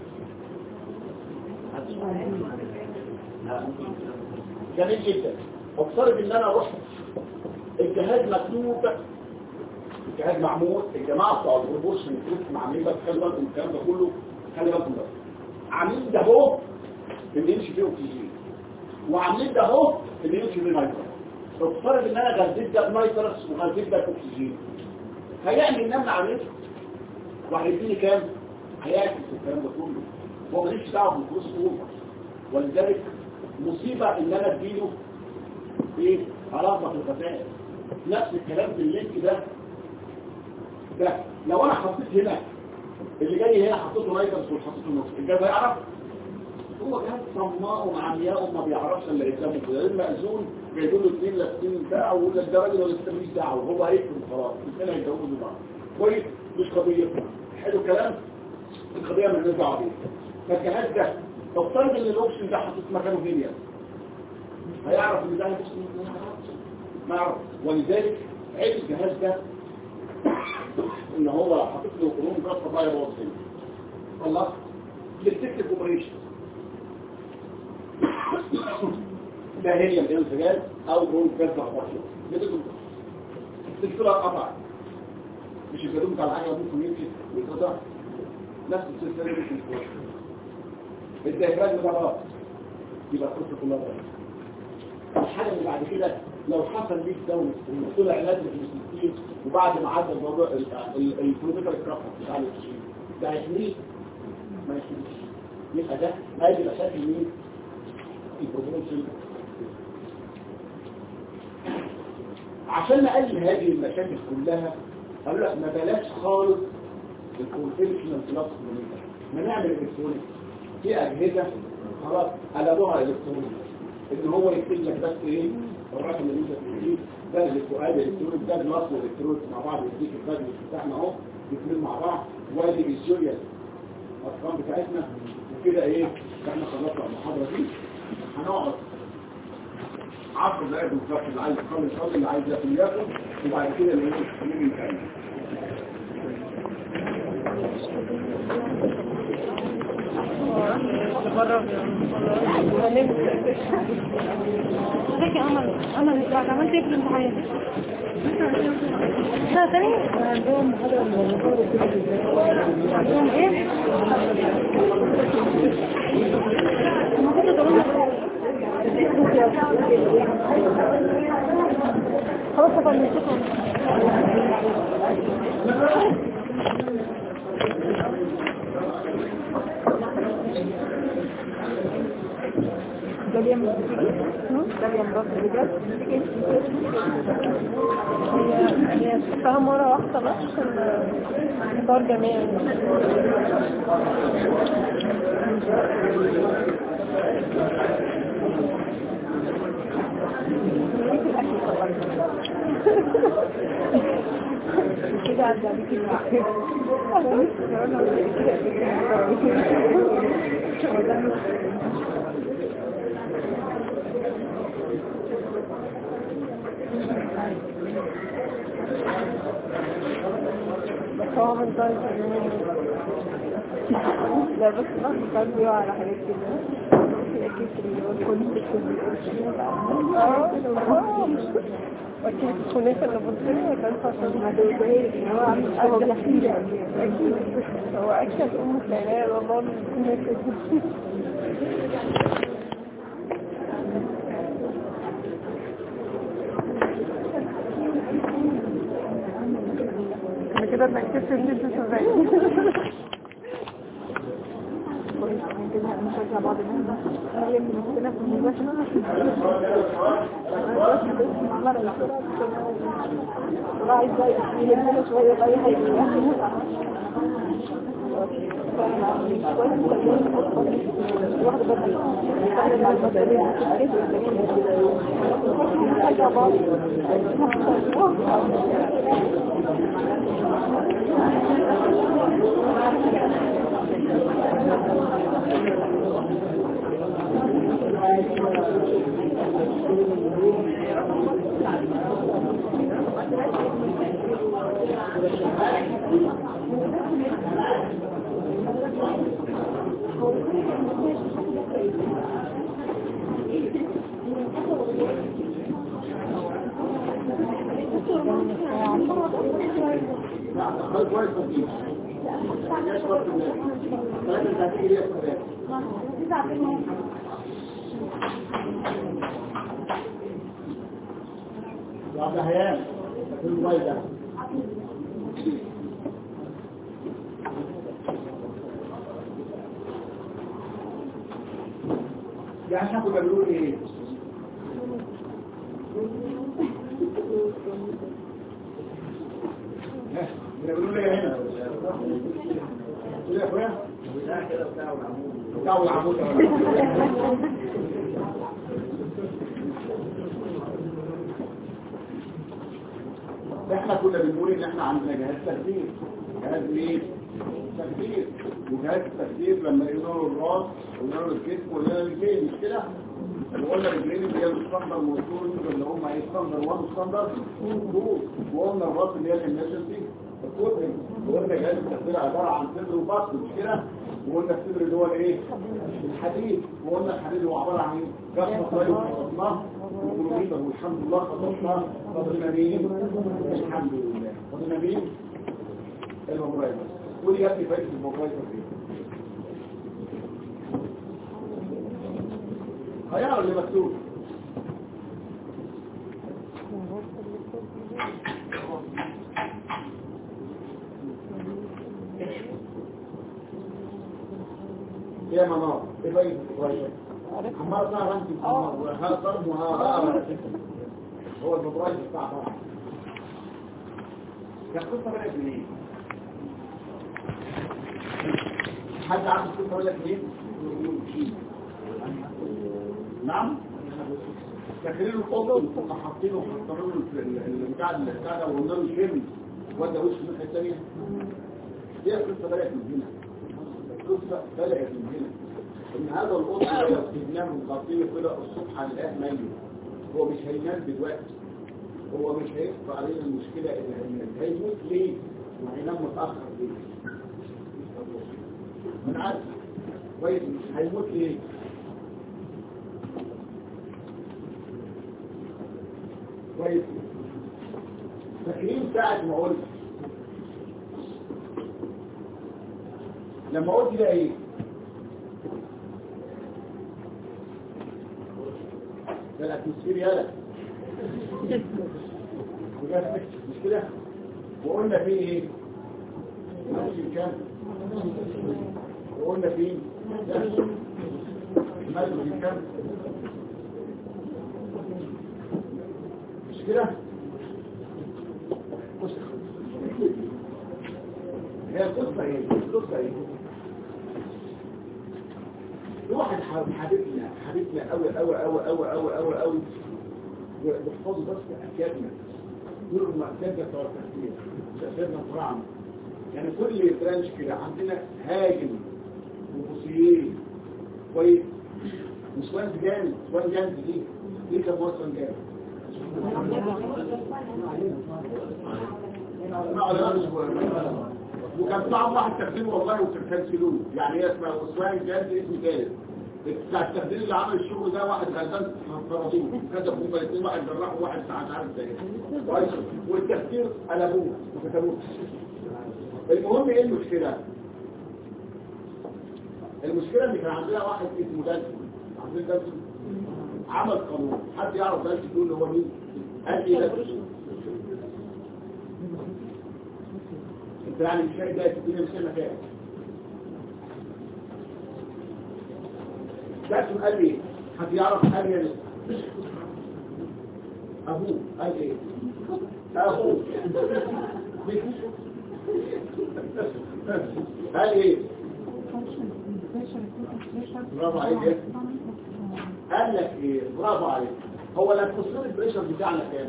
جميل جدا افترض ان انا رحت الجهاز مكتوب الجهاز معمول الجماعه بتوع البروبورشن الكروت عاملين بس خلي بالكم الكلام ده كله خلي بالكم بس عاملين ده اهو اللي يمشي فيه اكسجين وعاملين ده اهو اللي يمشي فيه نيتروس افترض ان انا غذيت ده بنيتروس وغذيت ده باكسجين هيعمل النمل عملته وهيديني كام؟ هياكل الكلام ده كله هو ماليش دعوه بالفلوس اوفر ولذلك مصيبه ان انا اديله ايه علاقه في الغذاء نفس الكلام في اللينك ده ده لو انا حطيت هنا اللي جاي هنا حطيته نايترس وحطيته نص الجهاز هيعرف هو جهاز صماء ومعمياء وما بيعرفش الا قدامه كده المأذون جايبين له اثنين لافتين بتاعه ويقول لك ده راجل ولا ماليش دعوه وهو هيكتب خلاص الاثنين هيتجوزوا بعض كويس مش قضيتنا حلو الكلام القضيه من نزع عليه فالجهاز ده لو افترض ان الاوبشن ده حطيت مكانه هيليا هيعرف ان ده هيبص ما يعرف ولذلك عيب الجهاز ده ان هو لو حطيت له قرون جاز فضايا يبوظ هنا خلاص للتكتيك اوبريشن ده هي الانسجال او قرون جاز فضايا الدكتور قطع مش الجدوم بتاع العجله ممكن يمشي ويتقطع نفس السلسله مش الكويس الديافراجم ده غلط يبقى القصه كلها غلط الحاجه اللي بعد كده لو حصل ليك دورة طلع علاج في وبعد ما عدى الموضوع الكيلومتر الكفر بتاع الاكسجين ده هيحميك ما يحميش يبقى ده ادي مشاكل مين؟ البروبونسل عشان نقلل هذه المشاكل كلها قالوا لك ما بلاش خالص الكونفنشنال بلس ما نعمل الكترونيك في اجهزه خلاص قلبوها الكترونيك ان هو يكتب لك بس ايه الرقم اللي انت بتجيبه ده السؤال الالكترونيك ده بنص الالكترونيك مع بعض يديك البدل بتاعنا اهو الاثنين مع بعض وادي الجوريال الارقام بتاعتنا وكده ايه احنا خلصنا المحاضره دي هنقعد 10 دقايق بالظبط اللي عايز يصلي يصلي اللي عايز ياكل ياكل وبعد كده اللي يجي نكمل ازيك يا قمر قمر انت عملت ايه في الامتحان سنة تانية عندهم عندهم ايه المفروض تقولوا خلاص فنشوفهم داليا داليا مرات بجد هي هي شفتها مرة واحدة بس كان دار جميع كده عدى عليك الوقت بس هو من طريق لا بس ما كان بيقع على حاجات كده اكيد اللي هو كل كل اه أكيد الكنافة اللي بصير ولا أنت عشان ما دوقهاش هو عامل أكل أكيد هو أكل أم سلام والله الكنافة دي أنا كده اتأكدت إن أنت سامعني نشجع بعض الناس مريم ممكنة في المذاكرة راعي ازاي يهمنا شوية بأي حاجة واحدة بدري نتكلم عن المسألة نشجع بعض خلاص كويس مفيش يشرب في الناس ثلاثة ساعتين ليه في الناس يا عبد الحيان في الموبايل ده يعني احنا كنا بنقول ايه؟ ها، كنا بنقول ايه هنا؟ قول يا اخويا بتاع العمود احنا كنا بنقول ان احنا عندنا جهاز تخدير جهاز ايه تخدير وجهاز التخدير لما يقولوا له الراس ويقولوا له الكتف ويقولوا له الرجلين مش كده وقلنا الرجلين اللي هي الستاندر موتور اللي هم ايه ستاندر 1 ستاندر 2 وقلنا الراس اللي هي الامرجنسي الكتف وقلنا جهاز التخدير عباره عن صدر وبطن مش كده وقلنا الصدر اللي هو الايه الحديد وقلنا الحديد هو عباره عن ايه جسم طيب وخلصناه وكلوميتر والحمد لله خلصنا فضلنا مين الحمد لله فضلنا مين الموبايل ودي جت لي فايده الموبايل فين هيعرف اللي مكتوب يا منار ايه فايده الموبايل عمال ظهر انت وها ضرب وها هو الموبايل بتاع بعض يا قصه بدات منين حد عارف القصه بدات منين نعم تخليل القطن كنا حاطينه حاطينه له البتاع البتاع ده وقلنا له الفيلم وده وش الناحيه الثانيه دي القصه بدات من هنا القصه بدات من هنا ان هذا القطن ده بينام مغطيه كده الصبح هنلاقيه ميت هو مش هينام دلوقتي هو مش هيخفى علينا المشكله اللي هينام هيموت ليه وهينام متاخر ليه من عارف كويس مش هيموت ليه كويس فاكرين ساعة ما قلت لما قلت ده ايه ده الاتموسفير يالا مش كده وقلنا فيه ايه ماشي كام وقلنا فيه ماشي كام مش كده بص هي القصة ايه القصة ايه في واحد حبيبنا حبيبنا قوي قوي قوي قوي قوي قوي قوي بيحفظوا بس اكادنا دول المعتادة بتوع التفكير تأثيرنا طبعا يعني كل برانش كده عندنا هاجم وبوسيين كويس وسوان جامد سوان جامد دي دي كم وصل جامد وكان طعم واحد تخديم والله وكنسلوه يعني هي اسمها وسوان جامد اسم ثالث بتاع التبديل اللي عمل الشغل ده واحد غلبان فرضوه كتب هم الاثنين واحد جراح وواحد ساعات عارف ده ايه كويس والتفكير قلبوه ما كتبوش المهم ايه المشكله المشكله ان كان عندنا واحد اسمه دانسون عارفين دانسون عمل قانون حد يعرف دانسون يقول هو مين قال ايه دانسون انت يعني مش شايف ده الدنيا مش شايف مكان دانسون قال ايه حد يعرف قال ايه ابوه قال ايه ابوه قال ايه برافو عليك إيه؟ قال لك ايه برافو عليك هو الاتموسفير البريشر بتاعنا كام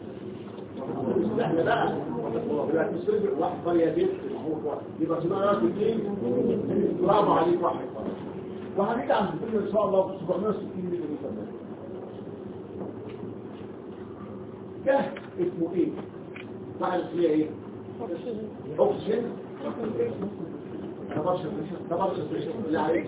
احنا بقى الاتموسفير واحد فاريابيل يبقى اسمها اثنين برافو عليك واحد وهنيجي عند الفيلم ان شاء الله ب 760 ملي متر ده اسمه ايه؟ تعرف اسمها ايه؟ اوكسجين تبرش تبرش اللي عليك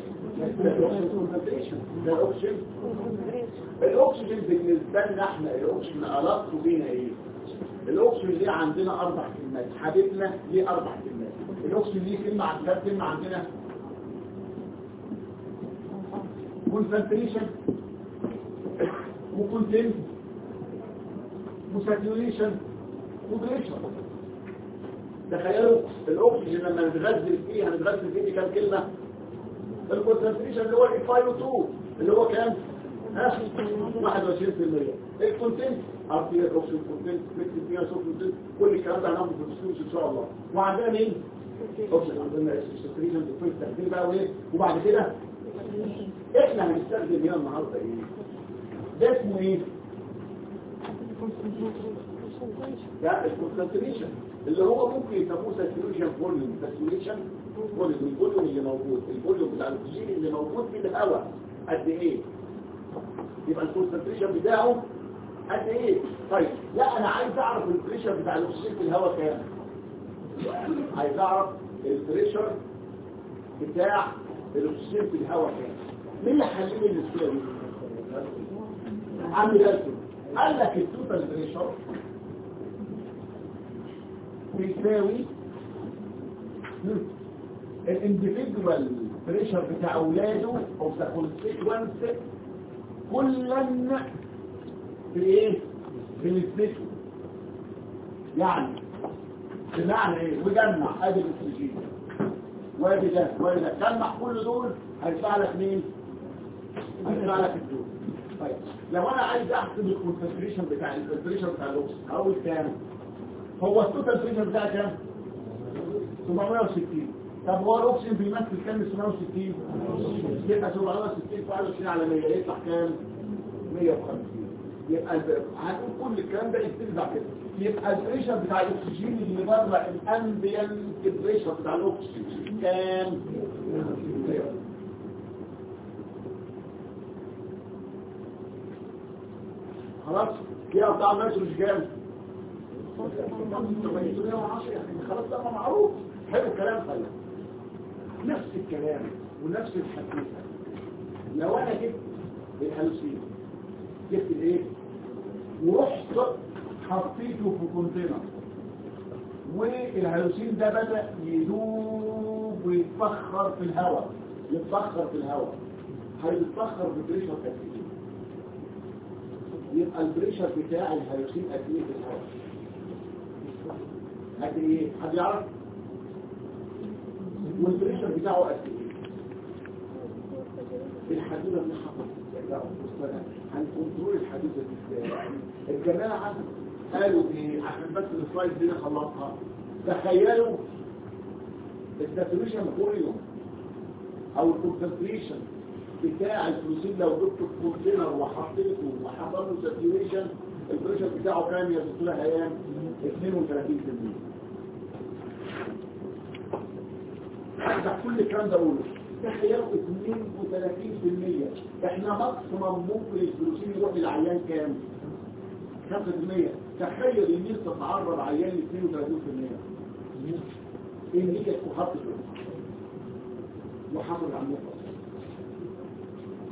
ده الاوكسجين الاكسجين بالنسبه لنا احنا الاكسجين علاقته بينا ايه الاكسجين ليه عندنا اربع كلمات حبيبنا ليه اربع كلمات الاكسجين ليه كلمه عندنا كلمه عندنا كونسنتريشن وكونتنت وساتوريشن وبريشر تخيلوا الاكسجين لما نتغذل فيه هنتغذل فيه كام كلمه الكونسنتريشن اللي هو الاي 2 اللي هو كام ها 21% الكونتنت ارتيال اوكسجين كونتنت ميكس فيها سوفت كونتنت كل الكلام ده هناخده في السكوش ان شاء الله وعندنا مين اوكسجين عندنا السكريشن في التخدير بقى وايه وبعد كده احنا هنستخدم هنا النهارده ايه ده اسمه ايه ده الكونسنتريشن اللي هو ممكن يسموه ساتوريشن فوليوم ساتوريشن فوليوم الفوليوم اللي موجود الفوليوم بتاع الاكسجين اللي موجود في الهواء قد ايه يبقى الكونسنتريشن بتاعه قد ايه طيب لا انا عايز اعرف البريشر بتاع الاكسجين في الهواء كام عايز اعرف البريشر بتاع الاكسجين في الهواء كام مين اللي حل لي المشكله دي عم دالتون قال لك التوتال بريشر بيساوي الانديفيدوال بريشر بتاع اولاده او ذا كونستيتوانس كلا في ايه في السبيشن يعني بمعنى ايه وجمع ادي الاكسجين وادي ده وادي ده جمع كل دول هيطلع لك مين هيطلع لك الدول طيب لو انا عايز احسب الكونسنتريشن بتاع البريشر بتاع الاكسجين هقول كام هو التوتال بريشر بتاعه كام 760 طب هو الاكسجين بيمثل كام 760 يبقى 760 في 21 على 100 يطلع كام 150 يبقى الب- هنقول كل الكلام ده يتنزع كده يبقى البريشر بتاع الاكسجين اللي بره الامبيانت بريشر بتاع الاكسجين كام خلاص كده بتاع النيتروجين كام خلاص ده معروف حلو الكلام طيب نفس الكلام ونفس الحديثة لو انا جبت الهلوسين جبت الايه ورحت حطيته في كونتينر والهلوسين ده بدأ يدوب ويتبخر في الهواء يتبخر في الهواء هيتبخر ببريشر قد ايه يبقى البريشر بتاع الهلوسين قد ايه في الهواء قد ايه حد يعرف والبريشر بتاعه قد ايه الحديدة اللي حصلت لا بص انا هنكنترول الحديدة دي ازاي الجماعة قالوا ايه عشان بس السلايد دي نخلصها تخيلوا الساتوريشن فوليوم او الكونسنتريشن بتاع الفلوسين لو جبته في كونتينر وحطيته وحصل له ساتوريشن البريشر بتاعه كام يا دكتور هيام 32% ارجع كل الكلام ده اقوله تخيلوا 32% احنا ماكسيمم ممكن الفلوسين يروح للعيان كام 5% تخيل ان انت تتعرض عيان ل 32% ان هي تكون حاطط وحافظ على النقطه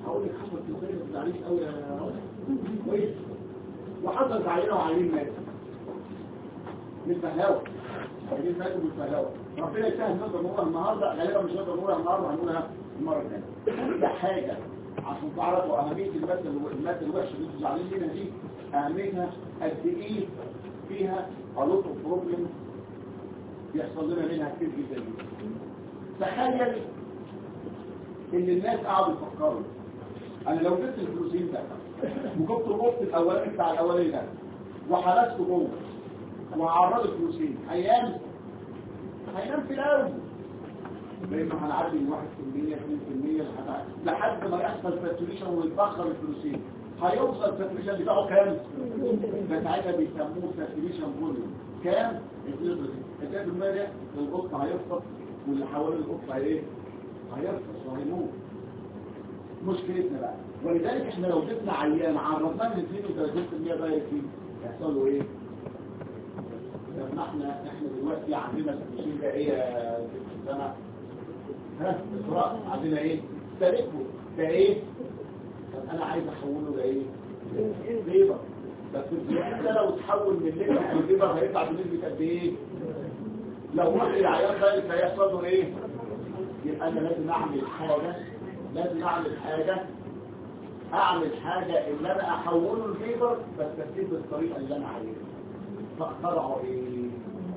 هقول لك حصل في الخير ما تزعليش قوي يا راجل كويس وحصل عينه وعينين ماتوا من فهلاوه عينين ماتوا من فهلاوه ربنا يسهل نقدر نقولها النهارده غالبا مش نقدر نقولها النهارده هنقولها المره الثانيه كل حاجه عشان تعرفوا اهميه الماده الو- الماده الوحشه اللي انتوا زعلانين منها دي اهميتها قد ايه فيها a lot of problems بيحصل لنا منها كتير جدا جدا تخيل ان الناس قعدوا يفكروا انا لو جبت الفلوسين ده وجبت الربط الاولاني بتاع الاولاني ده وحبسته جوه وعرض الفلوسين هينام هينام في الاول لانه هنعدي من 1% 2% لحد لحد ما يحصل ساتوريشن ويتبخر الفلوسين هيوصل الساتوريشن بتاعه كام؟ ده ساعتها بيسموه ساتوريشن فوليوم كام؟ 2% ده القط هيفقد واللي حوالين القط هي هيفقد وهيموت مشكلتنا بقى ولذلك احنا لو جبنا عيان عرضناه من 32% دايركت فيه هيحصل له ايه؟ لما احنا احنا دلوقتي عندنا التشغيل ده ايه يا ست سنة ها اسراء عندنا ايه تاريخه ده ايه طب انا عايز احوله لايه ليبر بس الجهاز ده لو تحول من ليبر لليبر هيطلع بنسبة قد ايه لو راح العيان ده هيحصل له ايه يبقى انا لازم اعمل حاجة لازم اعمل حاجة اعمل حاجة ان انا احوله لليبر بس تكتب بالطريقة اللي انا عايزها فاخترعوا ايه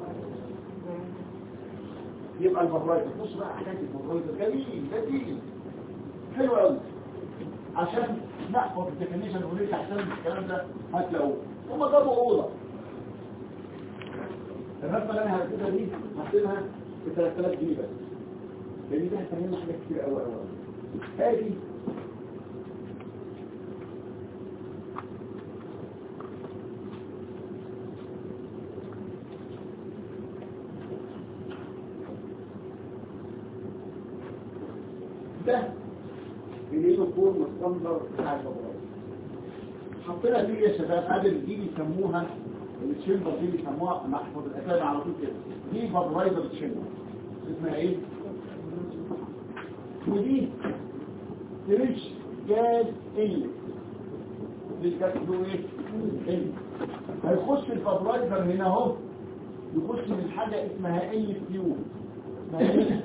يبقى الفبرايزر بص بقى حكايه الفبرايزر جميل لذيذ حلو قوي عشان نحفظ الديفينيشن ونرجع تاني الكلام ده هتلاقوه هم جابوا اوضه الرسمه اللي انا هكتبها دي هكتبها ب 3000 جنيه بس لان دي هتفهمنا حاجات كتير قوي قوي هادي ده اليونيفورم ستاندر بتاع الفبراير حطينا دي يا شباب قبل دي بيسموها التشمبر دي بيسموها محفوظ الاسامي على طول كده دي فبرايزر تشمبر اسمها ايه ودي فريش جاز ال دي كانت له ايه ال هيخش الفبرايزر هنا اهو يخش من حاجه اسمها ال كيو اسمها ايه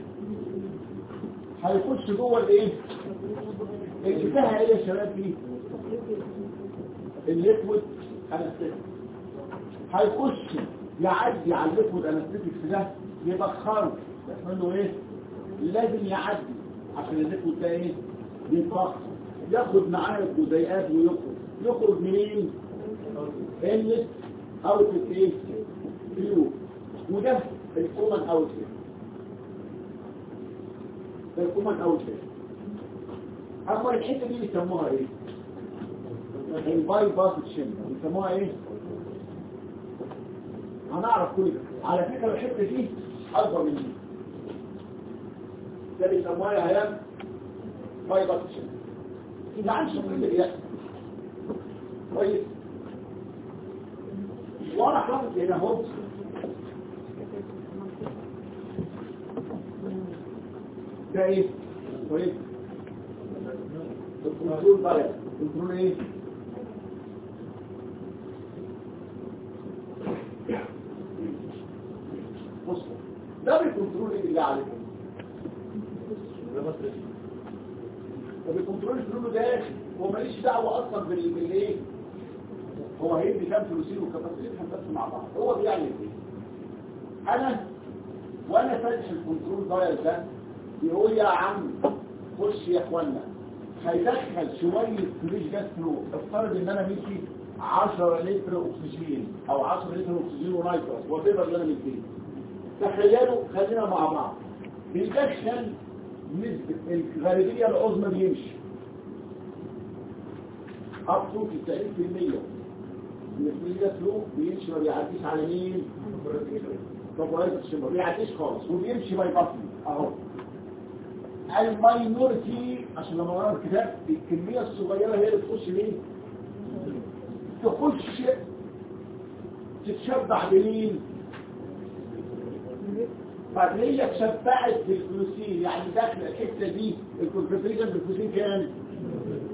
هيخش جوه الايه بتاعها ايه يا شباب دي الليكويد انستيك هيخش يعدي على الليكويد انستيكس ده يبخره يعمل له ايه لازم يعدي عشان الليكويد ده ايه ينفخ ياخد معاه الجزيئات ويخرج يخرج منين انلت اوتلت ايه فيو وده الكومن اوتلت ده الكومن اوتلت اما الحته دي بيسموها ايه الباي باس تشم بيسموها ايه هنعرف كل ده على فكره الحته دي اكبر من دي ده بيسموها يا هيام باي باس تشم ما عادش كل اللي بيحصل كويس وانا حاطط هنا اهو ده ايه كويس الكنترول بقى الكنترول ايه بص ده بالكنترول ايه اللي عليكم ده بالكنترول الكنترول ده هو ماليش دعوه اصلا بال- بالايه هو هيدي كام فلوسين وكباسيتي هنبس مع بعض هو بيعمل ايه انا وانا فاتح الكنترول داير ده بيقول يا عم خش يا اخوانا هيدخل شوية فريش جاز فلو افترض ان انا مدي 10 لتر اكسجين او 10 لتر اكسجين ونيتروس وتقدر اللي انا مديه تخيلوا خلينا مع بعض بيدخل نسبة الغالبية العظمى بيمشي اب تو 90% من الفريش جاز فلو بيمشي ما بيعديش على مين؟ فبرايزر الشمبر ما بيعديش خالص وبيمشي باي باسنج اهو الماينورتي عشان لما ورا الكتاب الكمية الصغيرة هي اللي تخش مين تخش تتشبع بمين بعد هي تشبعت بالفلوسين يعني داخل الحتة دي الكونسنتريشن بالفلوسين كام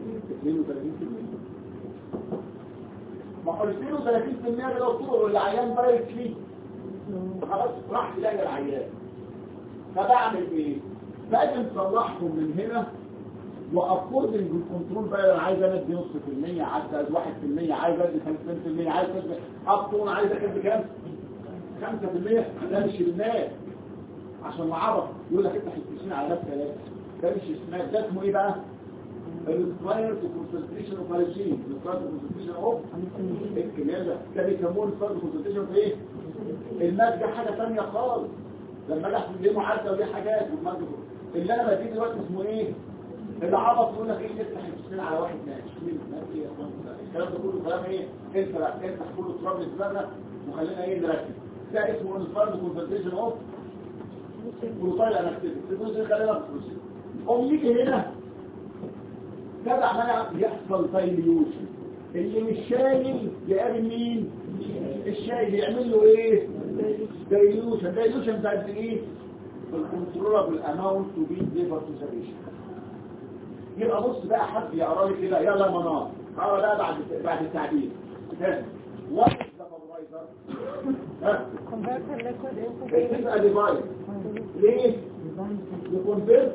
ما هو ال 32% ده الطرق اللي العيان بايت فيه خلاص راح تلاقي العيان فبعمل ايه؟ لازم تصلحهم من هنا واكوردنج بالكنترول بقى انا عايز ادي نص في المية عايز ادي واحد في المية عايز ادي 50% عايز ادي ابطون عايز ادي كام؟ 5% ده مش المال عشان العرب يقول لك افتح التسعين على نفس ثلاثة ده مش اسمها ده اسمه ايه بقى؟ الريسباير كونسنتريشن اوف هايجين الريسباير كونسنتريشن اوف الكمية ده ده بيسموه الريسباير كونسنتريشن في ايه؟ المادة حاجة ثانية خالص لما اجي احسب دي معادلة ودي حاجات والمادة اللي انا بديه دلوقتي اسمه ايه؟ العبط يقول لك ايه تفتح التسعين على واحد ماشي مين ماشي ايه يا اخوان الكلام ده كله كلام ايه؟ انت لا افتح كله تراب لدماغنا وخلينا ايه نركز ده اسمه الريسباير كونسنتريشن اوف وطالع انكتيفيتي تقول زي خلينا في الفلوس قوم يجي هنا ده عمال يحصل فايليوشن اللي مش شايل يقابل مين الشايل يعمل له ايه دايلوشن دايلوشن ده قد ايه الكنترولابل اماونت تو بي ليفر تو سبيشن يبقى بص بقى حد يقرا لي كده يلا منار اقرا بقى بعد بعد التعديل تاني واحد ده فابرايزر ها convert liquid into بتبقى ديفايس ليه يكونفيرت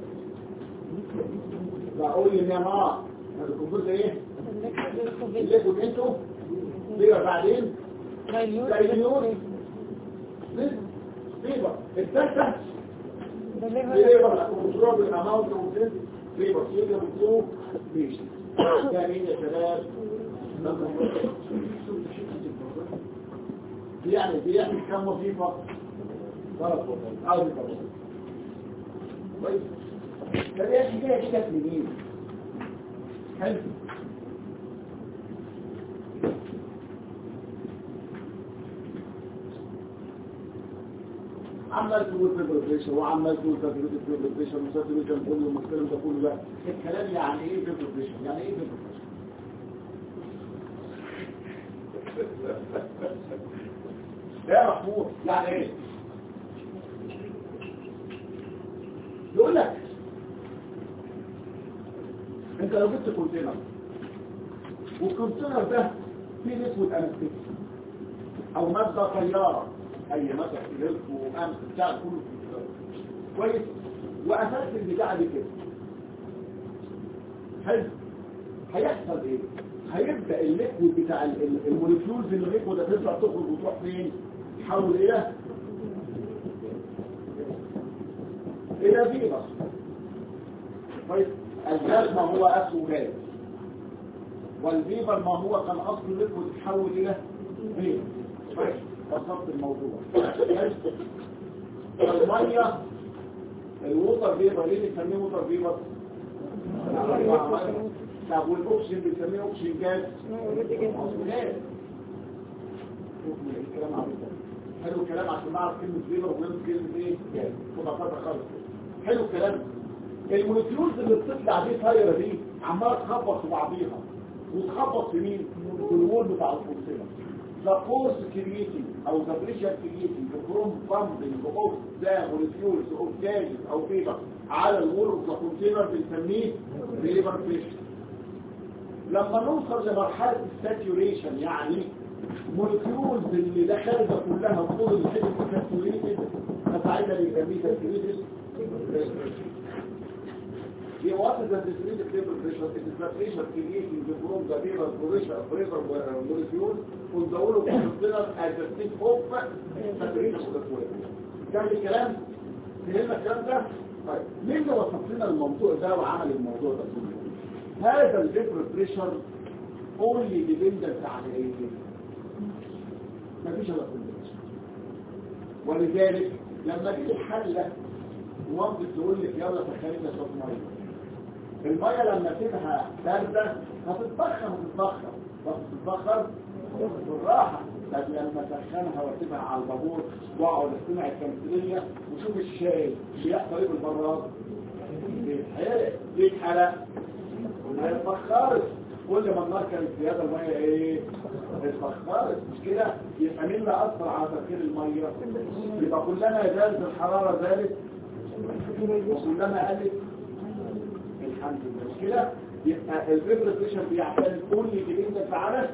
بقول ان يا ما الكونفيرت ايه liquid into اللي كنت انتوا ليه بعدين dilute دايليوت ليبر الثالثه deliver ليبر كنترول الاماونت اوف ليبر سيجا بتو ماشي ده مين يا شباب يعني بيعمل كم وظيفه غلط والله عاوز يبقى كويس طب ايه الحكايه دي جت منين؟ حلو عمال تقول فيبريشن وعمال تقول تدريب فيبريشن وساتوريشن كله والكلام ده كله ده الكلام يعني ايه فيبريشن يعني ايه فيبريشن يا محمود يعني ايه يقول لك انت لو جبت كونتينر والكونتينر ده فيه نسبة انستيك او مادة طيارة اي مادة سلك وامس بتاع كله في الكونتينر. كويس واساس البتاع دي كده حلو هيحصل ايه هيبدا الليكويد بتاع ال- ال- الموليكيولز اللي الليكويد هتطلع تخرج وتروح فين تحول الى الى فيروس طيب الغاز ما هو اصله غاز والفيبر ما هو كان اصله ليكويد تحول الى فيروس طيب بسطت الموضوع طيب. الميه الووتر فيبر ليه بنسميه ووتر فيبر طب والاكسجين بنسميه اكسجين جاز غاز الكلام عبيط حلو الكلام عشان نعرف كلمة فيبر ومن كلمة ايه مبسطة خالص حلو الكلام الموليكيولز اللي بتطلع دي طايره دي عماله تخبط في بعضيها وتخبط في مين في الوول بتاع الفصيله the force creating او the pressure creating from pumping of the molecules of gases او vapor على الوول of the container بنسميه vapor pressure لما نوصل لمرحلة الساتوريشن يعني مولكيولز اللي ده خارجة كلها وطول الحدث ساتوريتد فساعتها بنسميه ساتوريتد The what is the distributed vapor pressure? It is the pressure creating the from the vapor pressure vapor uh, molecule on the wall of the container at the state of saturation of the fluid. كان الكلام فهمنا الكلام ده؟ طيب مين اللي وصف لنا الموضوع ده وعمل الموضوع ده كله؟ هذا الفيبر بريشر اونلي ديبندنت على ايه؟ مفيش الا كوندنس ولذلك لما تيجي حله ومامتك تقول لك يلا سخني لنا شويه ميه الميه لما تبقى بارده هتتبخر هتتبخر بس تتبخر بالراحه لكن لما تسخنها واسيبها على البابور واقعد استمع التمثيليه وشوف الشاي بيحصل ايه بالبراد بيتحرق بيتحرق ما اتبخرت كل ما النار كانت زياده الميه ايه اتبخرت مش كده يبقى مين اللي اثر على تبخير الميه يبقى كلما زادت الحراره زادت وكلما قلت الحمد لله مش كده يبقى الريفر بريشر بيعتمد كل ديبندنت على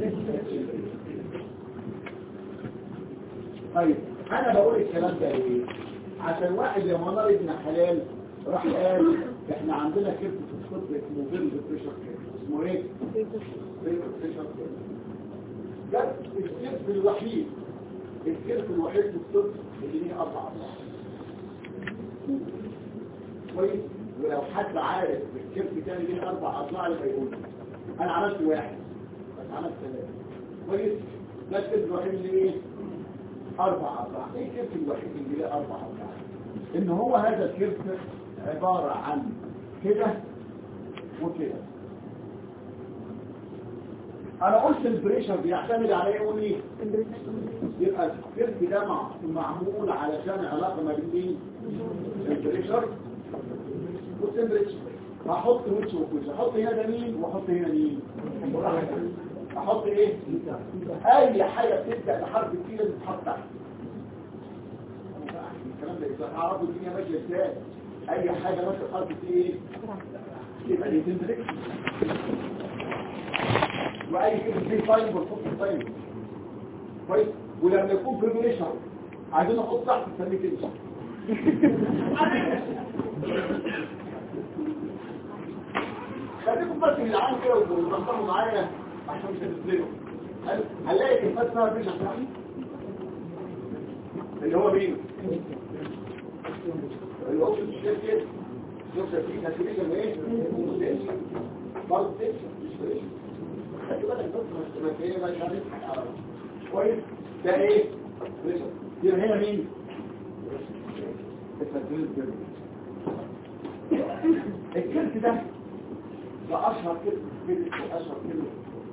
طيب انا بقول الكلام ده ليه عشان واحد يا منار ابن حلال راح قال احنا عندنا كيرف في الطب اسمه فيرب بريشر كيرف اسمه ايه فيرب بريشر كيرف ده الكيرف الوحيد الكيرف الوحيد في الطب اللي ليه اربع اضلاع كويس ولو حد عارف الكيرف تاني ليه اربع اضلاع يبقى يقول لي. انا عملت واحد بس عملت ثلاثه كويس ده الكيرف الوحيد اللي ايه اربع اضلاع ايه الكيرف الوحيد اللي ليه اربع اضلاع ان هو هذا الكيرف عبارة عن كده وكده انا قلت البريشر بيعتمد على ايه يقول لي يبقى الكيرف ده مع- معمول علشان علاقة ما بين مين البريشر والتمبريتشر هحط وش وكوش احط هنا ده مين واحط هنا مين احط ايه اي حاجة بتبدأ بحرف الكيلة بتتحط تحت الكلام ده إذا هعرفوا الدنيا ماشية ازاي أي حاجة ماشية خالص في إيه يبقى دي تندرك وأي كده في طيب ونحط طيب كويس ولما يكون في بريشر عايزين نحط تحت نسميه كده خليكم بس جدعان كده وتنظموا معايا عشان مش هتسلموا هنلاقي كلمات اسمها بريشر تحت اللي هو مين؟ الوقت الشيء كده يوصل فيه نتيجة ما ايه؟ برضه تكسب مش فريش خلي بالك بس ما ايه ما شغالين كويس ده ايه؟ فريش يبقى هنا مين؟ التسجيل الجبري الكلت ده ده اشهر كلمة كلمة اشهر كلمة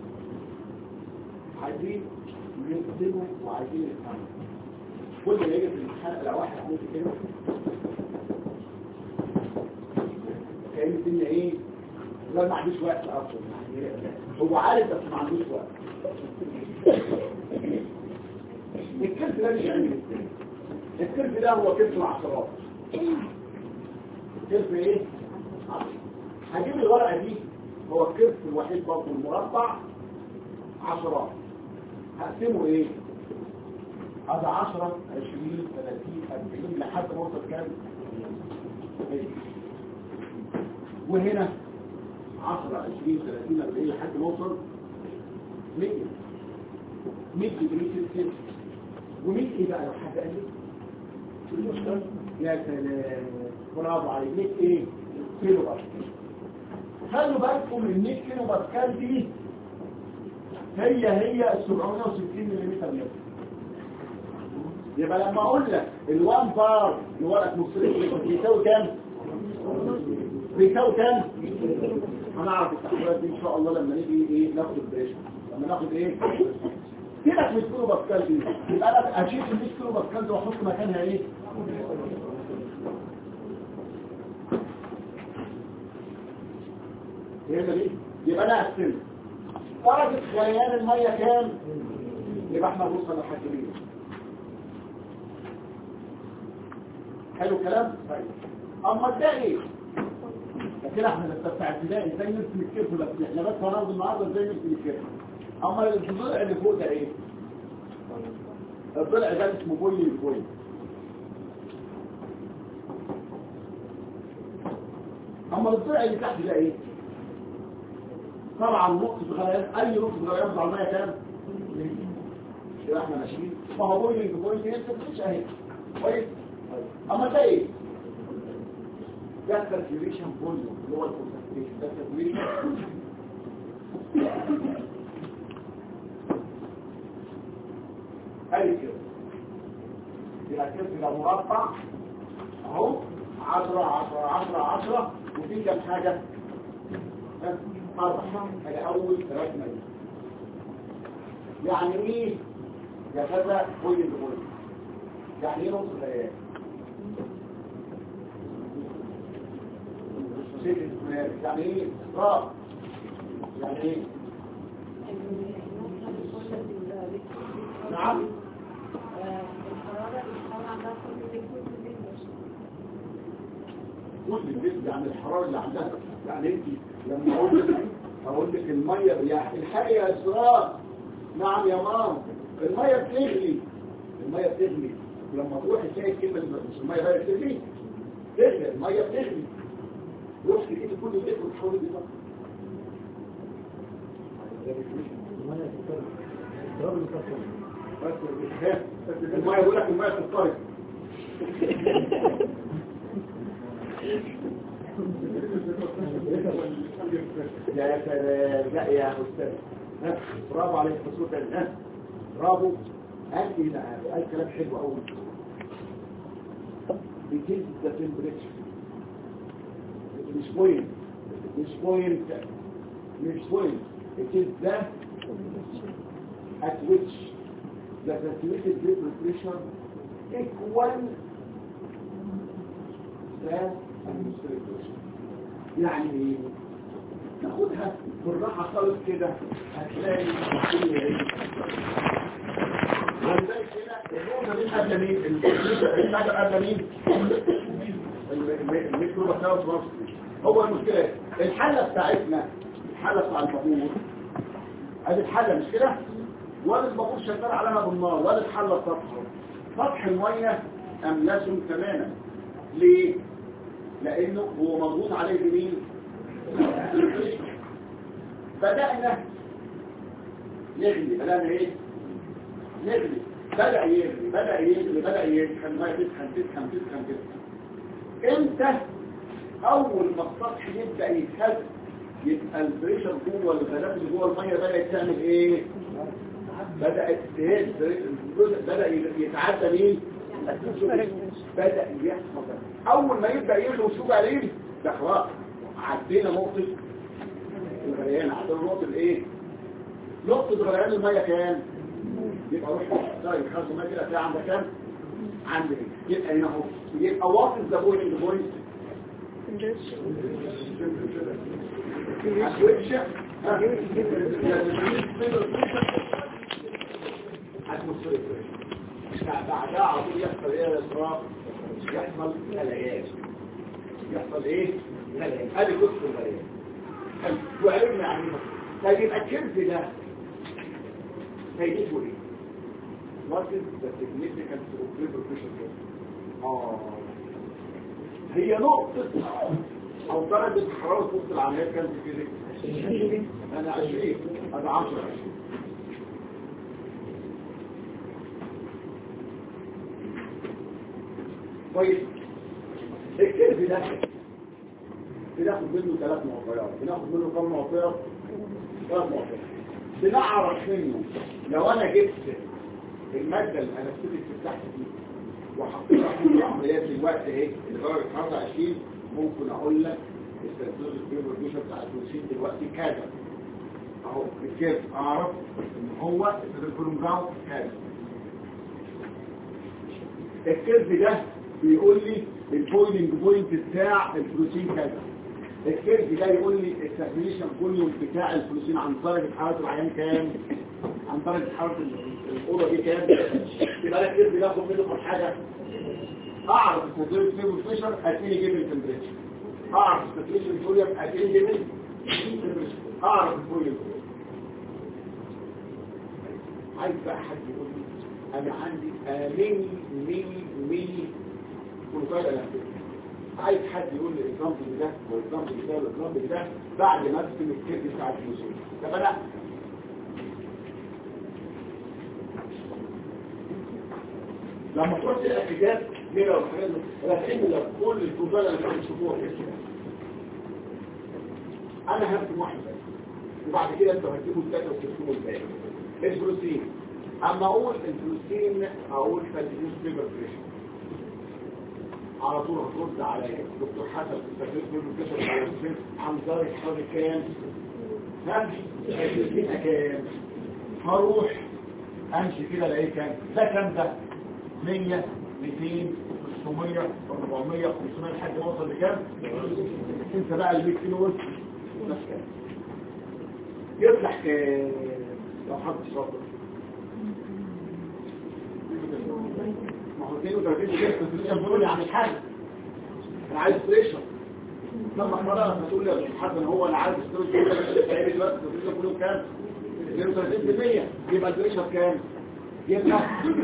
عايزين نكتبه وعايزين نفهمه كل ما يجي في الامتحان لو واحد عمل كده كان الدنيا ايه لا ما عندوش وقت اصلا يعني هو عارف بس ما عندوش وقت الكلب ده مش علم الكلب ده هو كلب العشرات كلب ايه عشرة. هجيب الورقه دي هو الكلب الوحيد برضه المربع عشرات هقسمه ايه هذا 10 20 30 40 لحد ما اوصل كام وهنا 10 20 30 40 لحد ما اوصل 100 100 جنيه سلسلة و100 ايه بقى لو حد قال لي يا سلام برافو عليك 100 ايه كيلو بس خلوا بالكم ال 100 كيلو باسكال دي هي هي ال 760 ملم متر يبقى لما اقول لك الوان بار اللي ورقه مصريه بيساوي كام بيساوي كام هنعرف التحويلات دي ان شاء الله لما نيجي ايه ناخد البريشن لما ناخد ايه كده 100 كيلو باسكال دي يبقى انا اشيل ال 100 كيلو باسكال دي واحط مكانها ايه هي دي يبقى انا هقسم درجه غليان الميه كام يبقى احنا بص لحد مين حلو الكلام طيب اما ده ايه كده احنا بنستمتع ابتدائي ازاي نرسم الكيرف ولا احنا بس هناخد النهارده ازاي نرسم الكيرف اما الضلع اللي فوق ده ايه الضلع ده اسمه بولي البولي اما الضلع اللي تحت ده ايه طبعا نقطة غليان اي نقطة غليان بتاع المية كام يبقى احنا ماشيين فهو بولي البولي هي مش اهي كويس اما ده ايه ده سيركيوليشن فوليوم اللي هو الكونسنتريشن ده سيركيوليشن ادي كده يبقى كده يبقى مربع اهو 10 10 10 10 وفي كام حاجه ها؟ اربع حاجه اول ثلاث مليون يعني ايه يا كذا بوينت بوينت يعني ايه نص خيال شيء يعني ايه اصرار يعني ايه نعم كل النسبة عن الحرارة اللي عندها يعني انت لما اقول لك اقول لك المية يا الحقيقة يا اسراء نعم يا ماما المية بتغلي المية بتغلي ولما تروح تلاقي الكلمة اللي مش المية بقى بتغلي تغلي المية بتغلي روح تجيب كل البيت وتحاول دي بقى المية تتكرر التراب المكسر بس المية بيقول لك المية بتضطرب يا سلام لا يا استاذ ها برافو عليك بصوت تاني ها برافو قال ايه ده قال كلام حلو قوي بيجيز ذا تمبريتشر مش بوينت مش بوينت مش بوينت it is the at which the saturated vapor pressure equal the atmospheric pressure يعني ايه؟ ناخدها بالراحة خالص كده هتلاقي كل ايه ولذلك كده النقطة دي قبل مين؟ الحاجة قبل مين؟ الميكروباكتيريا مصر هو المشكلة الحالة بتاعتنا الحالة بتاع البابور ادي الحلة مش كده ولا البابور شغال عليها بالنار ولا الحلة سطحه سطح المية املاس تماما ليه لانه هو مضغوط عليه بمين بدأنا نغلي بدأنا ايه نغلي بدأ يغلي بدأ يغلي بدأ يسخن المية تسخن تسخن تسخن تسخن امتى اول ما السطح يبدأ يتهز يبقى البريشر جوه الغلاف اللي جوه الميه بدات تعمل ايه بدات تهز بدا يتعدى مين بدا يحصل اول ما يبدا يغلو وشوف عليه ده خلاص عدينا نقطه الغليان عدينا نقطه الايه نقطه غليان الميه كام يبقى روح طيب خلاص الميه كده هتلاقي عندك كام عند ايه يبقى هنا اهو يبقى واصل ذا بوينت بوينت بعدها على طول يحصل ايه يا اسراء يحصل غليان يحصل ايه غليان ادي قصه الغليان وعلمنا يعني طيب يبقى الكنز ده هيجيبوا ايه what is the significance of vapor pressure اه هي نقطة او درجة حرارة وسط العمليات كانت كده انا 20 انا 10 20 طيب الكيرف ده بناخد منه ثلاث معطيات بناخد منه كم معطيات ثلاث معطيات بنعرف منه لو انا جبت المادة الانستيتيك بتاعتي دي وحطيتها في العمليات دلوقتي اهي لدرجة 25 ممكن اقول لك السنسور البيوبرجيشن بتاع البروتين دلوقتي كذا اهو بالكيف اعرف ان هو السيركولوم جراوند كذا الكيرف ده بيقول لي البويلنج بوينت بتاع البروتين كذا الكيرف ده يقول لي الساتوريشن فوليوم بتاع البروتين عن درجه حراره العيان كام عن درجه حراره الاوضه دي كام يبقى انا الكيرف ده اخد منه كل حاجه اعرف الساتوريشن فوليوم بريشر هتلاقيني جيب التمبريتشر اعرف الساتوريشن فوليوم هتلاقيني جيب التمبريتشر اعرف الفوليوم عايز بقى حد يقول لي انا عندي ميني ميني ميني كونفايل الاكتيف عايز حد يقول لي الاكزامبل ده والاكزامبل ده والاكزامبل ده بعد ما ارسم الكيرف بتاع الفلوسين طب انا لما تروح تلاقي كتاب كده والحاجات دي راسم لك كل الكونفايل اللي انت بتشوفوها في الكتاب انا هرسم واحد بس وبعد كده انتوا هتجيبوا الثلاثه وترسموا الباقي الفلوسين اما اقول الفلوسين اقول فالديوس بيبر بريشر على طول هترد عليا دكتور حسن الفلوس بيبر بريشر على الفلوسين عن درجه حراره كام ها الفلوسين كام هروح امشي كده الاقي كام ده كام ده 100 200 300 400 500 لحد ما اوصل لكام انت بقى ال 100 كيلو وسط نفس كام يطلع كام لو حد شاطر ما هو 32 جنيه يعني حاجه انا عايز بريشر لما قرأت هتقول لي يا دكتور حسن هو انا عارف الستورج بتاعي دلوقتي بتقول كل يوم كام 32% يبقى البريشر كام يبقى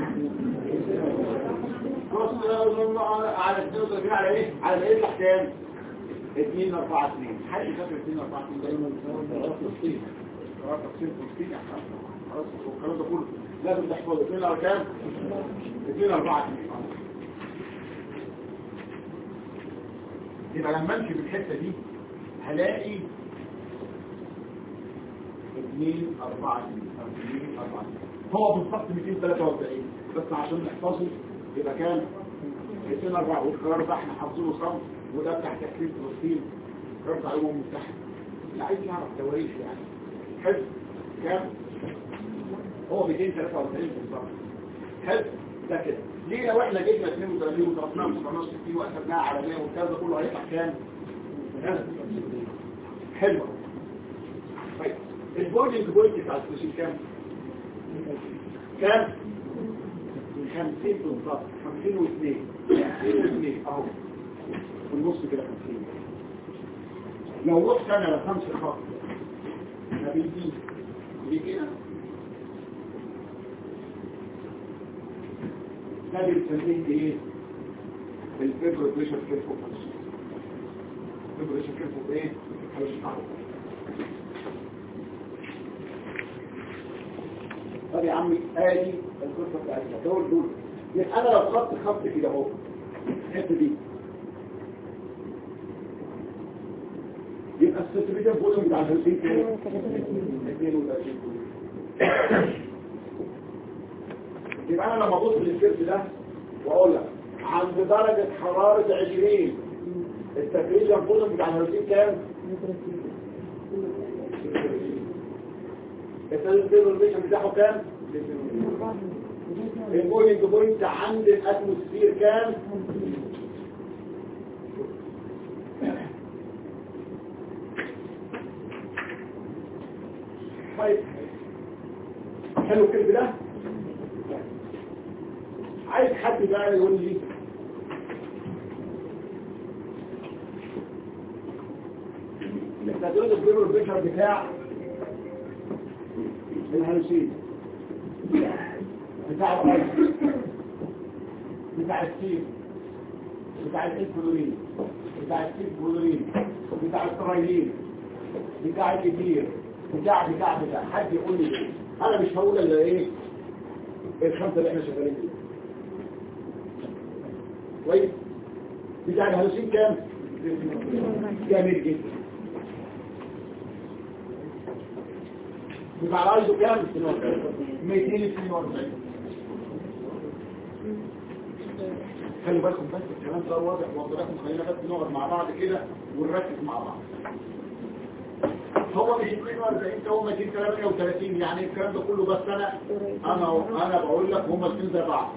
خلاص على 32 على ايه على ايه يطلع كام 2 4 2 حد فاكر 2 4 2 دايما تفصيل تفصيل تفصيل خلاص الكلام ده كله لازم تحفظه 2 على كام 2 4 2 يبقى لما امشي بالحته دي هلاقي 2 4 2 4 هو بالظبط 243 بس عشان نحفظه يبقى كام 204 والقرار ده احنا حافظينه صم وده بتاع تكليف فلسطين قرار بتاع الامم المتحده اللي عايز يعرف تواريخ يعني حلو كام هو 243 بالظبط حلو ده كده ليه لو احنا جبنا 32 وضربناها في 65 وقسمناها على 100 والكلام ده كله هيطلع كام؟ حلو طيب البوينت بوينت بتاع السوشيال كام؟ كام؟ 50 بالظبط 52 52 اهو في النص كده 50 لو رحت انا لخمس خط ما بيجي بيجي كده ده بنسميه ايه الفيبر بريشر كيرف اوف الفيبر بريشر كيرف اوف ايه مش عارف طب يا عمي ادي القصه بتاعتنا دول دول يبقى انا لو خدت خط كده اهو الحته دي يبقى السنتيمتر فوليوم بتاع الهلسين كام 32 يبقى انا لما ابص للكيرف ده واقول لك عند درجه حراره 20 التكريجر فوليوم بتاع الهلسين كام التكريجر بتاعه كام البوينت بوينت عند الاتموسفير كام طيب حلو الكلب ده عايز حد بقى يقول لي التدريب البيرو البشر بتاع الهلسين بتاع الأرض بتاع السيف بتاع الانفلورين بتاع السيفلورين بتاع الترايلين بتاع الكبير بتاع بتاع بتاع حد يقول لي إيه؟ انا مش هقول الا ايه الخمسه اللي احنا شغالين فيها كويس بتاع الهلوسين كام جميل جدا بتاع الرايزو كام 242 خلي بالكم بس الكلام ده واضح وضحكم خلينا بس نقعد مع بعض كده ونركز مع بعض هو مش 42 هو 238 يعني الكلام ده كله بس انا انا انا بقول لك هم الاثنين زي بعض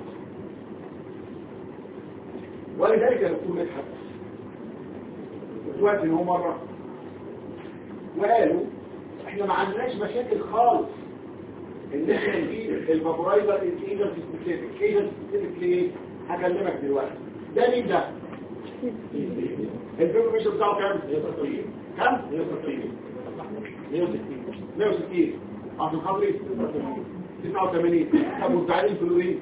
ولذلك الدكتور مدحت دلوقتي ان هو مره وقالوا احنا ما عندناش مشاكل خالص ان احنا نجيب الفابورايزر ايجنت سبيسيفيك ايجنت سبيسيفيك ليه هكلمك دلوقتي ده مين ده الفيبريشن بتاعه كام كام 160 عبد الخضري 89 طب والتعليم فلورين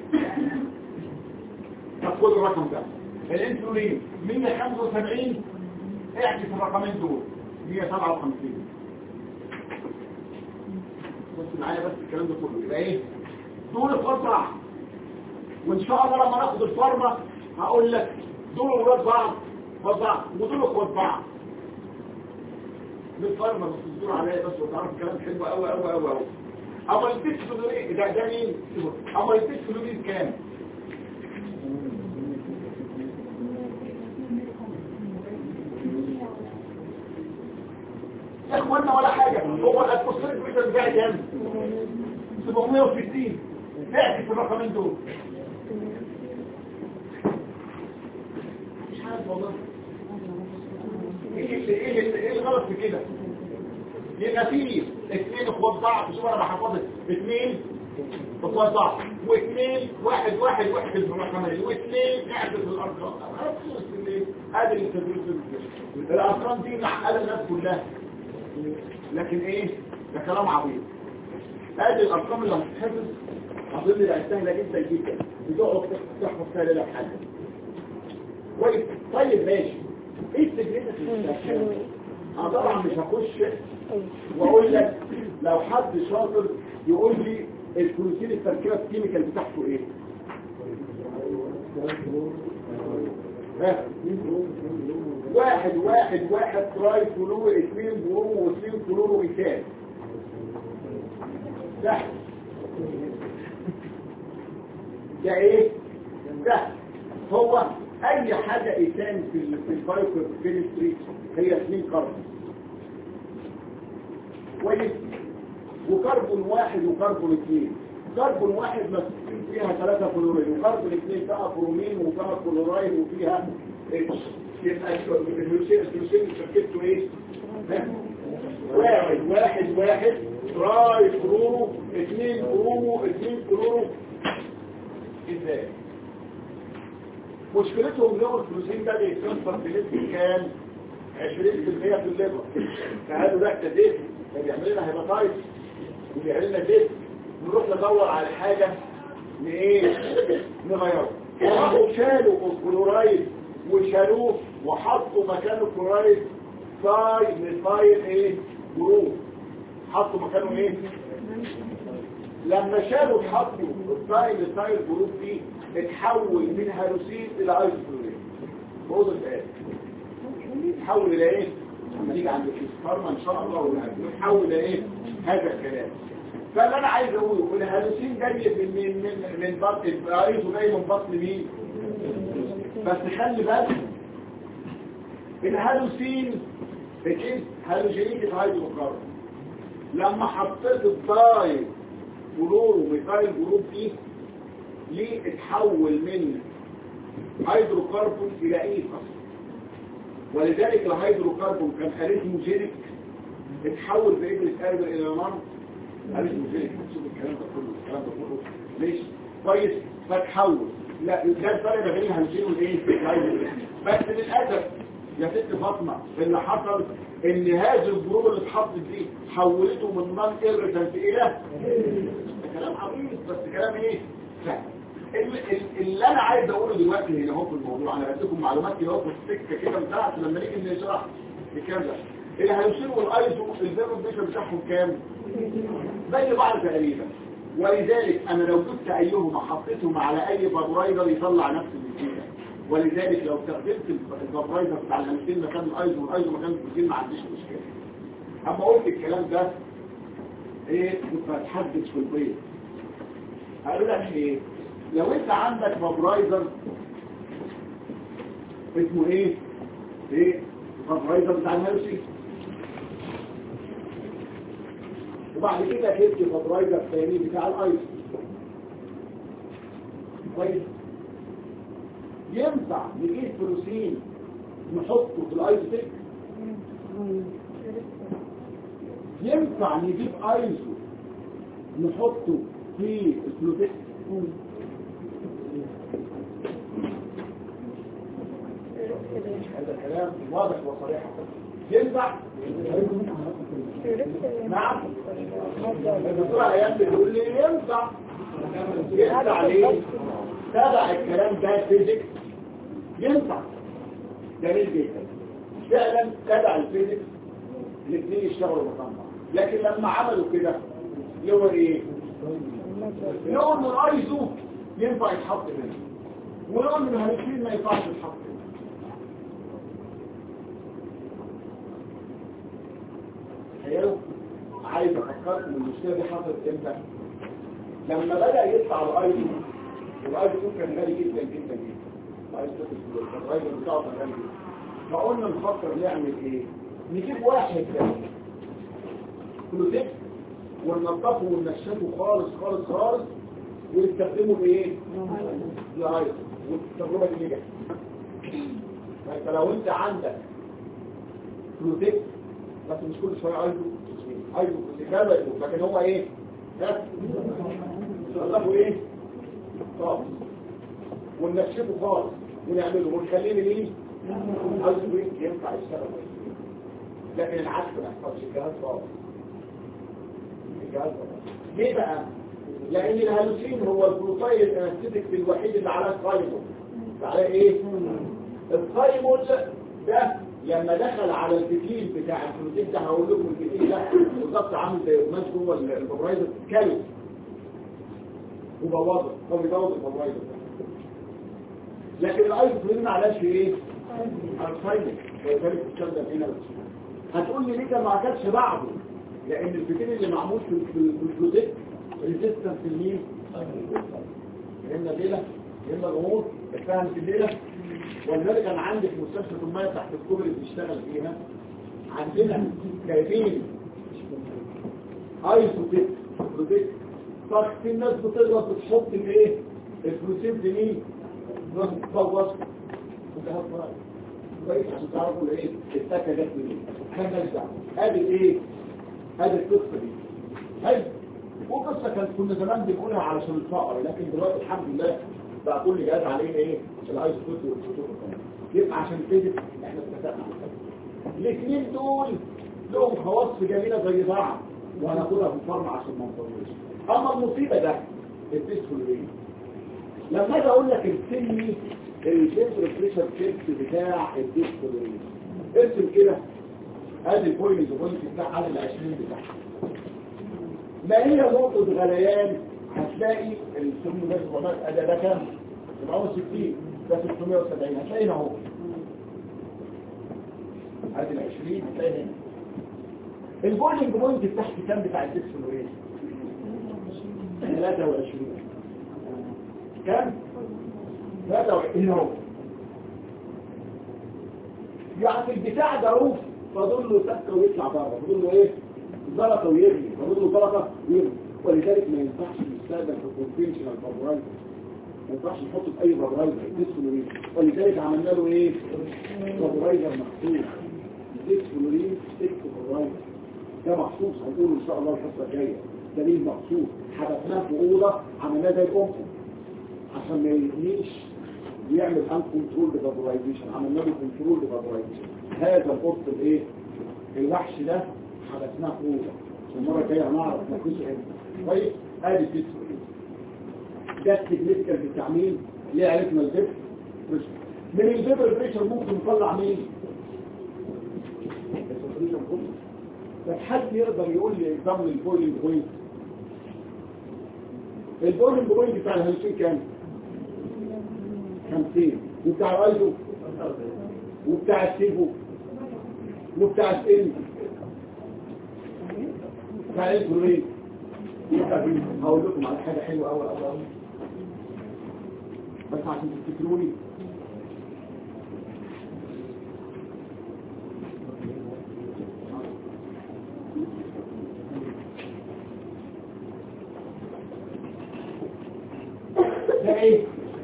طب خد الرقم ده الانسولين 175 اعكس الرقمين دول 157 بص معايا بس الكلام ده كله يبقى ايه دول القطع وان شاء الله لما ناخد الفارما هقول لك دول ولاد بعض بعض ودول اخوات بعض بالفارما بس تصدر عليا بس وتعرف الكلام حلو قوي قوي قوي قوي اما البيت فلورين ده ده مين اما البيت فلورين كام يا اخوانا ولا حاجة هو الاتموسفيريك بريشر بتاعي كام 760 اعكس الرقمين دول مش عارف والله ايه اللي ايه اللي ايه الغلط في كده يبقى في اثنين اخوات بعض شوف انا بحفظك اثنين اخوات بعض واثنين واحد واحد واحد بالرقمين واثنين اعدد الارقام ادي التدريس الارقام دي معقده الناس كلها لكن ايه ده كلام عبيط ادي الارقام اللي هتتحفظ اظن ده سهله جدا جدا بتقعد تحفظ فيها ليله بحالها كويس طيب ماشي ايه السجنات اللي انا طبعا مش هخش واقول لك لو حد شاطر يقول لي البروتين التركيبه الكيميكال بتاعته ايه ها؟ واحد واحد واحد تراي فلو اثنين برومو واثنين فلورو مثال ده ده ايه ده هو اي حاجة ايثان في ال- في البايوكيمستري هي اثنين كربون كويس وكربون واحد وكربون اثنين كربون واحد مسكين فيها ثلاثة فلورين وكربون اثنين فيها برومين وفيها كلورايد وفيها اتش يبقى الهيدروجين الهيدروجين شكلته ايه؟ ها؟ واحد واحد واحد تراي كلورو اثنين كلورو اثنين كلورو ازاي؟ مشكلتهم لو الفلوسين ده بيتكسر بنسبة كام؟ 20% في الليبر فقالوا لا ده زيت ده بيعمل لنا هيباتايتس وبيعمل لنا زيت نروح ندور على حاجة لايه؟ نغيره وراحوا شالوا الكلورايد وشالوه وحطوا مكانه كلورايد ساي ميثايل ايه؟ جروب حطوا مكانه ايه؟ لما شالوا حطوا الساي ميثايل جروب دي اتحول من هالوسين الى ايزوفلورين بوضع الآن تحول الى ايه لما نيجي عند الفارما ان شاء الله ونحول الى ايه هذا الكلام فاللي انا عايز اقوله الهالوسين جاي من من من, من بطن الايزو جاي من بطن مين بس خلي بالك الهالوسين بتجيب هالوجينيك هيدروكربون لما حطيت الداي فلورو ميثايل جروب دي ليه اتحول من هيدروكربون الى ايه اصلا ولذلك الهيدروكربون كان اريثموجينيك اتحول بإبرة قلب الى نار اريثموجينيك شوف الكلام ده كله الكلام ده كله ليش كويس فتحول لا ده الفرق ما بين الهيدروجين والايه الهيدروجين. بس للاسف يا ست فاطمه اللي حصل ان هذه الجروب اللي اتحطت دي حولته من نون ايرتنت الى ده كلام عبيط بس كلام ايه سهل ال- ال- اللي انا عايز اقوله دلوقتي هنا اهو في الموضوع انا بديكم معلومات كده اهو في السكه كده بتاعت لما نيجي نشرح الكلام ده الهيوسين والايزو الفيرمنتيشن بتاعهم كام زي بعض تقريبا ولذلك انا لو جبت ايهما حطيتهم على اي فابرايزر يطلع نفس النتيجه ولذلك لو استخدمت الفابرايزر بتاع الهيوسين مكان الايزو والايزو مكان البروتين ما عنديش مشكله اما قلت الكلام ده ايه كنت هتحدث في البيت هقول لك ايه لو انت عندك فابرايزر اسمه ايه ايه فابرايزر بتاع الهيرشي وبعد كده جبت فابرايزر تاني بتاع الايس كويس ينفع نجيب بروتين نحطه في الايس تك ينفع نجيب ايزو نحطه في الفلوتيك هذا الكلام واضح وصريح ينفع نعم الدكتور عيان بيقول لي ينفع ينفع ليه تابع الكلام ده فيزيكس ينفع جميل جدا فعلا تابع الفيزيكس الاثنين يشتغلوا مع بعض لكن لما عملوا كده يقول ايه يقول من الايزو ينفع يتحط هنا ويقول من الهالوسين ما ينفعش يتحط هنا تخيلوا عايز افكركم المشكله دي حصلت امتى لما بدا يطلع الايزو والايزو كان غالي جدا جدا جدا الايزو الايزو بتاعه كان غالي جدا فقلنا نفكر نعمل ايه نجيب واحد كلوتيك وننضفه وننشفه خالص خالص خالص ونستخدمه بايه؟ لايزو والتجربه دي نجحت فانت لو انت عندك كلوتيك بس مش كل شويه ايزو ايزو كلوتيك لكن هو ايه؟ ها؟ تنضفه ايه؟ طب وننشفه خالص ونعمله ونخليه مين ايزوبرين ينفع يشتغل لكن العكس ما يحصلش الجهاز خالص الجهاز خالص ليه بقى لان الهالوسين هو البروتايل الانستيتيك الوحيد اللي على القايمون على ايه القايمون ده لما دخل على الفتيل بتاع البروتين ده هقول لكم الفتيل ده بالظبط عامل زي قماش جوه البرايزر كالو وبوظه هو بيبوظ البرايزر ده لكن الايزوفلين ما علاش ايه الفايدة ولذلك تستخدم هنا هتقول لي ليه ده ما اكلش بعضه لان الفتيل اللي معمول في في البروتين ريزيستنس لمين اما ليله اما غموض اتفهم في الليله ولذلك انا عندي في مستشفى الميه تحت الكوبري اللي بيشتغل فيها عندنا جايبين ايزوتيك بروتيك طب في الناس بتغلط بتحط الايه البروتين في مين ناس بتفوض وجهات فرق كويس عشان تعرفوا الايه السكه جت منين كان نرجع ادي ايه ادي القصه دي حلو وقصه كانت كنا زمان بنقولها علشان الفقر لكن دلوقتي الحمد لله بقى كل جهاز عليه ايه الايس كود والفوتو يبقى عشان كده احنا اتفقنا الاثنين دول لهم خواص جميله زي بعض وهناخدها في الفرن عشان ما نطولش اما المصيبه ده الديسفولين لما اجي اقول لك ارسمني الجنتر بريشر تيست بتاع الديسفولين ارسم كده ادي البوينت بوينت بتاع على ال 20 بتاعها ما هي نقطة غليان هتلاقي السم ده ده ده كام؟ 67 ده 670 هتلاقي هنا اهو ادي ال 20 هتلاقي هنا البولينج بوينت تحت كام بتاع الديسفلوريز 23 كام 23 اهو يعني البتاع ده اهو فاضل له سكه ويطلع بره فاضل له ايه زلطه ويرمي فاضل له زلطه ويرمي ولذلك ما ينفعش يستخدم في كونفنشنال فابرايزر ما ينفعش نحطه في اي فابرايزر ديسفلورين ولذلك عملنا له ايه فابرايزر مخصوص ديسفلورين ستيك فابرايزر ده مخصوص هنقوله ان شاء الله الحصه الجايه دليل مخصوص حدثناه في اوضه عملناه زي الام عشان ما يرميش يعمل ان كنترول فابرايزيشن عملنا له كنترول فابرايزيشن هذا القط الايه الوحش ده حدثناه في اوضه المره الجايه هنعرف نقيسه امتى طيب ادي الديسفلورين ده التكنيكال في التعميل ليه عرفنا الزبر من الزبر بريشر ممكن نطلع مين الساتوريشن كله بس حد يقدر يقول لي نظام البويلنج بوينت البويلنج بوينت بتاع الهلسين كام 50 وبتاع الايزو وبتاع السيفو وبتاع السن بتاع الكلورين هقول لكم على حاجه حلوه قوي قوي قوي بس عشان تفتكروني ده ايه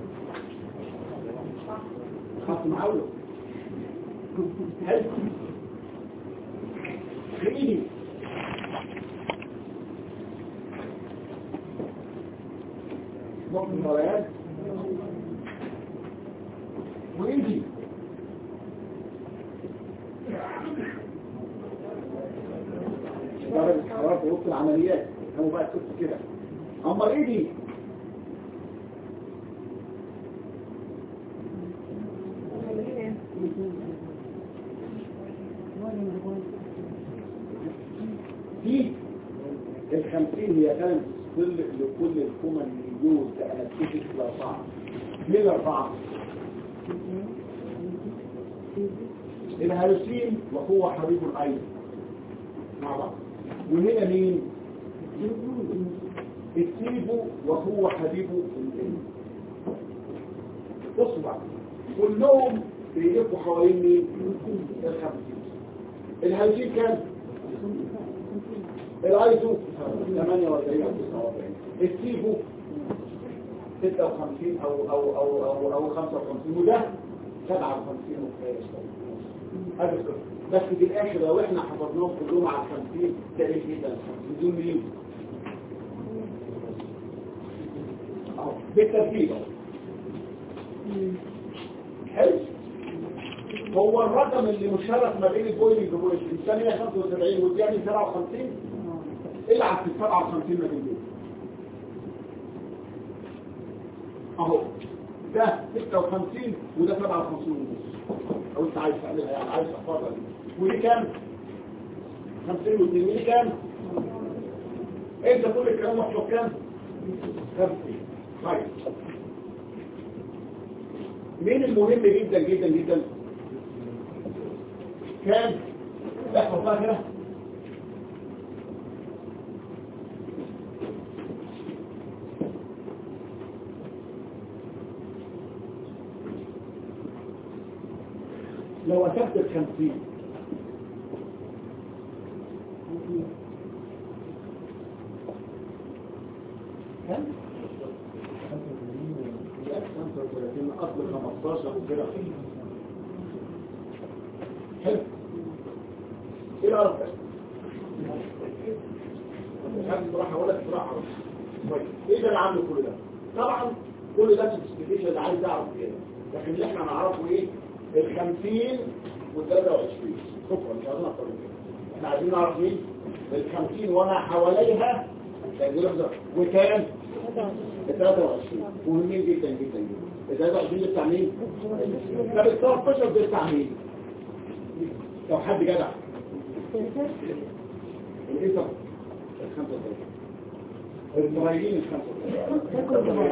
خط معاوله حلو خليني نقطة مباريات ويجي درجة حرارة في وسط العمليات هو بقى كنت كده اما ايه دي دي الخمسين هي كانت كل لكل الكومة اللي يجوز تأنتيك الأربعة من الأربعة الهالوسين وهو حبيب العين مع بعض وهنا مين التيبو وهو حبيب العين بصوا بقى كلهم بيلفوا حوالين مين الخمسين الهالوسين كام الايزو 48 او 49 السيفو 56 او او او او, أو 55 وده 57 وكفايه هذا بس في الاخر لو احنا حفظناهم كلهم على 50 تلاقي ايه ده بدون مين اهو بالترتيب حلو هو الرقم اللي مشترك ما بين البوينت وبوينت الثانية 75 والثانية 57 العب في 57 ما بين دول اهو ده 56 وده 57 ونص او انت عايز تعملها يعني عايز تحفظها دي ودي كام 50 ودي ودي كام انت كل الكلام محطوط كام 50 طيب مين المهم جدا جدا جدا كان احفظ بقى كده لو أتبت الخمسين كم؟ لا، 35 أصل 15 وكده حلو ايه العرف ده؟ مش عارف بصراحة ولا بصراحة طيب ايه ده اللي عامله كل ده؟ طبعا كل ده سبيسيفيكيشن اللي عايز اعرف ايه لكن اللي احنا نعرفه ايه؟ ال 50 وال 23 شكرا مش عايزين اكتر من كده احنا عايزين نعرف مين؟ ال 50 وما حواليها وكام؟ ال 23 مهمين جدا جدا جدا ال 23 ده بتاع مين؟ طب ال 13 ده بتاع مين؟ لو حد جدع الايه طب ال 35 الصغيرين ال 35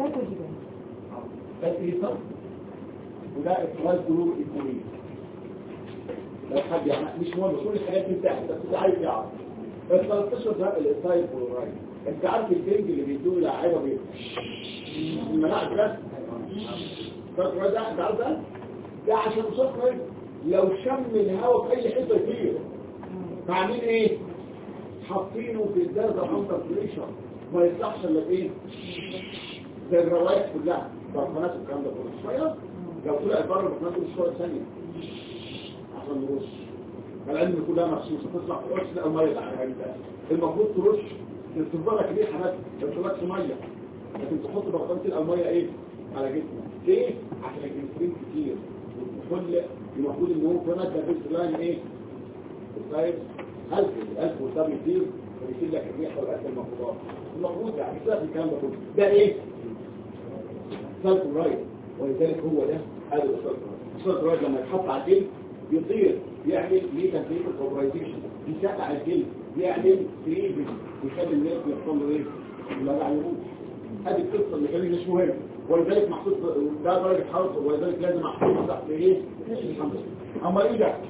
ده ايه طب وده افراز جروب الكوري لو حد يعني مش مهم كل الحاجات دي بتاعتك بس انت عايز تعرف ال 13 ده الايسايد والرايت انت عارف البنج اللي بيدوه لعيبه بيه الملاعب ده فاكر ده انت عارف ده ده عشان صفر لو شم الهواء في اي حته كتير فعاملين ايه حاطينه في الدرجه اندر بريشر ما يطلعش الا بايه زي الروايح كلها برفانات والكلام ده كله شويه لو طلع بره برفانات مش شويه ثانيه عشان نرش العلم كلها مخصوصه تطلع ترش لا ميه على ده المفروض ترش تفضل لك ريحه بس ما تطلعش ميه لكن تحط برفانات الميه ايه على جسمك ليه عشان الجنسين كتير كل المفروض ان هو في ماده في اللاين ايه الطيب ألف الألف والدم يطير ويشيل لك الريحة والأكل المفروضات المفروض يعني ده في الكلام ده كله ده ايه؟ سلك الرايد ولذلك هو ده هذا السلك الرايد السلك الرايد لما يتحط على الجلد يطير يعمل ليه تنفيذ الكوبرايزيشن يسقع الجلد يعمل فريزنج يخلي الناس يحصل له ايه؟ لا لا يروح هذه القصة اللي كان مش مهم ولذلك محطوط ده درجة حرارة ولذلك لازم محطوط تحت ايه؟ الحمد لله اما ايه ده؟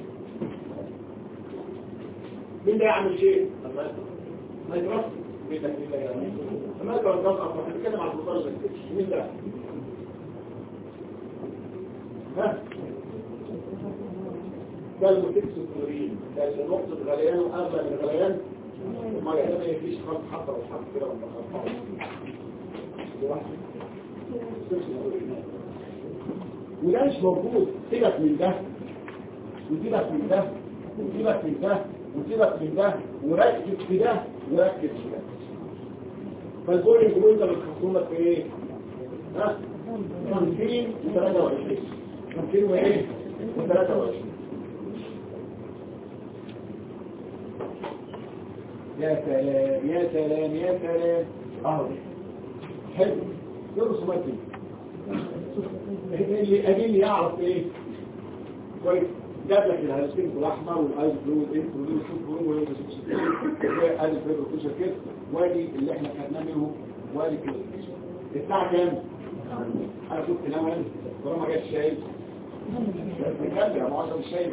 مين ده يعمل شيء؟ ما يدرس ما يدرس اصلا احنا بنتكلم على البطاله مين ده؟ ها؟ ده الموتكس الكلورين ده نقطة غليان وأغلى من غليان وما يحتاج يفيش خط حتى لو حط كده وانت وده مش موجود سيبك من ده وسيبك من ده وسيبك من ده وسيبك من ده وركز في ده وركز في ده فالبولينج بوينت بتخصم لك في ايه؟ ها؟ 50 و23 50 وايه؟ و23 يا سلام يا سلام يا سلام اهو حلو يرقص مادي اللي قديم يعرف ايه كويس جاب لك الهالسبين الاحمر والايز بلو والانفلو والشوف وادي الفيبر كوشر كده وادي اللي احنا خدناه منه وادي كده الساعه كام انا شفت نام انا طالما جت شاي بجد يا معظم الشاي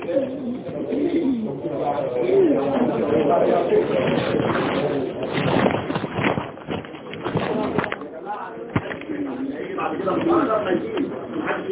بعد كده